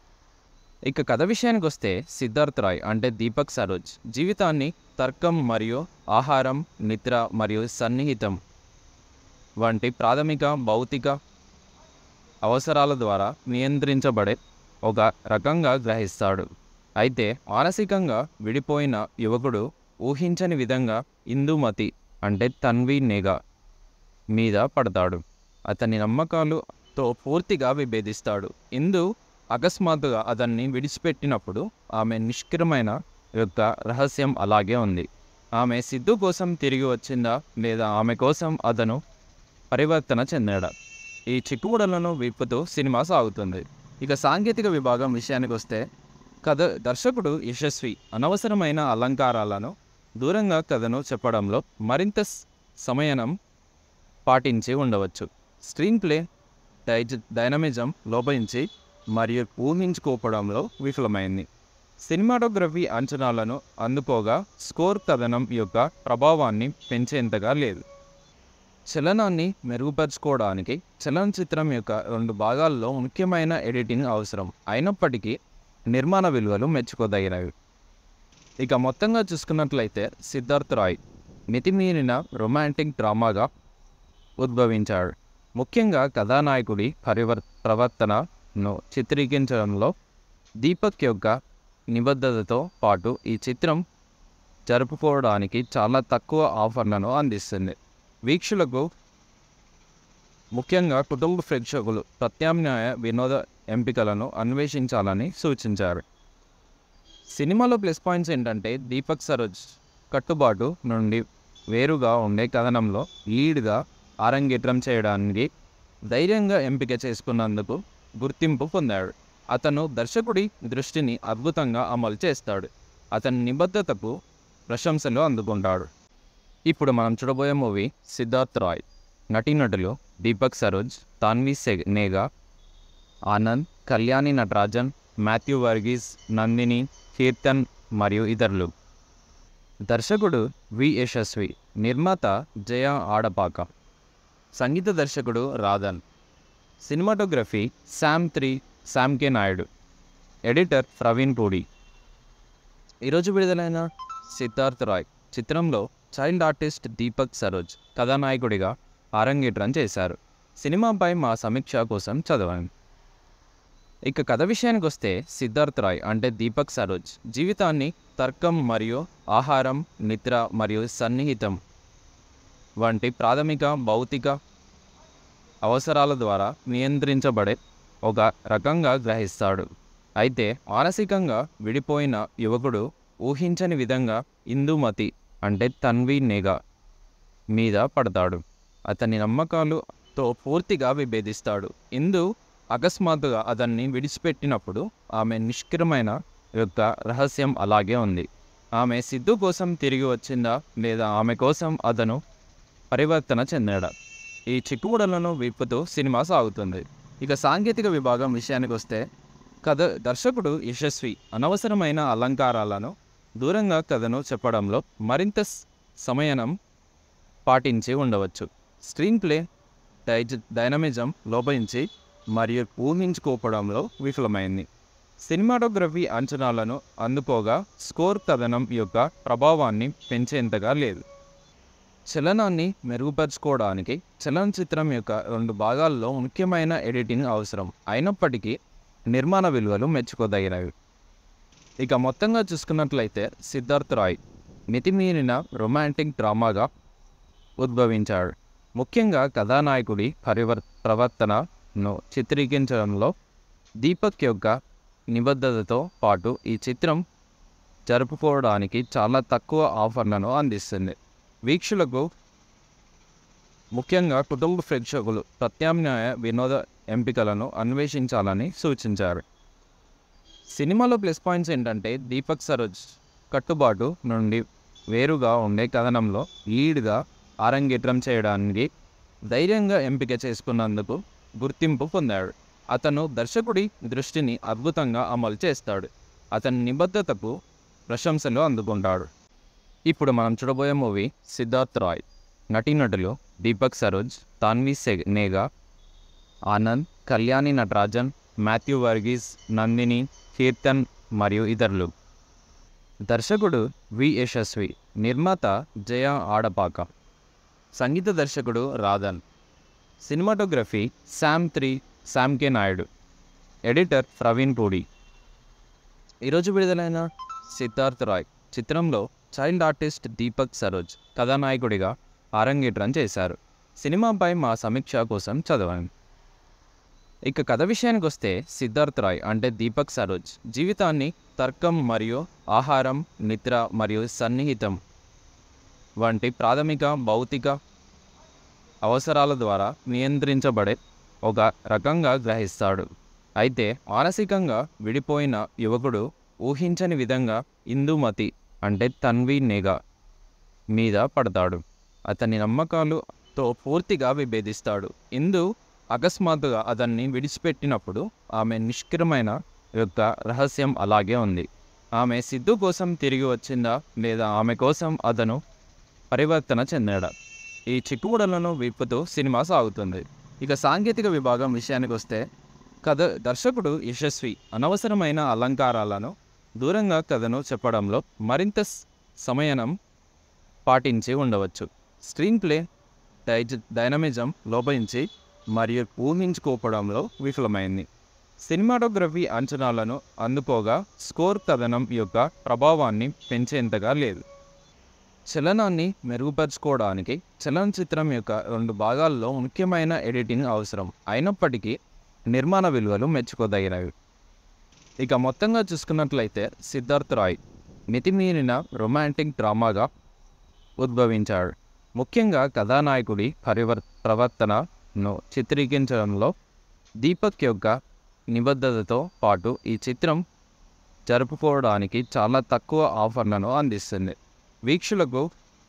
ఇక కథ విషయానికి వస్తే సిద్ధార్థ్ రాయ్ అంటే దీపక్ సరోజ్ జీవితాన్ని తర్కం మరియు ఆహారం నిద్ర మరియు సన్నిహితం వంటి ప్రాథమిక భౌతిక అవసరాల ద్వారా నియంత్రించబడే ఒక రకంగా గ్రహిస్తాడు అయితే మానసికంగా విడిపోయిన యువకుడు ఊహించని విధంగా ఇందుమతి అంటే తన్వి నేగా మీద పడతాడు అతని నమ్మకాలుతో పూర్తిగా విభేదిస్తాడు ఇందు అకస్మాత్తుగా అతన్ని విడిచిపెట్టినప్పుడు ఆమె నిష్క్రమైన యొక్క రహస్యం అలాగే ఉంది ఆమె సిద్ధు కోసం తిరిగి వచ్చిందా లేదా ఆమె కోసం అతను పరివర్తన చెందాడా ఈ చిక్కుముడలను విప్పుతూ సినిమా సాగుతుంది ఇక సాంకేతిక విభాగం విషయానికి వస్తే కథ దర్శకుడు యశస్వి అనవసరమైన అలంకారాలను దూరంగా కథను చెప్పడంలో మరింత స్- సమయనం పాటించి ఉండవచ్చు స్క్రీన్ ప్లే డైజ డైనమిజం లోపించి మరియు ఊహించుకోవడంలో విఫలమైంది సినిమాటోగ్రఫీ అంచనాలను అందుకోగా స్కోర్ కథనం యొక్క ప్రభావాన్ని పెంచేంతగా లేదు చలనాన్ని మెరుగుపరుచుకోవడానికి చలనచిత్రం యొక్క రెండు భాగాల్లో ముఖ్యమైన ఎడిటింగ్ అవసరం అయినప్పటికీ నిర్మాణ విలువలు మెచ్చుకోదగినవి ఇక మొత్తంగా చూసుకున్నట్లయితే సిద్ధార్థ్ రాయ్ మితిమీరిన రొమాంటిక్ డ్రామాగా ఉద్భవించాడు ముఖ్యంగా కథానాయకుడి పరివర్ ప్రవర్తనను చిత్రీకరించడంలో దీపక్ యొక్క నిబద్ధతతో పాటు ఈ చిత్రం జరుపుకోవడానికి చాలా తక్కువ ఆఫర్లను అందిస్తుంది వీక్షకులకు ముఖ్యంగా కుటుంబ ప్రేక్షకులు ప్రత్యామ్నాయ వినోద ఎంపికలను అన్వేషించాలని సూచించారు సినిమాలో ప్లస్ పాయింట్స్ ఏంటంటే దీపక్ సరోజ్ కట్టుబాటు నుండి వేరుగా ఉండే కథనంలో లీడ్గా ఆరంగేట్రం చేయడానికి ధైర్యంగా ఎంపిక చేసుకున్నందుకు గుర్తింపు పొందాడు అతను దర్శకుడి దృష్టిని అద్భుతంగా అమలు చేస్తాడు అతని నిబద్ధతకు ప్రశంసలు అందుకుంటాడు ఇప్పుడు మనం చూడబోయే మూవీ సిద్ధార్థ్ రాయ్ నటీనటులు దీపక్ సరోజ్ తాన్వి సెగ్ నేగా ఆనంద్ కళ్యాణి నటరాజన్ మాథ్యూ వర్గీస్ నందిని కీర్తన్ మరియు ఇతరులు దర్శకుడు వి యశస్వి నిర్మాత జయ ఆడపాక సంగీత దర్శకుడు Radhan cinematography Sam three Sam K Naidu editor Praveen Pudi ఈరోజు విడుదలైన సిద్ధార్థ్ రాయ్ చిత్రంలో చైల్డ్ ఆర్టిస్ట్ దీపక్ సరోజ్ కథానాయకుడిగా అరంగేట్రం చేశారు సినిమాపై మా సమీక్ష కోసం చదవండి ఇక కథ విషయానికి వస్తే సిద్ధార్థ్ రాయ్ అంటే దీపక్ సరోజ్ జీవితాన్ని తర్కం మరియు ఆహారం నిద్ర మరియు సన్నిహితం వంటి ప్రాథమిక భౌతిక అవసరాల ద్వారా నియంత్రించబడే ఒక రకంగా గ్రహిస్తాడు అయితే మానసికంగా విడిపోయిన యువకుడు ఊహించని విధంగా ఇందుమతి అంటే తన్వి నేగా మీద పడతాడు అతని నమ్మకాలుతో పూర్తిగా విభేదిస్తాడు ఇందు అకస్మాత్తుగా అతన్ని విడిచిపెట్టినప్పుడు ఆమె నిష్క్రమైన యొక్క రహస్యం అలాగే ఉంది ఆమె సిద్ధు కోసం తిరిగి వచ్చిందా లేదా ఆమె కోసం అతను పరివర్తన చెందాడా ఈ చిక్కుముడలను విప్పుతూ సినిమా సాగుతుంది ఇక సాంకేతిక విభాగం విషయానికి వస్తే కథ దర్శకుడు యశస్వి అనవసరమైన అలంకారాలను దూరంగా కథను చెప్పడంలో మరింత స్- సమయనం పాటించి ఉండవచ్చు స్క్రీన్ ప్లే డైజ డైనమిజం లోపించి మరియు ఊహించుకోవడంలో విఫలమైంది సినిమాటోగ్రఫీ అంచనాలను అందుకోగా స్కోర్ కథనం యొక్క ప్రభావాన్ని పెంచేంతగా లేదు చలనాన్ని మెరుగుపరుచుకోవడానికి చలనచిత్రం యొక్క రెండు భాగాల్లో ముఖ్యమైన ఎడిటింగ్ అవసరం అయినప్పటికీ నిర్మాణ విలువలు మెచ్చుకోదగినవి ఇక మొత్తంగా చూసుకున్నట్లయితే సిద్ధార్థ్ రాయ్ మితిమీరిన రొమాంటిక్ డ్రామాగా ఉద్భవించాడు ముఖ్యంగా కథానాయకుడి పరివర్ ప్రవర్తనను చిత్రీకరించడంలో దీపక్ యొక్క నిబద్ధతతో పాటు ఈ చిత్రం జరుపుకోవడానికి చాలా తక్కువ ఆఫర్లను అందిస్తుంది వీక్షకులకు ముఖ్యంగా కుటుంబ ప్రేక్షకులు ప్రత్యామ్నాయ వినోద ఎంపికలను అన్వేషించాలని సూచించారు సినిమాలో ప్లస్ పాయింట్స్ ఏంటంటే దీపక్ సరోజ్ కట్టుబాటు నుండి వేరుగా ఉండే కథనంలో లీడ్గా ఆరంగేట్రం చేయడానికి ధైర్యంగా ఎంపిక చేసుకున్నందుకు గుర్తింపు పొందాడు అతను దర్శకుడి దృష్టిని అద్భుతంగా అమలు చేస్తాడు అతని నిబద్ధతకు ప్రశంసలు అందుకుంటాడు ఇప్పుడు మనం చూడబోయే మూవీ సిద్ధార్థ్ రాయ్ నటీనటులు దీపక్ సరోజ్ తాన్వి సెగ్ నేగా ఆనంద్ కళ్యాణి నటరాజన్ మాథ్యూ వర్గీస్ నందిని కీర్తన్ మరియు ఇతరులు దర్శకుడు వి యశస్వి నిర్మాత జయ ఆడపాక సంగీత దర్శకుడు Radhan cinematography Sam three Sam K Naidu editor Praveen Pudi ఈరోజు విడుదలైన సిద్ధార్థ్ రాయ్ చిత్రంలో చైల్డ్ ఆర్టిస్ట్ దీపక్ సరోజ్ కథానాయకుడిగా అరంగేట్రం చేశారు సినిమాపై మా సమీక్ష కోసం చదవండి ఇక కథ విషయానికి వస్తే సిద్ధార్థ్ రాయ్ అంటే దీపక్ సరోజ్ జీవితాన్ని తర్కం మరియు ఆహారం నిద్ర మరియు సన్నిహితం వంటి ప్రాథమిక భౌతిక అవసరాల ద్వారా నియంత్రించబడే ఒక రకంగా గ్రహిస్తాడు అయితే మానసికంగా విడిపోయిన యువకుడు ఊహించని విధంగా ఇందుమతి అంటే తన్వి నేగా మీద పడతాడు అతని నమ్మకాలుతో పూర్తిగా విభేదిస్తాడు ఇందు అకస్మాత్తుగా అతన్ని విడిచిపెట్టినప్పుడు ఆమె నిష్క్రమైన యొక్క రహస్యం అలాగే ఉంది ఆమె సిద్ధు కోసం తిరిగి వచ్చిందా లేదా ఆమె కోసం అతను పరివర్తన చెందాడా ఈ చిక్కుముడలను విప్పుతూ సినిమా సాగుతుంది ఇక సాంకేతిక విభాగం విషయానికి వస్తే కథ దర్శకుడు యశస్వి అనవసరమైన అలంకారాలను దూరంగా కథను చెప్పడంలో మరింత స్- సమయనం పాటించి ఉండవచ్చు స్క్రీన్ ప్లే డైజ డైనమిజం లోపించి మరియు ఊహించుకోవడంలో విఫలమైంది సినిమాటోగ్రఫీ అంచనాలను అందుకోగా స్కోర్ కథనం యొక్క ప్రభావాన్ని పెంచేంతగా లేదు చలనాన్ని మెరుగుపరుచుకోవడానికి చలనచిత్రం యొక్క రెండు భాగాల్లో ముఖ్యమైన ఎడిటింగ్ అవసరం అయినప్పటికీ నిర్మాణ విలువలు మెచ్చుకోదగినవి ఇక మొత్తంగా చూసుకున్నట్లయితే సిద్ధార్థ్ రాయ్ మితిమీరిన రొమాంటిక్ డ్రామాగా ఉద్భవించాడు ముఖ్యంగా కథానాయకుడి పరివర్ ప్రవర్తనను చిత్రీకరించడంలో దీపక్ యొక్క నిబద్ధతతో పాటు ఈ చిత్రం జరుపుకోవడానికి చాలా తక్కువ ఆఫర్లను అందిస్తుంది వీక్షకులకు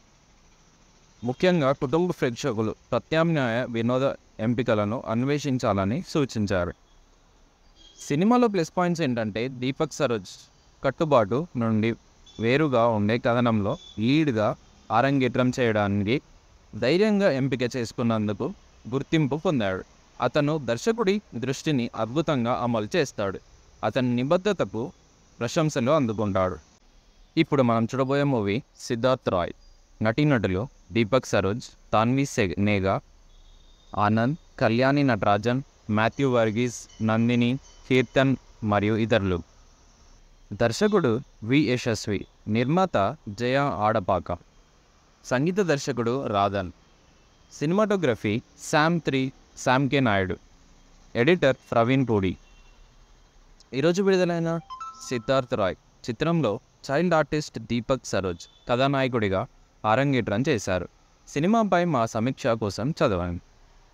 ముఖ్యంగా కుటుంబ ప్రేక్షకులు ప్రత్యామ్నాయ వినోద ఎంపికలను అన్వేషించాలని సూచించారు సినిమాలో ప్లస్ పాయింట్స్ ఏంటంటే దీపక్ సరోజ్ కట్టుబాటు నుండి వేరుగా ఉండే కథనంలో లీడ్గా ఆరంగేట్రం చేయడానికి ధైర్యంగా ఎంపిక చేసుకున్నందుకు గుర్తింపు పొందాడు అతను దర్శకుడి దృష్టిని అద్భుతంగా అమలు చేస్తాడు అతని నిబద్ధతకు ప్రశంసలు అందుకుంటాడు ఇప్పుడు మనం చూడబోయే మూవీ సిద్ధార్థ్ రాయ్ నటీనటులు దీపక్ సరోజ్ తాన్వి సెగ్ నేగా ఆనంద్ కళ్యాణి నటరాజన్ మాథ్యూ వర్గీస్ నందిని కీర్తన్ మరియు ఇతరులు దర్శకుడు వి యశస్వి నిర్మాత జయ ఆడపాక సంగీత దర్శకుడు Radhan cinematography Sam three Sam K Naidu editor Praveen Pudi ఈరోజు విడుదలైన సిద్ధార్థ్ రాయ్ చిత్రంలో చైల్డ్ ఆర్టిస్ట్ దీపక్ సరోజ్ కథానాయకుడిగా అరంగేట్రం చేశారు సినిమాపై మా సమీక్ష కోసం చదవండి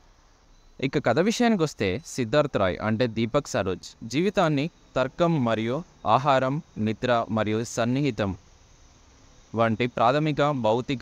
ఇక కథ విషయానికి వస్తే సిద్ధార్థ్ రాయ్ అంటే దీపక్ సరోజ్ జీవితాన్ని తర్కం మరియు ఆహారం నిద్ర మరియు సన్నిహితం వంటి ప్రాథమిక భౌతిక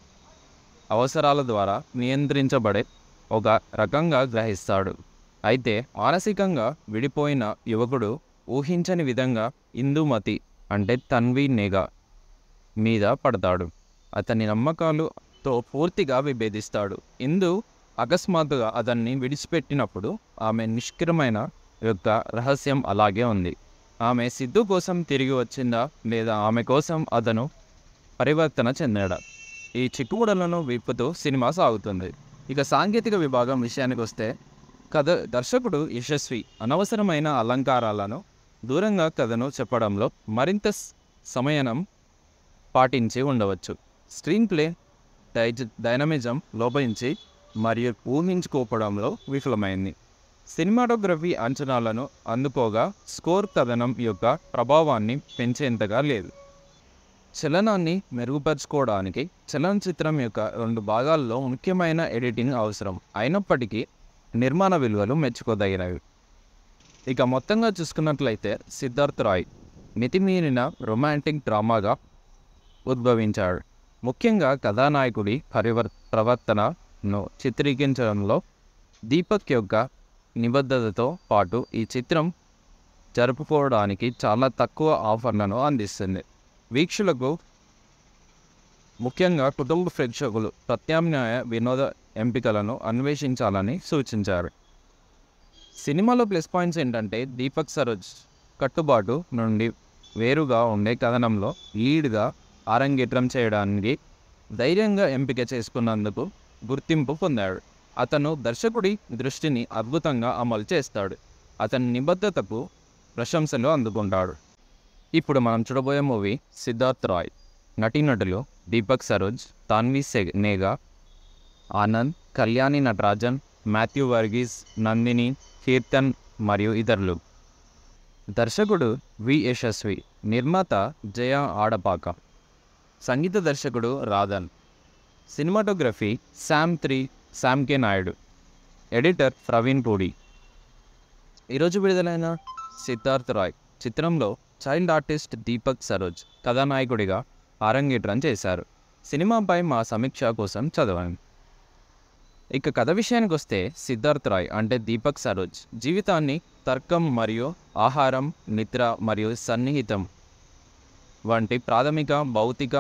అవసరాల ద్వారా నియంత్రించబడే ఒక రకంగా గ్రహిస్తాడు అయితే మానసికంగా విడిపోయిన యువకుడు ఊహించని విధంగా ఇందుమతి అంటే తన్వి నేగా మీద పడతాడు అతని నమ్మకాలుతో పూర్తిగా విభేదిస్తాడు ఇందు అకస్మాత్తుగా అతన్ని విడిచిపెట్టినప్పుడు ఆమె నిష్క్రమైన యొక్క రహస్యం అలాగే ఉంది ఆమె సిద్ధు కోసం తిరిగి వచ్చిందా లేదా ఆమె కోసం అతను పరివర్తన చెందాడా ఈ చిక్కుముడలను విప్పుతూ సినిమా సాగుతుంది ఇక సాంకేతిక విభాగం విషయానికి వస్తే కథ దర్శకుడు యశస్వి అనవసరమైన అలంకారాలను దూరంగా కథను చెప్పడంలో మరింత స్- సమయనం పాటించి ఉండవచ్చు స్క్రీన్ ప్లే డైజ డైనమిజం లోపించి మరియు ఊహించుకోవడంలో విఫలమైంది సినిమాటోగ్రఫీ అంచనాలను అందుకోగా స్కోర్ కథనం యొక్క ప్రభావాన్ని పెంచేంతగా లేదు చలనాన్ని మెరుగుపరుచుకోవడానికి చలనచిత్రం యొక్క రెండు భాగాల్లో ముఖ్యమైన ఎడిటింగ్ అవసరం అయినప్పటికీ నిర్మాణ విలువలు మెచ్చుకోదగినవి ఇక మొత్తంగా చూసుకున్నట్లయితే సిద్ధార్థ్ రాయ్ మితిమీరిన రొమాంటిక్ డ్రామాగా ఉద్భవించాడు ముఖ్యంగా కథానాయకుడి పరివర్ ప్రవర్తనను చిత్రీకరించడంలో దీపక్ యొక్క నిబద్ధతతో పాటు ఈ చిత్రం జరుపుకోవడానికి చాలా తక్కువ ఆఫర్లను అందిస్తుంది వీక్షకులకు ముఖ్యంగా కుటుంబ ప్రేక్షకులు ప్రత్యామ్నాయ వినోద ఎంపికలను అన్వేషించాలని సూచించారు సినిమాలో ప్లస్ పాయింట్స్ ఏంటంటే దీపక్ సరోజ్ కట్టుబాటు నుండి వేరుగా ఉండే కథనంలో లీడ్గా ఆరంగేట్రం చేయడానికి ధైర్యంగా ఎంపిక చేసుకున్నందుకు గుర్తింపు పొందాడు అతను దర్శకుడి దృష్టిని అద్భుతంగా అమలు చేస్తాడు అతని నిబద్ధతకు ప్రశంసలు అందుకుంటాడు ఇప్పుడు మనం చూడబోయే మూవీ సిద్ధార్థ్ రాయ్ నటీనటులు దీపక్ సరోజ్ తాన్వి సెగ్ నేగా ఆనంద్ కళ్యాణి నటరాజన్ మాథ్యూ వర్గీస్ నందిని కీర్తన్ మరియు ఇతరులు దర్శకుడు వి యశస్వి నిర్మాత జయ ఆడపాక సంగీత దర్శకుడు Radhan cinematography Sam three Sam K Naidu editor Praveen Pudi ఈరోజు విడుదలైన సిద్ధార్థ్ రాయ్ చిత్రంలో చైల్డ్ ఆర్టిస్ట్ దీపక్ సరోజ్ కథానాయకుడిగా అరంగేట్రం చేశారు సినిమాపై మా సమీక్ష కోసం చదవండి ఇక కథ విషయానికి వస్తే సిద్ధార్థ్ రాయ్ అంటే దీపక్ సరోజ్ జీవితాన్ని తర్కం మరియు ఆహారం నిద్ర మరియు సన్నిహితం వంటి ప్రాథమిక భౌతిక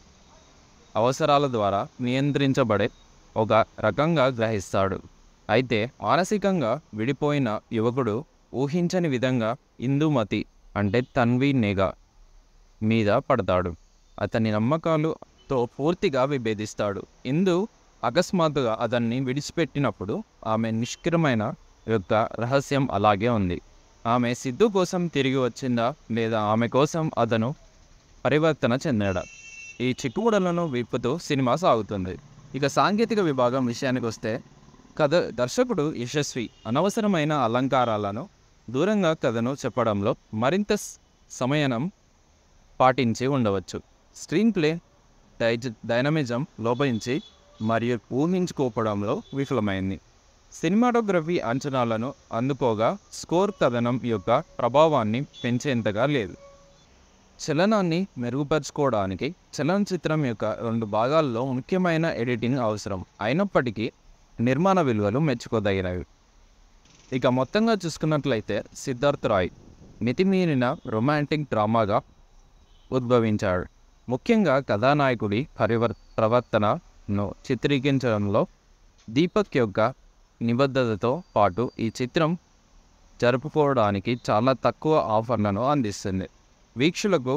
అవసరాల ద్వారా నియంత్రించబడే ఒక రకంగా గ్రహిస్తాడు అయితే మానసికంగా విడిపోయిన యువకుడు ఊహించని విధంగా ఇందుమతి అంటే తన్వి నేగా మీద పడతాడు అతని నమ్మకాలుతో పూర్తిగా విభేదిస్తాడు ఇందు అకస్మాత్తుగా అతన్ని విడిచిపెట్టినప్పుడు ఆమె నిష్క్రమైన యొక్క రహస్యం అలాగే ఉంది ఆమె సిద్ధు కోసం తిరిగి వచ్చిందా లేదా ఆమె కోసం అతను పరివర్తన చెందాడా ఈ చిక్కుముడలను విప్పుతూ సినిమా సాగుతుంది ఇక సాంకేతిక విభాగం విషయానికి వస్తే కథ దర్శకుడు యశస్వి అనవసరమైన అలంకారాలను దూరంగా కథను చెప్పడంలో మరింత స్- సమయనం పాటించి ఉండవచ్చు స్క్రీన్ ప్లే డైజ డైనమిజం లోపించి మరియు ఊహించుకోవడంలో విఫలమైంది సినిమాటోగ్రఫీ అంచనాలను అందుకోగా స్కోర్ కథనం యొక్క ప్రభావాన్ని పెంచేంతగా లేదు చలనాన్ని మెరుగుపరుచుకోవడానికి చలనచిత్రం యొక్క రెండు భాగాల్లో ముఖ్యమైన ఎడిటింగ్ అవసరం అయినప్పటికీ నిర్మాణ విలువలు మెచ్చుకోదగినవి ఇక మొత్తంగా చూసుకున్నట్లయితే సిద్ధార్థ్ రాయ్ మితిమీరిన రొమాంటిక్ డ్రామాగా ఉద్భవించాడు ముఖ్యంగా కథానాయకుడి పరివర్ ప్రవర్తనను చిత్రీకరించడంలో దీపక్ యొక్క నిబద్ధతతో పాటు ఈ చిత్రం జరుపుకోవడానికి చాలా తక్కువ ఆఫర్లను అందిస్తుంది వీక్షకులకు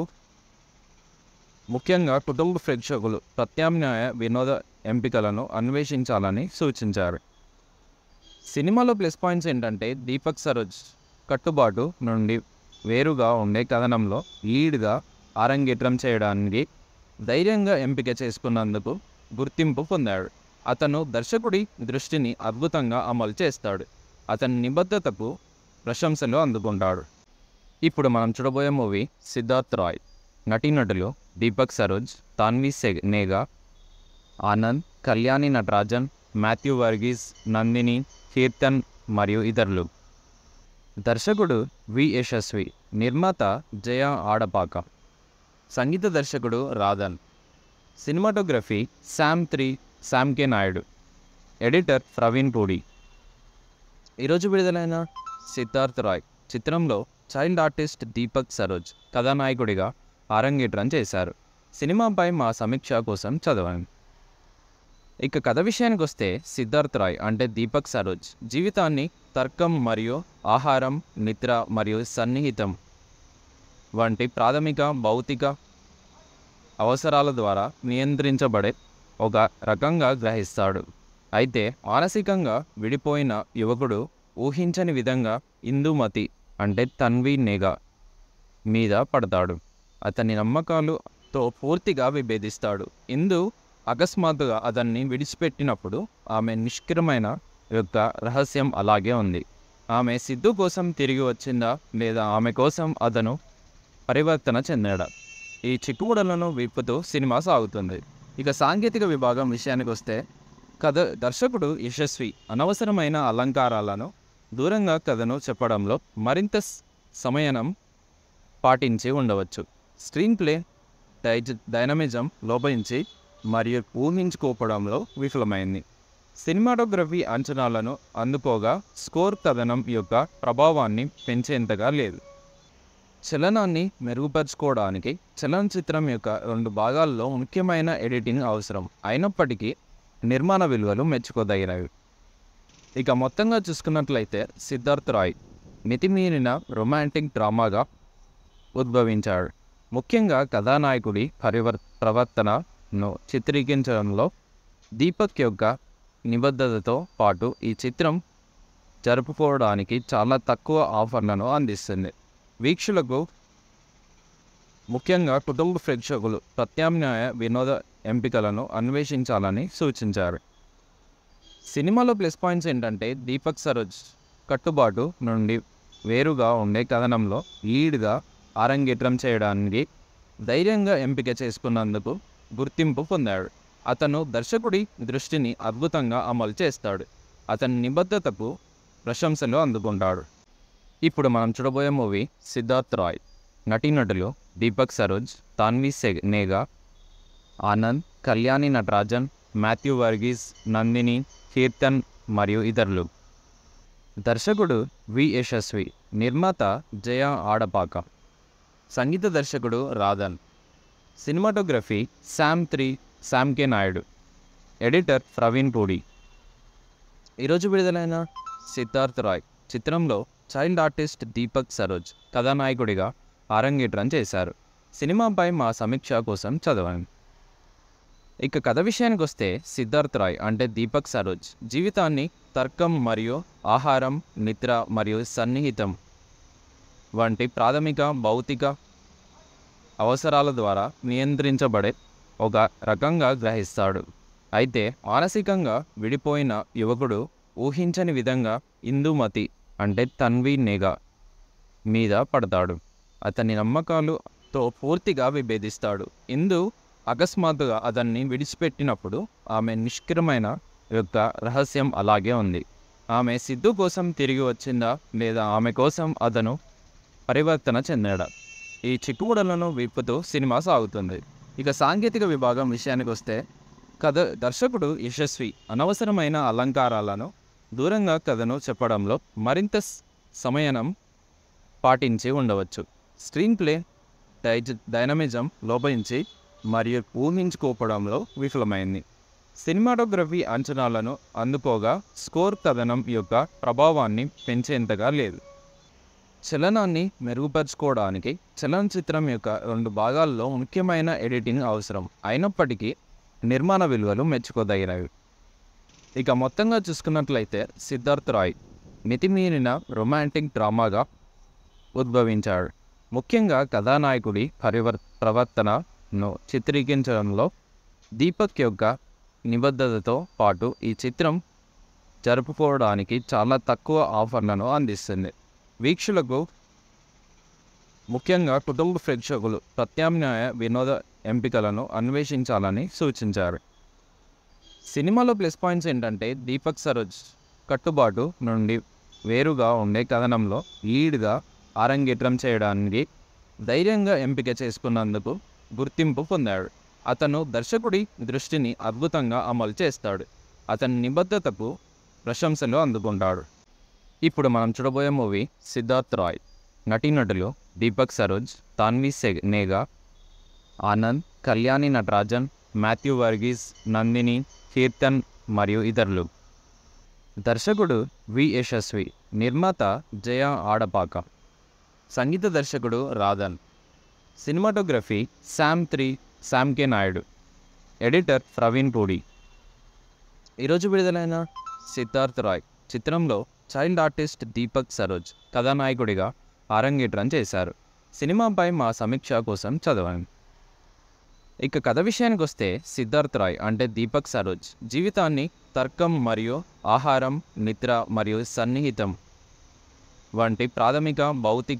ముఖ్యంగా కుటుంబ ప్రేక్షకులు ప్రత్యామ్నాయ వినోద ఎంపికలను అన్వేషించాలని సూచించారు సినిమాలో ప్లస్ పాయింట్స్ ఏంటంటే దీపక్ సరోజ్ కట్టుబాటు నుండి వేరుగా ఉండే కథనంలో లీడ్గా ఆరంగేట్రం చేయడానికి ధైర్యంగా ఎంపిక చేసుకున్నందుకు గుర్తింపు పొందాడు అతను దర్శకుడి దృష్టిని అద్భుతంగా అమలు చేస్తాడు అతని నిబద్ధతకు ప్రశంసలు అందుకుంటాడు ఇప్పుడు మనం చూడబోయే మూవీ సిద్ధార్థ్ రాయ్ నటీనటులు దీపక్ సరోజ్ తాన్వి సెగ్ నేగా ఆనంద్ కళ్యాణి నటరాజన్ మాథ్యూ వర్గీస్ నందిని కీర్తన్ మరియు ఇతరులు దర్శకుడు వి యశస్వి నిర్మాత జయ ఆడపాక సంగీత దర్శకుడు Radhan cinematography Sam three Sam K Naidu editor Praveen Pudi ఈరోజు విడుదలైన సిద్ధార్థ్ రాయ్ చిత్రంలో చైల్డ్ ఆర్టిస్ట్ దీపక్ సరోజ్ కథానాయకుడిగా అరంగేట్రం చేశారు సినిమాపై మా సమీక్ష కోసం చదవండి ఇక కథ విషయానికి వస్తే సిద్ధార్థ్ రాయ్ అంటే దీపక్ సరోజ్ జీవితాన్ని తర్కం మరియు ఆహారం నిద్ర మరియు సన్నిహితం వంటి ప్రాథమిక భౌతిక అవసరాల ద్వారా నియంత్రించబడే ఒక రకంగా గ్రహిస్తాడు అయితే మానసికంగా విడిపోయిన యువకుడు ఊహించని విధంగా ఇందుమతి అంటే తన్వి నేగా మీద పడతాడు అతని నమ్మకాలుతో పూర్తిగా విభేదిస్తాడు ఇందు అకస్మాత్తుగా అతన్ని విడిచిపెట్టినప్పుడు ఆమె నిష్క్రమైన యొక్క రహస్యం అలాగే ఉంది ఆమె సిద్ధు కోసం తిరిగి వచ్చిందా లేదా ఆమె కోసం అతను పరివర్తన చెందాడా ఈ చిక్కుముడలను విప్పుతూ సినిమా సాగుతుంది ఇక సాంకేతిక విభాగం విషయానికి వస్తే కథ దర్శకుడు యశస్వి అనవసరమైన అలంకారాలను దూరంగా కథను చెప్పడంలో మరింత స్- సమయనం పాటించి ఉండవచ్చు స్క్రీన్ ప్లే డైజ డైనమిజం లోపించి మరియు ఊహించుకోవడంలో విఫలమైంది సినిమాటోగ్రఫీ అంచనాలను అందుకోగా స్కోర్ కథనం యొక్క ప్రభావాన్ని పెంచేంతగా లేదు చలనాన్ని మెరుగుపరుచుకోవడానికి చలనచిత్రం యొక్క రెండు భాగాల్లో ముఖ్యమైన ఎడిటింగ్ అవసరం అయినప్పటికీ నిర్మాణ విలువలు మెచ్చుకోదగినవి ఇక మొత్తంగా చూసుకున్నట్లయితే సిద్ధార్థ్ రాయ్ మితిమీరిన రొమాంటిక్ డ్రామాగా ఉద్భవించాడు ముఖ్యంగా కథానాయకుడి పరివర్ ప్రవర్తనను చిత్రీకరించడంలో దీపక్ యొక్క నిబద్ధతతో పాటు ఈ చిత్రం జరుపుకోవడానికి చాలా తక్కువ ఆఫర్లను అందిస్తుంది వీక్షకులకు ముఖ్యంగా కుటుంబ ప్రేక్షకులు ప్రత్యామ్నాయ వినోద ఎంపికలను అన్వేషించాలని సూచించారు సినిమాలో ప్లస్ పాయింట్స్ ఏంటంటే దీపక్ సరోజ్ కట్టుబాటు నుండి వేరుగా ఉండే కథనంలో లీడ్గా ఆరంగేట్రం చేయడానికి ధైర్యంగా ఎంపిక చేసుకున్నందుకు గుర్తింపు పొందాడు అతను దర్శకుడి దృష్టిని అద్భుతంగా అమలు చేస్తాడు అతని నిబద్ధతకు ప్రశంసలు అందుకుంటాడు ఇప్పుడు మనం చూడబోయే మూవీ సిద్ధార్థ్ రాయ్ నటీనటులు దీపక్ సరోజ్ తాన్వి సెగ్ నేగా ఆనంద్ కళ్యాణి నటరాజన్ మాథ్యూ వర్గీస్ నందిని కీర్తన్ మరియు ఇతరులు దర్శకుడు వి యశస్వి నిర్మాత జయ ఆడపాక సంగీత దర్శకుడు Radhan cinematography Sam three Sam K Naidu editor Praveen Pudi ఈరోజు విడుదలైన సిద్ధార్థ్ రాయ్ చిత్రంలో చైల్డ్ ఆర్టిస్ట్ దీపక్ సరోజ్ కథానాయకుడిగా అరంగేట్రం చేశారు సినిమాపై మా సమీక్ష కోసం చదవండి ఇక కథ విషయానికి వస్తే సిద్ధార్థ్ రాయ్ అంటే దీపక్ సరోజ్ జీవితాన్ని తర్కం మరియు ఆహారం నిద్ర మరియు సన్నిహితం వంటి ప్రాథమిక భౌతిక అవసరాల ద్వారా నియంత్రించబడే ఒక రకంగా గ్రహిస్తాడు అయితే మానసికంగా విడిపోయిన యువకుడు ఊహించని విధంగా ఇందుమతి అంటే తన్వి నేగా మీద పడతాడు అతని నమ్మకాలుతో పూర్తిగా విభేదిస్తాడు ఇందు అకస్మాత్తుగా అతన్ని విడిచిపెట్టినప్పుడు ఆమె నిష్క్రమైన యొక్క రహస్యం అలాగే ఉంది ఆమె సిద్ధు కోసం తిరిగి వచ్చిందా లేదా ఆమె కోసం అతను పరివర్తన చెందాడా ఈ చిక్కుముడలను విప్పుతూ సినిమా సాగుతుంది ఇక సాంకేతిక విభాగం విషయానికి వస్తే కథ దర్శకుడు యశస్వి అనవసరమైన అలంకారాలను దూరంగా కథను చెప్పడంలో మరింత స్- సమయనం పాటించి ఉండవచ్చు స్క్రీన్ ప్లే డైజ డైనమిజం లోపించి మరియు ఊహించుకోవడంలో విఫలమైంది సినిమాటోగ్రఫీ అంచనాలను అందుకోగా స్కోర్ కథనం యొక్క ప్రభావాన్ని పెంచేంతగా లేదు చలనాన్ని మెరుగుపరుచుకోవడానికి చలనచిత్రం యొక్క రెండు భాగాల్లో ముఖ్యమైన ఎడిటింగ్ అవసరం అయినప్పటికీ నిర్మాణ విలువలు మెచ్చుకోదగినవి ఇక మొత్తంగా చూసుకున్నట్లయితే సిద్ధార్థ్ రాయ్ మితిమీరిన రొమాంటిక్ డ్రామాగా ఉద్భవించాడు ముఖ్యంగా కథానాయకుడి పరివర్ ప్రవర్తనను చిత్రీకరించడంలో దీపక్ యొక్క నిబద్ధతతో పాటు ఈ చిత్రం జరుపుకోవడానికి చాలా తక్కువ ఆఫర్లను అందిస్తుంది వీక్షకులకు ముఖ్యంగా కుటుంబ ప్రేక్షకులు ప్రత్యామ్నాయ వినోద ఎంపికలను అన్వేషించాలని సూచించారు సినిమాలో ప్లస్ పాయింట్స్ ఏంటంటే దీపక్ సరోజ్ కట్టుబాటు నుండి వేరుగా ఉండే కథనంలో లీడ్గా ఆరంగేట్రం చేయడానికి ధైర్యంగా ఎంపిక చేసుకున్నందుకు గుర్తింపు పొందాడు అతను దర్శకుడి దృష్టిని అద్భుతంగా అమలు చేస్తాడు అతని నిబద్ధతకు ప్రశంసలు అందుకుంటాడు ఇప్పుడు మనం చూడబోయే మూవీ సిద్ధార్థ్ రాయ్ నటీనటులు దీపక్ సరోజ్ తాన్వి సెగ్ నేగా ఆనంద్ కళ్యాణి నటరాజన్ మాథ్యూ వర్గీస్ నందిని కీర్తన్ మరియు ఇతరులు దర్శకుడు వి యశస్వి నిర్మాత జయ ఆడపాక సంగీత దర్శకుడు Radhan cinematography Sam three Sam K Naidu editor Praveen Pudi ఈరోజు విడుదలైన సిద్ధార్థ్ రాయ్ చిత్రంలో చైల్డ్ ఆర్టిస్ట్ దీపక్ సరోజ్ కథానాయకుడిగా అరంగేట్రం చేశారు సినిమాపై మా సమీక్ష కోసం చదవండి ఇక కథ విషయానికి వస్తే సిద్ధార్థ్ రాయ్ అంటే దీపక్ సరోజ్ జీవితాన్ని తర్కం మరియు ఆహారం నిద్ర మరియు సన్నిహితం వంటి ప్రాథమిక భౌతిక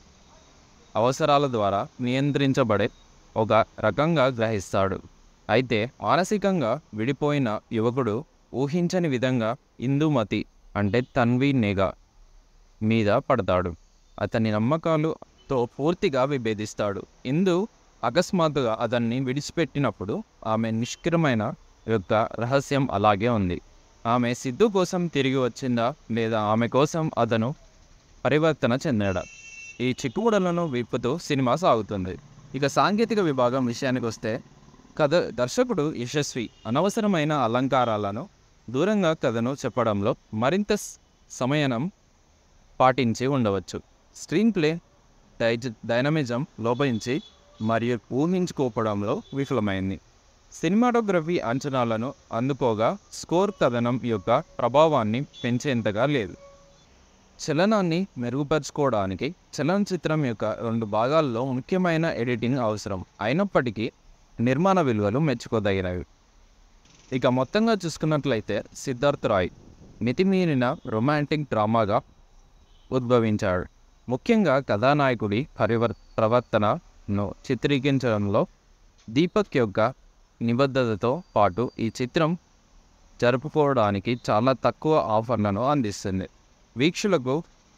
అవసరాల ద్వారా నియంత్రించబడే ఒక రకంగా గ్రహిస్తాడు అయితే మానసికంగా విడిపోయిన యువకుడు ఊహించని విధంగా ఇందుమతి అంటే తన్వి నేగా మీద పడతాడు అతని నమ్మకాలుతో పూర్తిగా విభేదిస్తాడు ఇందు అకస్మాత్తుగా అతన్ని విడిచిపెట్టినప్పుడు ఆమె నిష్క్రమైన యొక్క రహస్యం అలాగే ఉంది ఆమె సిద్ధు కోసం తిరిగి వచ్చిందా లేదా ఆమె కోసం అతను పరివర్తన చెందాడా ఈ చిక్కుముడలను విప్పుతూ సినిమా సాగుతుంది ఇక సాంకేతిక విభాగం విషయానికి వస్తే కథ దర్శకుడు యశస్వి అనవసరమైన అలంకారాలను దూరంగా కథను చెప్పడంలో మరింత స్- సమయనం పాటించి ఉండవచ్చు స్క్రీన్ ప్లే డైజ డైనమిజం లోపించి మరియు ఊహించుకోవడంలో విఫలమైంది సినిమాటోగ్రఫీ అంచనాలను అందుకోగా స్కోర్ కథనం యొక్క ప్రభావాన్ని పెంచేంతగా లేదు చలనాన్ని మెరుగుపరుచుకోవడానికి చలనచిత్రం యొక్క రెండు భాగాల్లో ముఖ్యమైన ఎడిటింగ్ అవసరం అయినప్పటికీ నిర్మాణ విలువలు మెచ్చుకోదగినవి ఇక మొత్తంగా చూసుకున్నట్లయితే సిద్ధార్థ్ రాయ్ మితిమీరిన రొమాంటిక్ డ్రామాగా ఉద్భవించాడు ముఖ్యంగా కథానాయకుడి పరివర్ ప్రవర్తనను చిత్రీకరించడంలో దీపక్ యొక్క నిబద్ధతతో పాటు ఈ చిత్రం జరుపుకోవడానికి చాలా తక్కువ ఆఫర్లను అందిస్తుంది వీక్షకులకు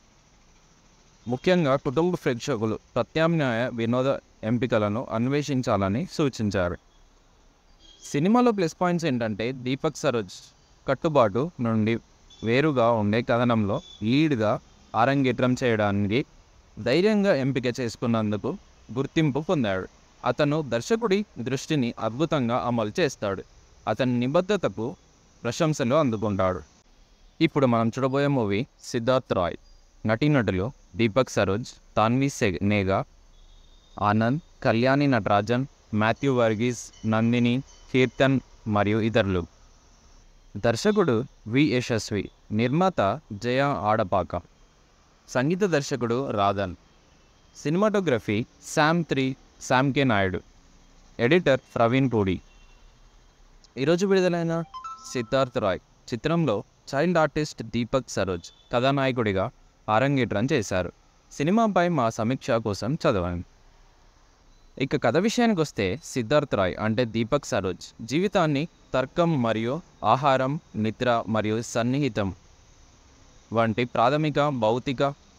ముఖ్యంగా కుటుంబ ప్రేక్షకులు ప్రత్యామ్నాయ వినోద ఎంపికలను అన్వేషించాలని సూచించారు సినిమాలో ప్లస్ పాయింట్స్ ఏంటంటే దీపక్ సరోజ్ కట్టుబాటు నుండి వేరుగా ఉండే కథనంలో లీడ్గా ఆరంగేట్రం చేయడానికి ధైర్యంగా ఎంపిక చేసుకున్నందుకు గుర్తింపు పొందాడు అతను దర్శకుడి దృష్టిని అద్భుతంగా అమలు చేస్తాడు అతని నిబద్ధతకు ప్రశంసలు అందుకుంటాడు ఇప్పుడు మనం చూడబోయే మూవీ సిద్ధార్థ్ రాయ్ నటీనటులు దీపక్ సరోజ్ తాన్వి సెగ్ నేగా ఆనంద్ కళ్యాణి నటరాజన్ మాథ్యూ వర్గీస్ నందిని కీర్తన్ మరియు ఇతరులు దర్శకుడు వి యశస్వి నిర్మాత జయ ఆడపాక సంగీత దర్శకుడు Radhan cinematography Sam three Sam K Naidu editor Praveen Pudi ఈరోజు విడుదలైన సిద్ధార్థ్ రాయ్ చిత్రంలో చైల్డ్ ఆర్టిస్ట్ దీపక్ సరోజ్ కథానాయకుడిగా అరంగేట్రం చేశారు సినిమాపై మా సమీక్ష కోసం చదవండి ఇక కథ విషయానికి వస్తే సిద్ధార్థ్ రాయ్ అంటే దీపక్ సరోజ్ జీవితాన్ని తర్కం మరియు ఆహారం నిద్ర మరియు సన్నిహితం వంటి ప్రాథమిక భౌతిక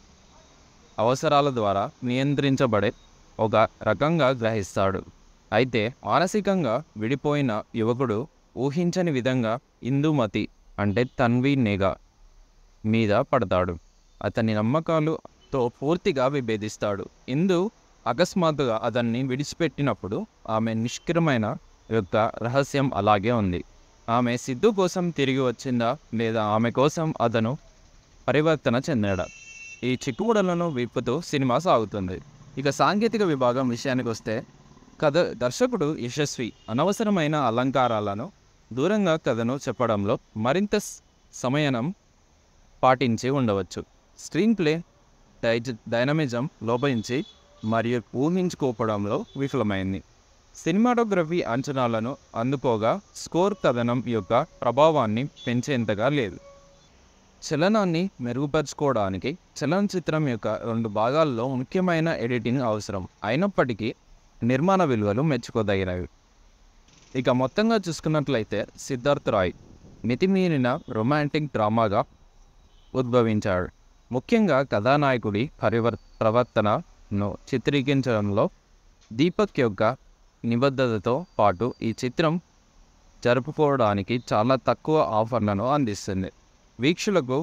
అవసరాల ద్వారా నియంత్రించబడే ఒక రకంగా గ్రహిస్తాడు అయితే మానసికంగా విడిపోయిన యువకుడు ఊహించని విధంగా ఇందుమతి అంటే తన్వి నేగా మీద పడతాడు అతని నమ్మకాలుతో పూర్తిగా విభేదిస్తాడు ఇందు అకస్మాత్తుగా అతన్ని విడిచిపెట్టినప్పుడు ఆమె నిష్క్రమైన యొక్క రహస్యం అలాగే ఉంది ఆమె సిద్ధు కోసం తిరిగి వచ్చిందా లేదా ఆమె కోసం అతను పరివర్తన చెందాడా ఈ చిక్కుముడలను విప్పుతూ సినిమా సాగుతుంది ఇక సాంకేతిక విభాగం విషయానికి వస్తే కథ దర్శకుడు యశస్వి అనవసరమైన అలంకారాలను దూరంగా కథను చెప్పడంలో మరింత స్- సమయనం పాటించి ఉండవచ్చు స్క్రీన్ ప్లే డైజ డైనమిజం లోపించి మరియు ఊహించుకోవడంలో విఫలమైంది సినిమాటోగ్రఫీ అంచనాలను అందుకోగా స్కోర్ కథనం యొక్క ప్రభావాన్ని పెంచేంతగా లేదు చలనాన్ని మెరుగుపరుచుకోవడానికి చలనచిత్రం యొక్క రెండు భాగాల్లో ముఖ్యమైన ఎడిటింగ్ అవసరం అయినప్పటికీ నిర్మాణ విలువలు మెచ్చుకోదగినవి ఇక మొత్తంగా చూసుకున్నట్లయితే సిద్ధార్థ్ రాయ్ మితిమీరిన రొమాంటిక్ డ్రామాగా ఉద్భవించాడు ముఖ్యంగా కథానాయకుడి పరివర్ ప్రవర్తనను చిత్రీకరించడంలో దీపక్ యొక్క నిబద్ధతతో పాటు ఈ చిత్రం జరుపుకోవడానికి చాలా తక్కువ ఆఫర్లను అందిస్తుంది వీక్షకులకు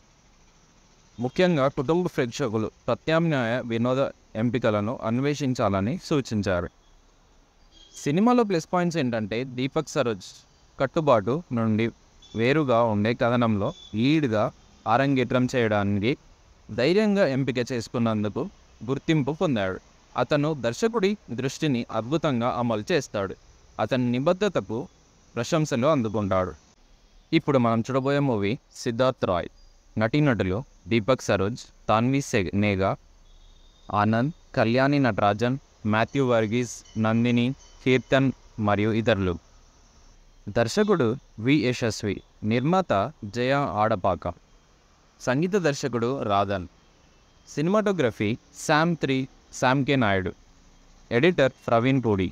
ముఖ్యంగా కుటుంబ ప్రేక్షకులు ప్రత్యామ్నాయ వినోద ఎంపికలను అన్వేషించాలని సూచించారు సినిమాలో ప్లస్ పాయింట్స్ ఏంటంటే దీపక్ సరోజ్ కట్టుబాటు నుండి వేరుగా ఉండే కథనంలో లీడ్గా ఆరంగేట్రం చేయడానికి ధైర్యంగా ఎంపిక చేసుకున్నందుకు గుర్తింపు పొందాడు అతను దర్శకుడి దృష్టిని అద్భుతంగా అమలు చేస్తాడు అతని నిబద్ధతకు ప్రశంసలు అందుకుంటాడు ఇప్పుడు మనం చూడబోయే మూవీ సిద్ధార్థ్ రాయ్ నటీనటులు దీపక్ సరోజ్ తాన్వి సెగ్ నేగా ఆనంద్ కళ్యాణి నటరాజన్ మాథ్యూ వర్గీస్ నందిని కీర్తన్ మరియు ఇతరులు దర్శకుడు వి యశస్వి నిర్మాత జయ ఆడపాక సంగీత దర్శకుడు Radhan cinematography Sam three Sam K Naidu editor Praveen Pudi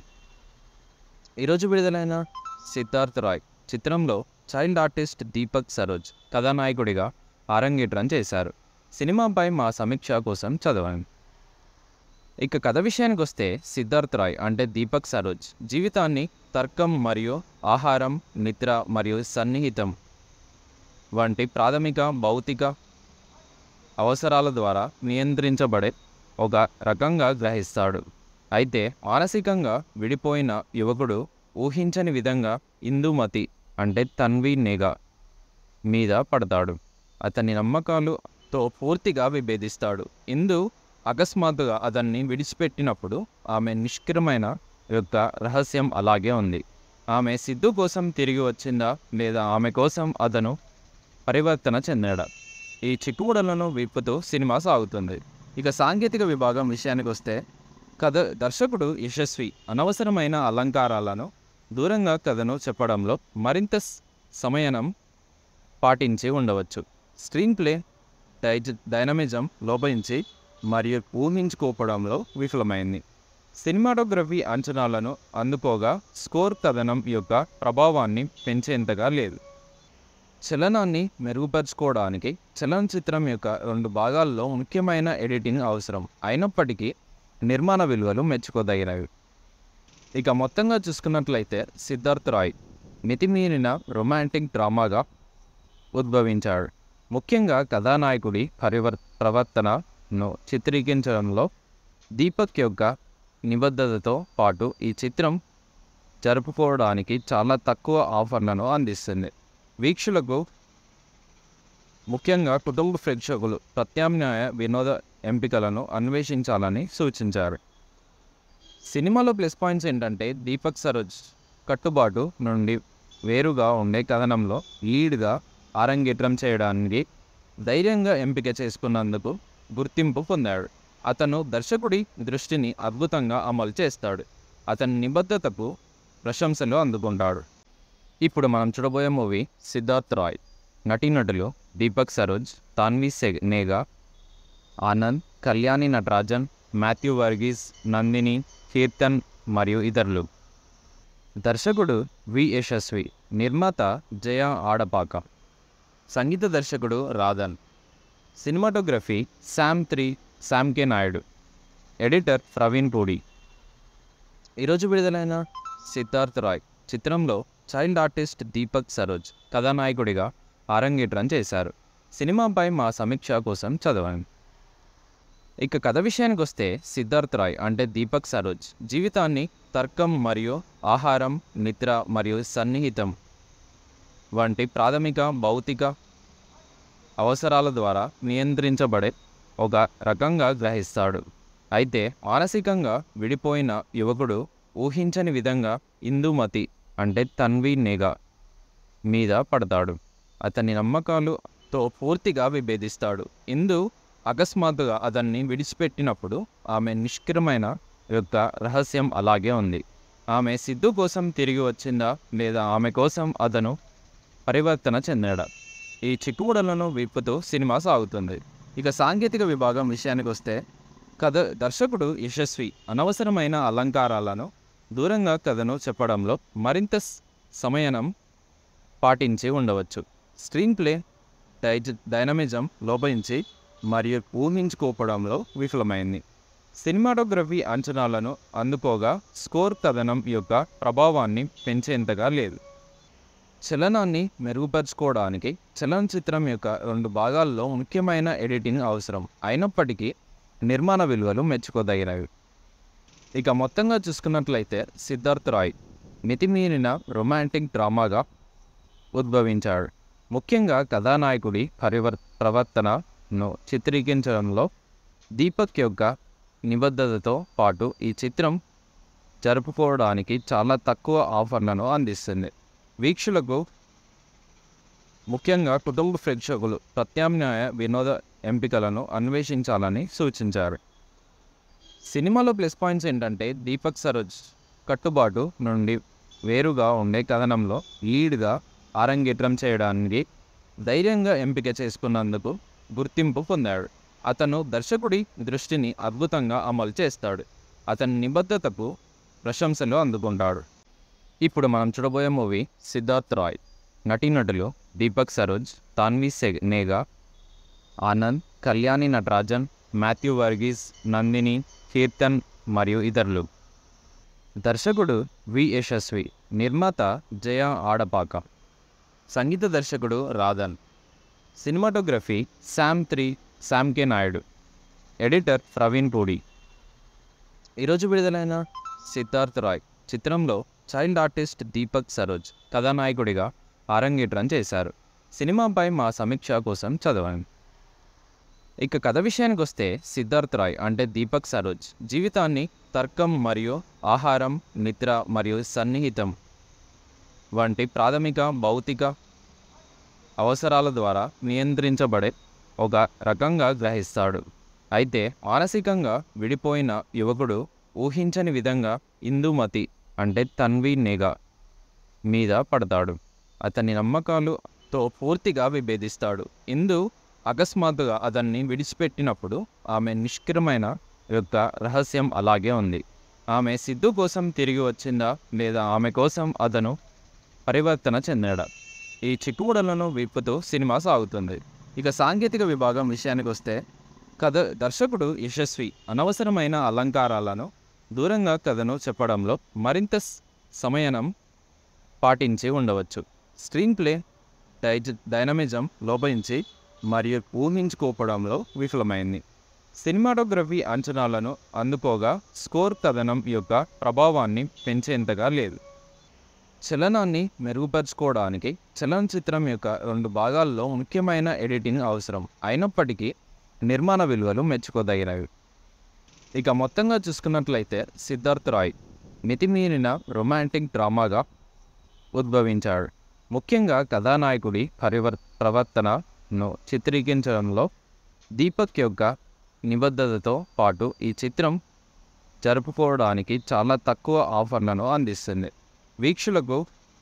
ఈరోజు విడుదలైన సిద్ధార్థ్ రాయ్ చిత్రంలో చైల్డ్ ఆర్టిస్ట్ దీపక్ సరోజ్ కథానాయకుడిగా అరంగేట్రం చేశారు సినిమాపై మా సమీక్ష కోసం చదవండి ఇక కథ విషయానికి వస్తే సిద్ధార్థ్ రాయ్ అంటే దీపక్ సరోజ్ జీవితాన్ని తర్కం మరియు ఆహారం నిద్ర మరియు సన్నిహితం వంటి ప్రాథమిక భౌతిక అవసరాల ద్వారా నియంత్రించబడే ఒక రకంగా గ్రహిస్తాడు అయితే మానసికంగా విడిపోయిన యువకుడు ఊహించని విధంగా ఇందుమతి అంటే తన్వి నేగా మీద పడతాడు అతని నమ్మకాలుతో పూర్తిగా విభేదిస్తాడు ఇందు అకస్మాత్తుగా అతన్ని విడిచిపెట్టినప్పుడు ఆమె నిష్క్రమైన యొక్క రహస్యం అలాగే ఉంది ఆమె సిద్ధు కోసం తిరిగి వచ్చిందా లేదా ఆమె కోసం అతను పరివర్తన చెందాడా ఈ చిక్కుముడలను విప్పుతూ సినిమా సాగుతుంది ఇక సాంకేతిక విభాగం విషయానికి వస్తే కథ దర్శకుడు యశస్వి అనవసరమైన అలంకారాలను దూరంగా కథను చెప్పడంలో మరింత స్- సమయనం పాటించి ఉండవచ్చు స్క్రీన్ ప్లే డైజ డైనమిజం లోపించి మరియు ఊహించుకోవడంలో విఫలమైంది సినిమాటోగ్రఫీ అంచనాలను అందుకోగా స్కోర్ కథనం యొక్క ప్రభావాన్ని పెంచేంతగా లేదు చలనాన్ని మెరుగుపరుచుకోవడానికి చలనచిత్రం యొక్క రెండు భాగాల్లో ముఖ్యమైన ఎడిటింగ్ అవసరం అయినప్పటికీ నిర్మాణ విలువలు మెచ్చుకోదగినవి ఇక మొత్తంగా చూసుకున్నట్లయితే సిద్ధార్థ్ రాయ్ మితిమీరిన రొమాంటిక్ డ్రామాగా ఉద్భవించాడు ముఖ్యంగా కథానాయకుడి పరివర్ ప్రవర్తనను చిత్రీకరించడంలో దీపక్ యొక్క నిబద్ధతతో పాటు ఈ చిత్రం జరుపుకోవడానికి చాలా తక్కువ ఆఫర్లను అందిస్తుంది వీక్షకులకు ముఖ్యంగా కుటుంబ ప్రేక్షకులు ప్రత్యామ్నాయ వినోద ఎంపికలను అన్వేషించాలని సూచించారు సినిమాలో ప్లస్ పాయింట్స్ ఏంటంటే దీపక్ సరోజ్ కట్టుబాటు నుండి వేరుగా ఉండే కథనంలో లీడ్గా ఆరంగేట్రం చేయడానికి ధైర్యంగా ఎంపిక చేసుకున్నందుకు గుర్తింపు పొందాడు అతను దర్శకుడి దృష్టిని అద్భుతంగా అమలు చేస్తాడు అతని నిబద్ధతకు ప్రశంసలు అందుకుంటాడు ఇప్పుడు మనం చూడబోయే మూవీ సిద్ధార్థ్ రాయ్ నటీనటులు దీపక్ సరోజ్ తాన్వి సెగ్ నేగా ఆనంద్ కళ్యాణి నటరాజన్ మాథ్యూ వర్గీస్ నందిని కీర్తన్ మరియు ఇతరులు దర్శకుడు వి యశస్వి నిర్మాత జయ ఆడపాక సంగీత దర్శకుడు Radhan cinematography Sam three Sam K Naidu editor Praveen Pudi ఈరోజు విడుదలైన సిద్ధార్థ్ రాయ్ చిత్రంలో చైల్డ్ ఆర్టిస్ట్ దీపక్ సరోజ్ కథానాయకుడిగా అరంగేట్రం చేశారు సినిమాపై మా సమీక్ష కోసం చదవండి ఇక కథ విషయానికి వస్తే సిద్ధార్థ్ రాయ్ అంటే దీపక్ సరోజ్ జీవితాన్ని తర్కం మరియు ఆహారం నిద్ర మరియు సన్నిహితం వంటి ప్రాథమిక భౌతిక అవసరాల ద్వారా నియంత్రించబడే ఒక రకంగా గ్రహిస్తాడు అయితే మానసికంగా విడిపోయిన యువకుడు ఊహించని విధంగా ఇందుమతి అంటే తన్వి నేగా మీద పడతాడు అతని నమ్మకాలుతో పూర్తిగా విభేదిస్తాడు ఇందు అకస్మాత్తుగా అతన్ని విడిచిపెట్టినప్పుడు ఆమె నిష్క్రమైన యొక్క రహస్యం అలాగే ఉంది ఆమె సిద్ధు కోసం తిరిగి వచ్చిందా లేదా ఆమె కోసం అతను పరివర్తన చెందాడా ఈ చిక్కుముడలను విప్పుతూ సినిమా సాగుతుంది ఇక సాంకేతిక విభాగం విషయానికి వస్తే కథ దర్శకుడు యశస్వి అనవసరమైన అలంకారాలను దూరంగా కథను చెప్పడంలో మరింత స్- సమయనం పాటించి ఉండవచ్చు స్క్రీన్ ప్లే డైజ డైనమిజం లోపించి మరియు ఊహించుకోవడంలో విఫలమైంది సినిమాటోగ్రఫీ అంచనాలను అందుకోగా స్కోర్ కథనం యొక్క ప్రభావాన్ని పెంచేంతగా లేదు చలనాన్ని మెరుగుపరుచుకోవడానికి చలనచిత్రం యొక్క రెండు భాగాల్లో ముఖ్యమైన ఎడిటింగ్ అవసరం అయినప్పటికీ నిర్మాణ విలువలు మెచ్చుకోదగినవి ఇక మొత్తంగా చూసుకున్నట్లయితే సిద్ధార్థ్ రాయ్ మితిమీరిన రొమాంటిక్ డ్రామాగా ఉద్భవించాడు ముఖ్యంగా కథానాయకుడి పరివర్ ప్రవర్తనను చిత్రీకరించడంలో దీపక్ యొక్క నిబద్ధతతో పాటు ఈ చిత్రం జరుపుకోవడానికి చాలా తక్కువ ఆఫర్లను అందిస్తుంది వీక్షకులకు ముఖ్యంగా కుటుంబ ప్రేక్షకులు ప్రత్యామ్నాయ వినోద ఎంపికలను అన్వేషించాలని సూచించారు సినిమాలో ప్లస్ పాయింట్స్ ఏంటంటే దీపక్ సరోజ్ కట్టుబాటు నుండి వేరుగా ఉండే కథనంలో లీడ్గా ఆరంగేట్రం చేయడానికి ధైర్యంగా ఎంపిక చేసుకున్నందుకు గుర్తింపు పొందాడు అతను దర్శకుడి దృష్టిని అద్భుతంగా అమలు చేస్తాడు అతని నిబద్ధతకు ప్రశంసలు అందుకుంటాడు ఇప్పుడు మనం చూడబోయే మూవీ సిద్ధార్థ్ రాయ్ నటీనటులు దీపక్ సరోజ్ తాన్వి సెగ్ నేగా ఆనంద్ కళ్యాణి నటరాజన్ మాథ్యూ వర్గీస్ నందిని కీర్తన్ మరియు ఇతరులు దర్శకుడు వి యశస్వి నిర్మాత జయ ఆడపాక సంగీత దర్శకుడు Radhan cinematography Sam three Sam K Naidu editor Praveen Pudi ఈరోజు విడుదలైన సిద్ధార్థ్ రాయ్ చిత్రంలో చైల్డ్ ఆర్టిస్ట్ దీపక్ సరోజ్ కథానాయకుడిగా అరంగేట్రం చేశారు సినిమాపై మా సమీక్ష కోసం చదవండి ఇక కథ విషయానికి వస్తే సిద్ధార్థ్ రాయ్ అంటే దీపక్ సరోజ్ జీవితాన్ని తర్కం మరియు ఆహారం నిద్ర మరియు సన్నిహితం వంటి ప్రాథమిక భౌతిక అవసరాల ద్వారా నియంత్రించబడే ఒక రకంగా గ్రహిస్తాడు అయితే మానసికంగా విడిపోయిన యువకుడు ఊహించని విధంగా ఇందుమతి అంటే తన్వి నేగా మీద పడతాడు అతని నమ్మకాలుతో పూర్తిగా విభేదిస్తాడు ఇందు అకస్మాత్తుగా అతన్ని విడిచిపెట్టినప్పుడు ఆమె నిష్క్రమైన యొక్క రహస్యం అలాగే ఉంది ఆమె సిద్ధు కోసం తిరిగి వచ్చిందా లేదా ఆమె కోసం అతను పరివర్తన చెందాడా ఈ చిక్కుముడలను విప్పుతూ సినిమా సాగుతుంది ఇక సాంకేతిక విభాగం విషయానికి వస్తే కథ దర్శకుడు యశస్వి అనవసరమైన అలంకారాలను దూరంగా కథను చెప్పడంలో మరింత స్- సమయనం పాటించి ఉండవచ్చు స్క్రీన్ ప్లే డైజ డైనమిజం లోపించి మరియు ఊహించుకోవడంలో విఫలమైంది సినిమాటోగ్రఫీ అంచనాలను అందుకోగా స్కోర్ కథనం యొక్క ప్రభావాన్ని పెంచేంతగా లేదు చలనాన్ని మెరుగుపరుచుకోవడానికి చలనచిత్రం యొక్క రెండు భాగాల్లో ముఖ్యమైన ఎడిటింగ్ అవసరం అయినప్పటికీ నిర్మాణ విలువలు మెచ్చుకోదగినవి ఇక మొత్తంగా చూసుకున్నట్లయితే సిద్ధార్థ్ రాయ్ మితిమీరిన రొమాంటిక్ డ్రామాగా ఉద్భవించాడు ముఖ్యంగా కథానాయకుడి పరివర్ ప్రవర్తనను చిత్రీకరించడంలో దీపక్ యొక్క నిబద్ధతతో పాటు ఈ చిత్రం జరుపుకోవడానికి చాలా తక్కువ ఆఫర్లను అందిస్తుంది వీక్షకులకు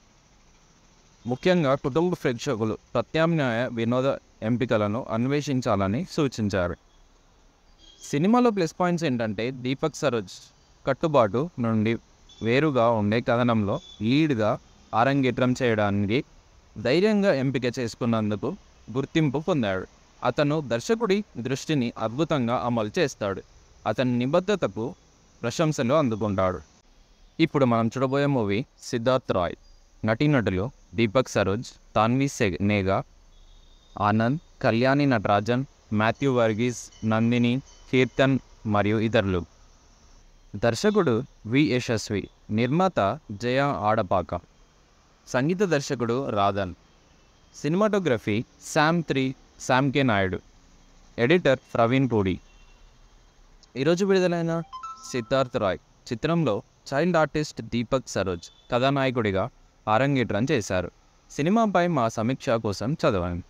ముఖ్యంగా కుటుంబ ప్రేక్షకులు ప్రత్యామ్నాయ వినోద ఎంపికలను అన్వేషించాలని సూచించారు సినిమాలో ప్లస్ పాయింట్స్ ఏంటంటే దీపక్ సరోజ్ కట్టుబాటు నుండి వేరుగా ఉండే కథనంలో లీడ్గా ఆరంగేట్రం చేయడానికి ధైర్యంగా ఎంపిక చేసుకున్నందుకు గుర్తింపు పొందాడు అతను దర్శకుడి దృష్టిని అద్భుతంగా అమలు చేస్తాడు అతని నిబద్ధతకు ప్రశంసలు అందుకుంటాడు ఇప్పుడు మనం చూడబోయే మూవీ సిద్ధార్థ్ రాయ్ నటీనటులు దీపక్ సరోజ్ తాన్వి సెగ్ నేగా ఆనంద్ కళ్యాణి నటరాజన్ మాథ్యూ వర్గీస్ నందిని కీర్తన్ మరియు ఇతరులు దర్శకుడు వి యశస్వి నిర్మాత జయ ఆడపాక సంగీత దర్శకుడు Radhan cinematography Sam three Sam K Naidu editor Praveen Pudi ఈరోజు విడుదలైన సిద్ధార్థ్ రాయ్ చిత్రంలో చైల్డ్ ఆర్టిస్ట్ దీపక్ సరోజ్ కథానాయకుడిగా అరంగేట్రం చేశారు సినిమాపై మా సమీక్ష కోసం చదవండి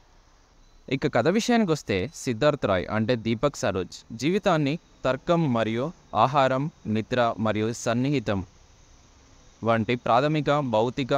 ఇక కథ విషయానికి వస్తే సిద్ధార్థ్ రాయ్ అంటే దీపక్ సరోజ్ జీవితాన్ని తర్కం మరియు ఆహారం నిద్ర మరియు సన్నిహితం వంటి ప్రాథమిక భౌతిక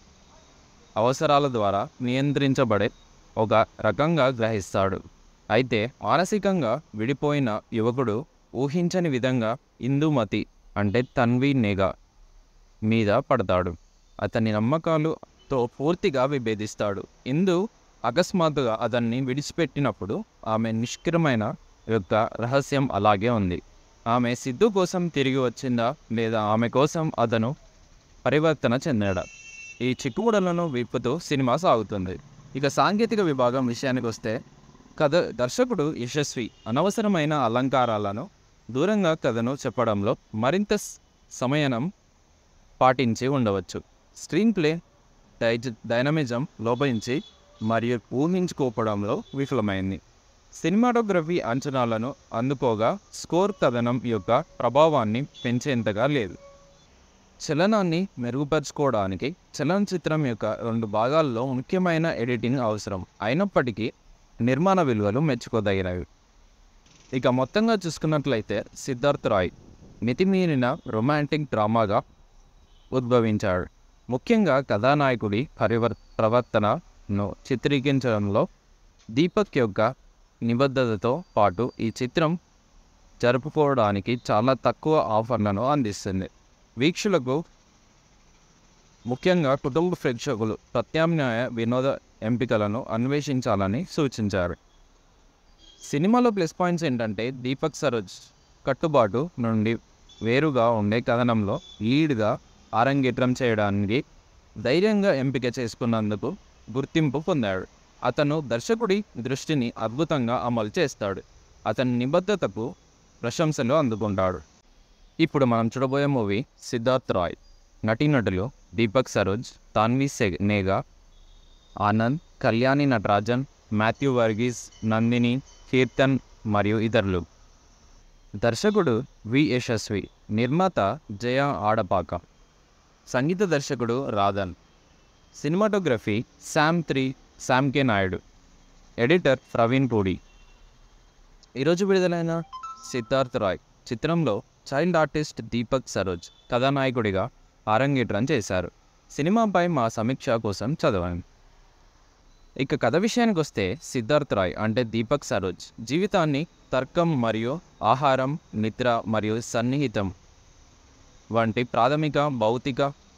అవసరాల ద్వారా నియంత్రించబడే ఒక రకంగా గ్రహిస్తాడు అయితే మానసికంగా విడిపోయిన యువకుడు ఊహించని విధంగా ఇందుమతి అంటే తన్వి నేగా మీద పడతాడు అతని నమ్మకాలుతో పూర్తిగా విభేదిస్తాడు ఇందు అకస్మాత్తుగా అతన్ని విడిచిపెట్టినప్పుడు ఆమె నిష్క్రమైన యొక్క రహస్యం అలాగే ఉంది ఆమె సిద్ధు కోసం తిరిగి వచ్చిందా లేదా ఆమె కోసం అతను పరివర్తన చెందాడా ఈ చిక్కుముడలను విప్పుతూ సినిమా సాగుతుంది ఇక సాంకేతిక విభాగం విషయానికి వస్తే కథ దర్శకుడు యశస్వి అనవసరమైన అలంకారాలను దూరంగా కథను చెప్పడంలో మరింత స్- సమయనం పాటించి ఉండవచ్చు స్క్రీన్ ప్లే డైజ డైనమిజం లోపించి మరియు ఊహించుకోవడంలో విఫలమైంది సినిమాటోగ్రఫీ అంచనాలను అందుకోగా స్కోర్ కథనం యొక్క ప్రభావాన్ని పెంచేంతగా లేదు చలనాన్ని మెరుగుపరుచుకోవడానికి చలనచిత్రం యొక్క రెండు భాగాల్లో ముఖ్యమైన ఎడిటింగ్ అవసరం అయినప్పటికీ నిర్మాణ విలువలు మెచ్చుకోదగినవి ఇక మొత్తంగా చూసుకున్నట్లయితే సిద్ధార్థ్ రాయ్ మితిమీరిన రొమాంటిక్ డ్రామాగా ఉద్భవించాడు ముఖ్యంగా కథానాయకుడి పరివర్ ప్రవర్తనను చిత్రీకరించడంలో దీపక్ యొక్క నిబద్ధతతో పాటు ఈ చిత్రం జరుపుకోవడానికి చాలా తక్కువ ఆఫర్లను అందిస్తుంది వీక్షకులకు ముఖ్యంగా కుటుంబ ప్రేక్షకులు ప్రత్యామ్నాయ వినోద ఎంపికలను అన్వేషించాలని సూచించారు సినిమాలో ప్లస్ పాయింట్స్ ఏంటంటే దీపక్ సరోజ్ కట్టుబాటు నుండి వేరుగా ఉండే కథనంలో లీడ్గా ఆరంగేట్రం చేయడానికి ధైర్యంగా ఎంపిక చేసుకున్నందుకు గుర్తింపు పొందాడు అతను దర్శకుడి దృష్టిని అద్భుతంగా అమలు చేస్తాడు అతని నిబద్ధతకు ప్రశంసలు అందుకుంటాడు ఇప్పుడు మనం చూడబోయే మూవీ సిద్ధార్థ్ రాయ్ నటీనటులు దీపక్ సరోజ్ తాన్వి సెగ్ నేగా ఆనంద్ కళ్యాణి నటరాజన్ మాథ్యూ వర్గీస్ నందిని కీర్తన్ మరియు ఇతరులు దర్శకుడు వి యశస్వి నిర్మాత జయ ఆడపాక సంగీత దర్శకుడు Radhan cinematography Sam three Sam K Naidu editor Praveen Pudi ఈరోజు విడుదలైన సిద్ధార్థ్ రాయ్ చిత్రంలో చైల్డ్ ఆర్టిస్ట్ దీపక్ సరోజ్ కథానాయకుడిగా అరంగేట్రం చేశారు సినిమాపై మా సమీక్ష కోసం చదవండి ఇక కథ విషయానికి వస్తే సిద్ధార్థ్ రాయ్ అంటే దీపక్ సరోజ్ జీవితాన్ని తర్కం మరియు ఆహారం నిద్ర మరియు సన్నిహితం వంటి ప్రాథమిక భౌతిక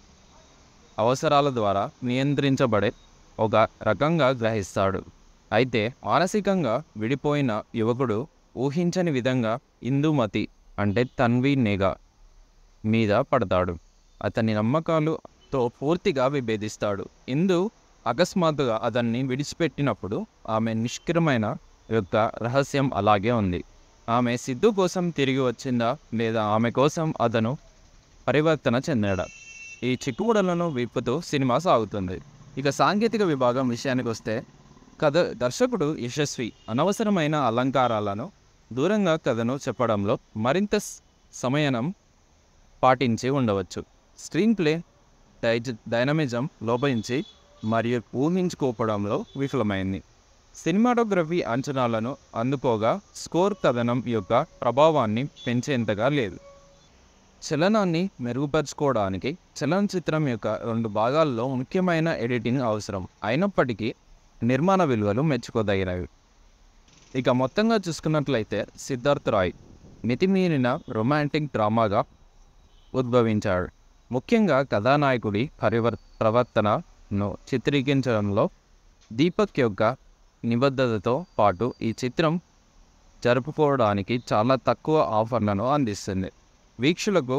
అవసరాల ద్వారా నియంత్రించబడే ఒక రకంగా గ్రహిస్తాడు అయితే మానసికంగా విడిపోయిన యువకుడు ఊహించని విధంగా ఇందుమతి అంటే తన్వి నేగా మీద పడతాడు అతని నమ్మకాలుతో పూర్తిగా విభేదిస్తాడు ఇందు అకస్మాత్తుగా అతన్ని విడిచిపెట్టినప్పుడు ఆమె నిష్క్రమైన యొక్క రహస్యం అలాగే ఉంది ఆమె సిద్ధు కోసం తిరిగి వచ్చిందా లేదా ఆమె కోసం అతను పరివర్తన చెందాడా ఈ చిక్కుముడలను విప్పుతూ సినిమా సాగుతుంది ఇక సాంకేతిక విభాగం విషయానికి వస్తే కథ దర్శకుడు యశస్వి అనవసరమైన అలంకారాలను దూరంగా కథను చెప్పడంలో మరింత స్- సమయనం పాటించి ఉండవచ్చు స్క్రీన్ ప్లే డైజ డైనమిజం లోపించి మరియు ఊహించుకోవడంలో విఫలమైంది సినిమాటోగ్రఫీ అంచనాలను అందుకోగా స్కోర్ కథనం యొక్క ప్రభావాన్ని పెంచేంతగా లేదు చలనాన్ని మెరుగుపరుచుకోవడానికి చలనచిత్రం యొక్క రెండు భాగాల్లో ముఖ్యమైన ఎడిటింగ్ అవసరం అయినప్పటికీ నిర్మాణ విలువలు మెచ్చుకోదగినవి ఇక మొత్తంగా చూసుకున్నట్లయితే సిద్ధార్థ్ రాయ్ మితిమీరిన రొమాంటిక్ డ్రామాగా ఉద్భవించాడు ముఖ్యంగా కథానాయకుడి పరివర్ ప్రవర్తనను చిత్రీకరించడంలో దీపక్ యొక్క నిబద్ధతతో పాటు ఈ చిత్రం జరుపుకోవడానికి చాలా తక్కువ ఆఫర్లను అందిస్తుంది వీక్షకులకు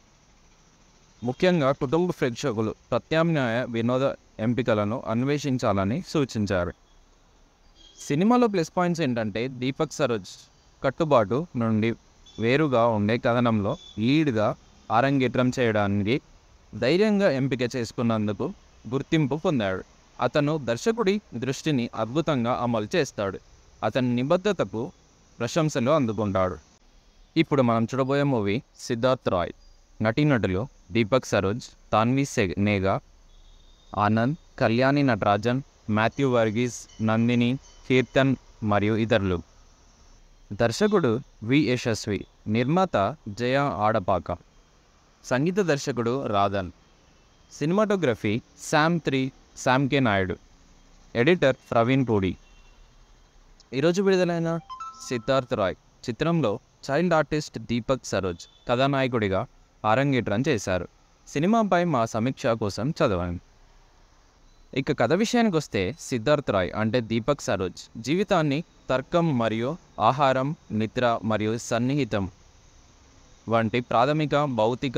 ముఖ్యంగా కుటుంబ ప్రేక్షకులు ప్రత్యామ్నాయ వినోద ఎంపికలను అన్వేషించాలని సూచించారు సినిమాలో ప్లస్ పాయింట్స్ ఏంటంటే దీపక్ సరోజ్ కట్టుబాటు నుండి వేరుగా ఉండే కథనంలో లీడ్గా ఆరంగేట్రం చేయడానికి ధైర్యంగా ఎంపిక చేసుకున్నందుకు గుర్తింపు పొందాడు అతను దర్శకుడి దృష్టిని అద్భుతంగా అమలు చేస్తాడు అతని నిబద్ధతకు ప్రశంసలు అందుకుంటాడు ఇప్పుడు మనం చూడబోయే మూవీ సిద్ధార్థ్ రాయ్ నటీనటులు దీపక్ సరోజ్ తాన్వి సె- నేగా ఆనంద్ కళ్యాణి నటరాజన్ మాథ్యూ వర్గీస్ నందిని కీర్తన్ మరియు ఇతరులు దర్శకుడు వి యశస్వి నిర్మాత జయ ఆడపాక సంగీత దర్శకుడు Radhan cinematography Sam three Sam K Naidu editor Praveen Pudi ఈరోజు విడుదలైన సిద్ధార్థ్ రాయ్ చిత్రంలో చైల్డ్ ఆర్టిస్ట్ దీపక్ సరోజ్ కథానాయకుడిగా అరంగేట్రం చేశారు సినిమాపై మా సమీక్ష కోసం చదవండి ఇక కథ విషయానికి వస్తే సిద్ధార్థ్ రాయ్ అంటే దీపక్ సరోజ్ జీవితాన్ని తర్కం మరియు ఆహారం నిద్ర మరియు సన్నిహితం వంటి ప్రాథమిక భౌతిక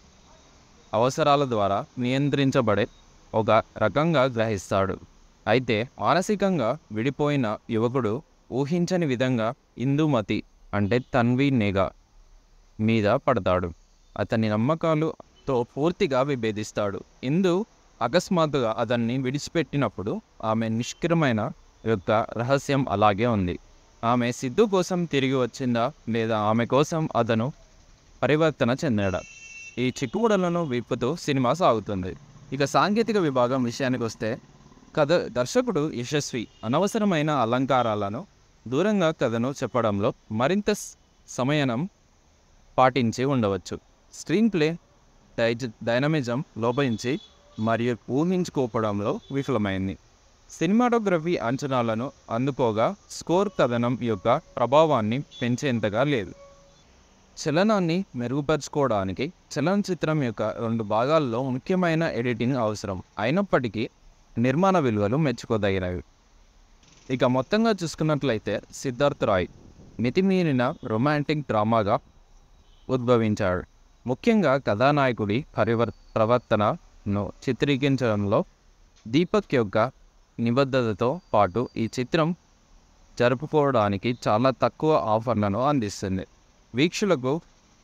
అవసరాల ద్వారా నియంత్రించబడే ఒక రకంగా గ్రహిస్తాడు అయితే మానసికంగా విడిపోయిన యువకుడు ఊహించని విధంగా ఇందుమతి అంటే తన్వి నేగా మీద పడతాడు అతని నమ్మకాలుతో పూర్తిగా విభేదిస్తాడు ఇందు అకస్మాత్తుగా అతన్ని విడిచిపెట్టినప్పుడు ఆమె నిష్క్రమైన యొక్క రహస్యం అలాగే ఉంది ఆమె సిద్ధు కోసం తిరిగి వచ్చిందా లేదా ఆమె కోసం అతను పరివర్తన చెందాడా ఈ చిక్కుముడలను విప్పుతూ సినిమా సాగుతుంది ఇక సాంకేతిక విభాగం విషయానికి వస్తే కథ దర్శకుడు యశస్వి అనవసరమైన అలంకారాలను దూరంగా కథను చెప్పడంలో మరింత స్- సమయనం పాటించి ఉండవచ్చు స్క్రీన్ ప్లే డైజ డైనమిజం లోపించి మరియు ఊహించుకోవడంలో విఫలమైంది సినిమాటోగ్రఫీ అంచనాలను అందుకోగా స్కోర్ కథనం యొక్క ప్రభావాన్ని పెంచేంతగా లేదు చలనాన్ని మెరుగుపరుచుకోవడానికి చలనచిత్రం యొక్క రెండు భాగాల్లో ముఖ్యమైన ఎడిటింగ్ అవసరం అయినప్పటికీ నిర్మాణ విలువలు మెచ్చుకోదగినవి ఇక మొత్తంగా చూసుకున్నట్లయితే సిద్ధార్థ్ రాయ్ మితిమీరిన రొమాంటిక్ డ్రామాగా ఉద్భవించాడు ముఖ్యంగా కథానాయకుడి పరివర్ ప్రవర్తనను చిత్రీకరించడంలో దీపక్ యొక్క నిబద్ధతతో పాటు ఈ చిత్రం జరుపుకోవడానికి చాలా తక్కువ ఆఫర్లను అందిస్తుంది వీక్షకులకు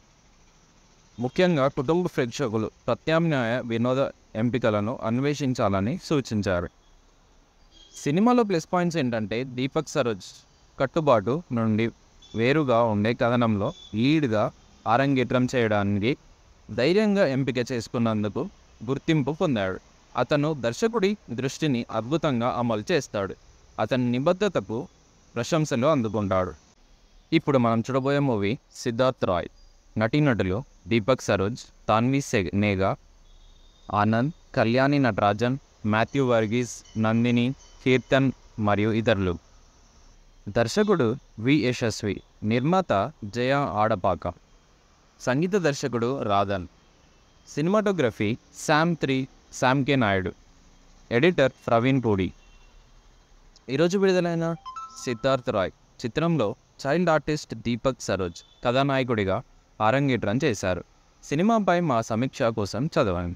ముఖ్యంగా కుటుంబ ప్రేక్షకులు ప్రత్యామ్నాయ వినోద ఎంపికలను అన్వేషించాలని సూచించారు సినిమాలో ప్లస్ పాయింట్స్ ఏంటంటే దీపక్ సరోజ్ కట్టుబాటు నుండి వేరుగా ఉండే కథనంలో లీడ్గా ఆరంగేట్రం చేయడానికి ధైర్యంగా ఎంపిక చేసుకున్నందుకు గుర్తింపు పొందాడు అతను దర్శకుడి దృష్టిని అద్భుతంగా అమలు చేస్తాడు అతని నిబద్ధతకు ప్రశంసలు అందుకుంటాడు ఇప్పుడు మనం చూడబోయే మూవీ సిద్ధార్థ్ రాయ్ నటీనటులు దీపక్ సరోజ్ తాన్వి సెగ్ నేగా ఆనంద్ కళ్యాణి నటరాజన్ మాథ్యూ వర్గీస్ నందిని కీర్తన్ మరియు ఇతరులు దర్శకుడు వి యశస్వి నిర్మాత జయ ఆడపాక సంగీత దర్శకుడు Radhan cinematography Sam three Sam K Naidu editor Praveen Pudi ఈరోజు విడుదలైన సిద్ధార్థ్ రాయ్ చిత్రంలో చైల్డ్ ఆర్టిస్ట్ దీపక్ సరోజ్ కథానాయకుడిగా అరంగేట్రం చేశారు సినిమాపై మా సమీక్ష కోసం చదవండి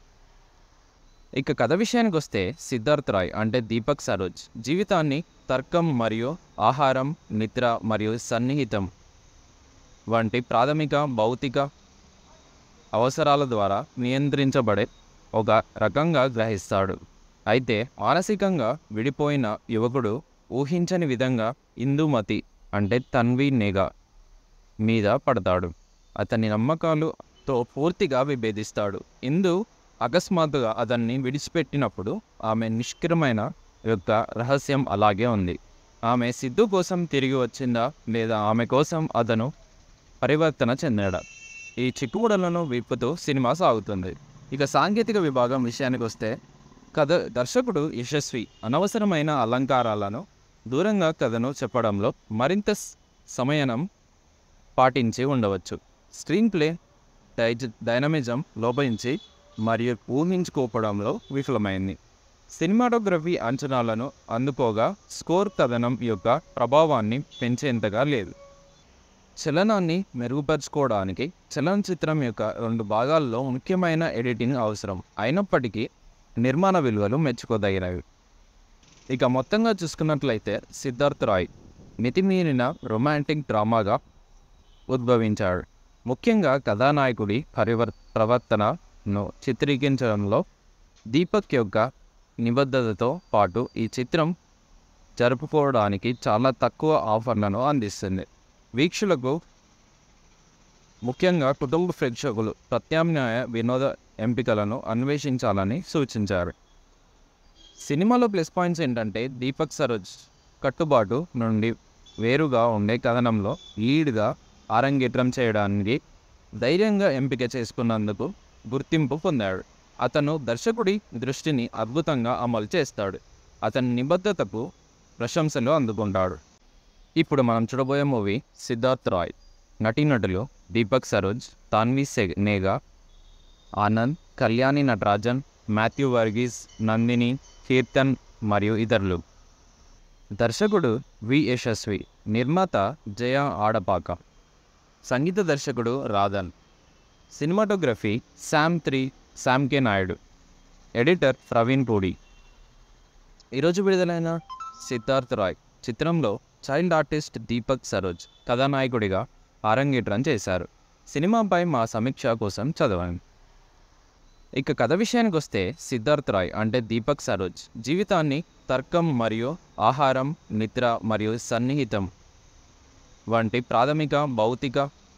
ఇక కథ విషయానికి వస్తే సిద్ధార్థ్ రాయ్ అంటే దీపక్ సరోజ్ జీవితాన్ని తర్కం మరియు ఆహారం నిద్ర మరియు సన్నిహితం వంటి ప్రాథమిక భౌతిక అవసరాల ద్వారా నియంత్రించబడే ఒక రకంగా గ్రహిస్తాడు అయితే మానసికంగా విడిపోయిన యువకుడు ఊహించని విధంగా ఇందుమతి అంటే తన్వి నేగా మీద పడతాడు అతని నమ్మకాలుతో పూర్తిగా విభేదిస్తాడు ఇందు అకస్మాత్తుగా అతన్ని విడిచిపెట్టినప్పుడు ఆమె నిష్క్రమైన యొక్క రహస్యం అలాగే ఉంది ఆమె సిద్ధు కోసం తిరిగి వచ్చిందా లేదా ఆమె కోసం అతను పరివర్తన చెందాడా ఈ చిక్కుముడలను విప్పుతూ సినిమా సాగుతుంది ఇక సాంకేతిక విభాగం విషయానికి వస్తే కథ దర్శకుడు యశస్వి అనవసరమైన అలంకారాలను దూరంగా కథను చెప్పడంలో మరింత స్- సమయనం పాటించి ఉండవచ్చు స్క్రీన్ ప్లే డైజ డైనమిజం లోపించి మరియు ఊహించుకోవడంలో విఫలమైంది సినిమాటోగ్రఫీ అంచనాలను అందుకోగా స్కోర్ కథనం యొక్క ప్రభావాన్ని పెంచేంతగా లేదు చలనాన్ని మెరుగుపరుచుకోవడానికి చలనచిత్రం యొక్క రెండు భాగాల్లో ముఖ్యమైన ఎడిటింగ్ అవసరం అయినప్పటికీ నిర్మాణ విలువలు మెచ్చుకోదగినవి ఇక మొత్తంగా చూసుకున్నట్లయితే సిద్ధార్థ్ రాయ్ మితిమీరిన రొమాంటిక్ డ్రామాగా ఉద్భవించాడు ముఖ్యంగా కథానాయకుడి పరివర్ ప్రవర్తనను చిత్రీకరించడంలో దీపక్ యొక్క నిబద్ధతతో పాటు ఈ చిత్రం జరుపుకోవడానికి చాలా తక్కువ ఆఫర్లను అందిస్తుంది వీక్షకులకు ముఖ్యంగా కుటుంబ ప్రేక్షకులు ప్రత్యామ్నాయ వినోద ఎంపికలను అన్వేషించాలని సూచించారు సినిమాలో ప్లస్ పాయింట్స్ ఏంటంటే దీపక్ సరోజ్ కట్టుబాటు నుండి వేరుగా ఉండే కథనంలో లీడ్గా ఆరంగేట్రం చేయడానికి ధైర్యంగా ఎంపిక చేసుకున్నందుకు గుర్తింపు పొందాడు అతను దర్శకుడి దృష్టిని అద్భుతంగా అమలు చేస్తాడు అతని నిబద్ధతకు ప్రశంసలు అందుకుంటాడు ఇప్పుడు మనం చూడబోయే మూవీ సిద్ధార్థ్ రాయ్ నటీనటులు దీపక్ సరోజ్ తాన్వి సెగ్ నేగా ఆనంద్ కళ్యాణి నటరాజన్ మాథ్యూ వర్గీస్ నందిని కీర్తన్ మరియు ఇతరులు దర్శకుడు వి యశస్వి నిర్మాత జయ ఆడపాక సంగీత దర్శకుడు Radhan cinematography Sam three Sam K Naidu editor Praveen Pudi ఈరోజు విడుదలైన సిద్ధార్థ్ రాయ్ చిత్రంలో చైల్డ్ ఆర్టిస్ట్ దీపక్ సరోజ్ కథానాయకుడిగా అరంగేట్రం చేశారు సినిమాపై మా సమీక్ష కోసం చదవండి ఇక కథ విషయానికి వస్తే సిద్ధార్థ్ రాయ్ అంటే దీపక్ సరోజ్ జీవితాన్ని తర్కం మరియు ఆహారం నిద్ర మరియు సన్నిహితం వంటి ప్రాథమిక భౌతిక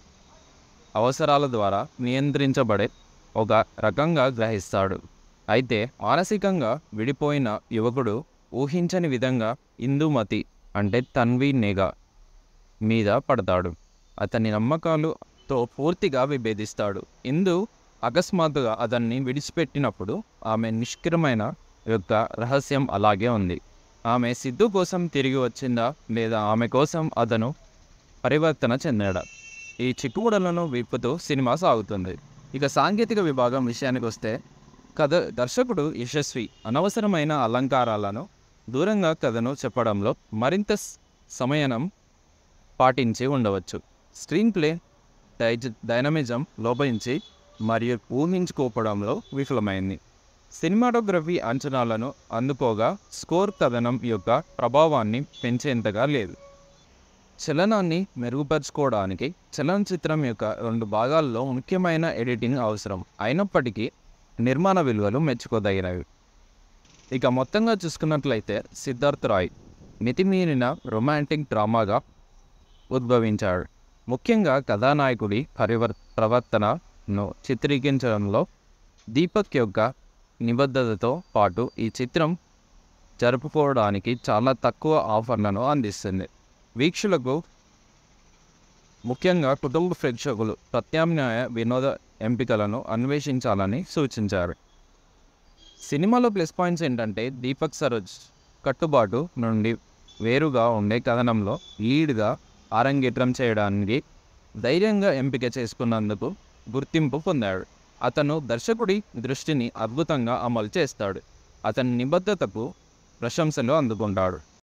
అవసరాల ద్వారా నియంత్రించబడే ఒక రకంగా గ్రహిస్తాడు అయితే మానసికంగా విడిపోయిన యువకుడు ఊహించని విధంగా ఇందుమతి అంటే తన్వి నేగా మీద పడతాడు అతని నమ్మకాలుతో పూర్తిగా విభేదిస్తాడు ఇందు అకస్మాత్తుగా అతన్ని విడిచిపెట్టినప్పుడు ఆమె నిష్క్రమైన యొక్క రహస్యం అలాగే ఉంది ఆమె సిద్ధు కోసం తిరిగి వచ్చిందా లేదా ఆమె కోసం అతను పరివర్తన చెందాడా ఈ చిక్కుముడలను విప్పుతూ సినిమా సాగుతుంది ఇక సాంకేతిక విభాగం విషయానికి వస్తే కథ దర్శకుడు యశస్వి అనవసరమైన అలంకారాలను దూరంగా కథను చెప్పడంలో మరింత స్- సమయనం పాటించి ఉండవచ్చు స్క్రీన్ ప్లే డైజ డైనమిజం లోపించి మరియు ఊహించుకోవడంలో విఫలమైంది సినిమాటోగ్రఫీ అంచనాలను అందుకోగా స్కోర్ కథనం యొక్క ప్రభావాన్ని పెంచేంతగా లేదు చలనాన్ని మెరుగుపరుచుకోవడానికి చలనచిత్రం యొక్క రెండు భాగాల్లో ముఖ్యమైన ఎడిటింగ్ అవసరం అయినప్పటికీ నిర్మాణ విలువలు మెచ్చుకోదగినవి ఇక మొత్తంగా చూసుకున్నట్లయితే సిద్ధార్థ్ రాయ్ మితిమీరిన రొమాంటిక్ డ్రామాగా ఉద్భవించాడు ముఖ్యంగా కథానాయకుడి పరివర్ ప్రవర్తనను చిత్రీకరించడంలో దీపక్ యొక్క నిబద్ధతతో పాటు ఈ చిత్రం జరుపుకోవడానికి చాలా తక్కువ ఆఫర్లను అందిస్తుంది వీక్షకులకు ముఖ్యంగా కుటుంబ ప్రేక్షకులు ప్రత్యామ్నాయ వినోద ఎంపికలను అన్వేషించాలని సూచించారు సినిమాలో ప్లస్ పాయింట్స్ ఏంటంటే దీపక్ సరోజ్ కట్టుబాటు నుండి వేరుగా ఉండే కథనంలో లీడ్గా ఆరంగేట్రం చేయడానికి ధైర్యంగా ఎంపిక చేసుకున్నందుకు గుర్తింపు పొందాడు అతను దర్శకుడి దృష్టిని అద్భుతంగా అమలు చేస్తాడు అతని నిబద్ధతకు ప్రశంసలు అందుకుంటాడు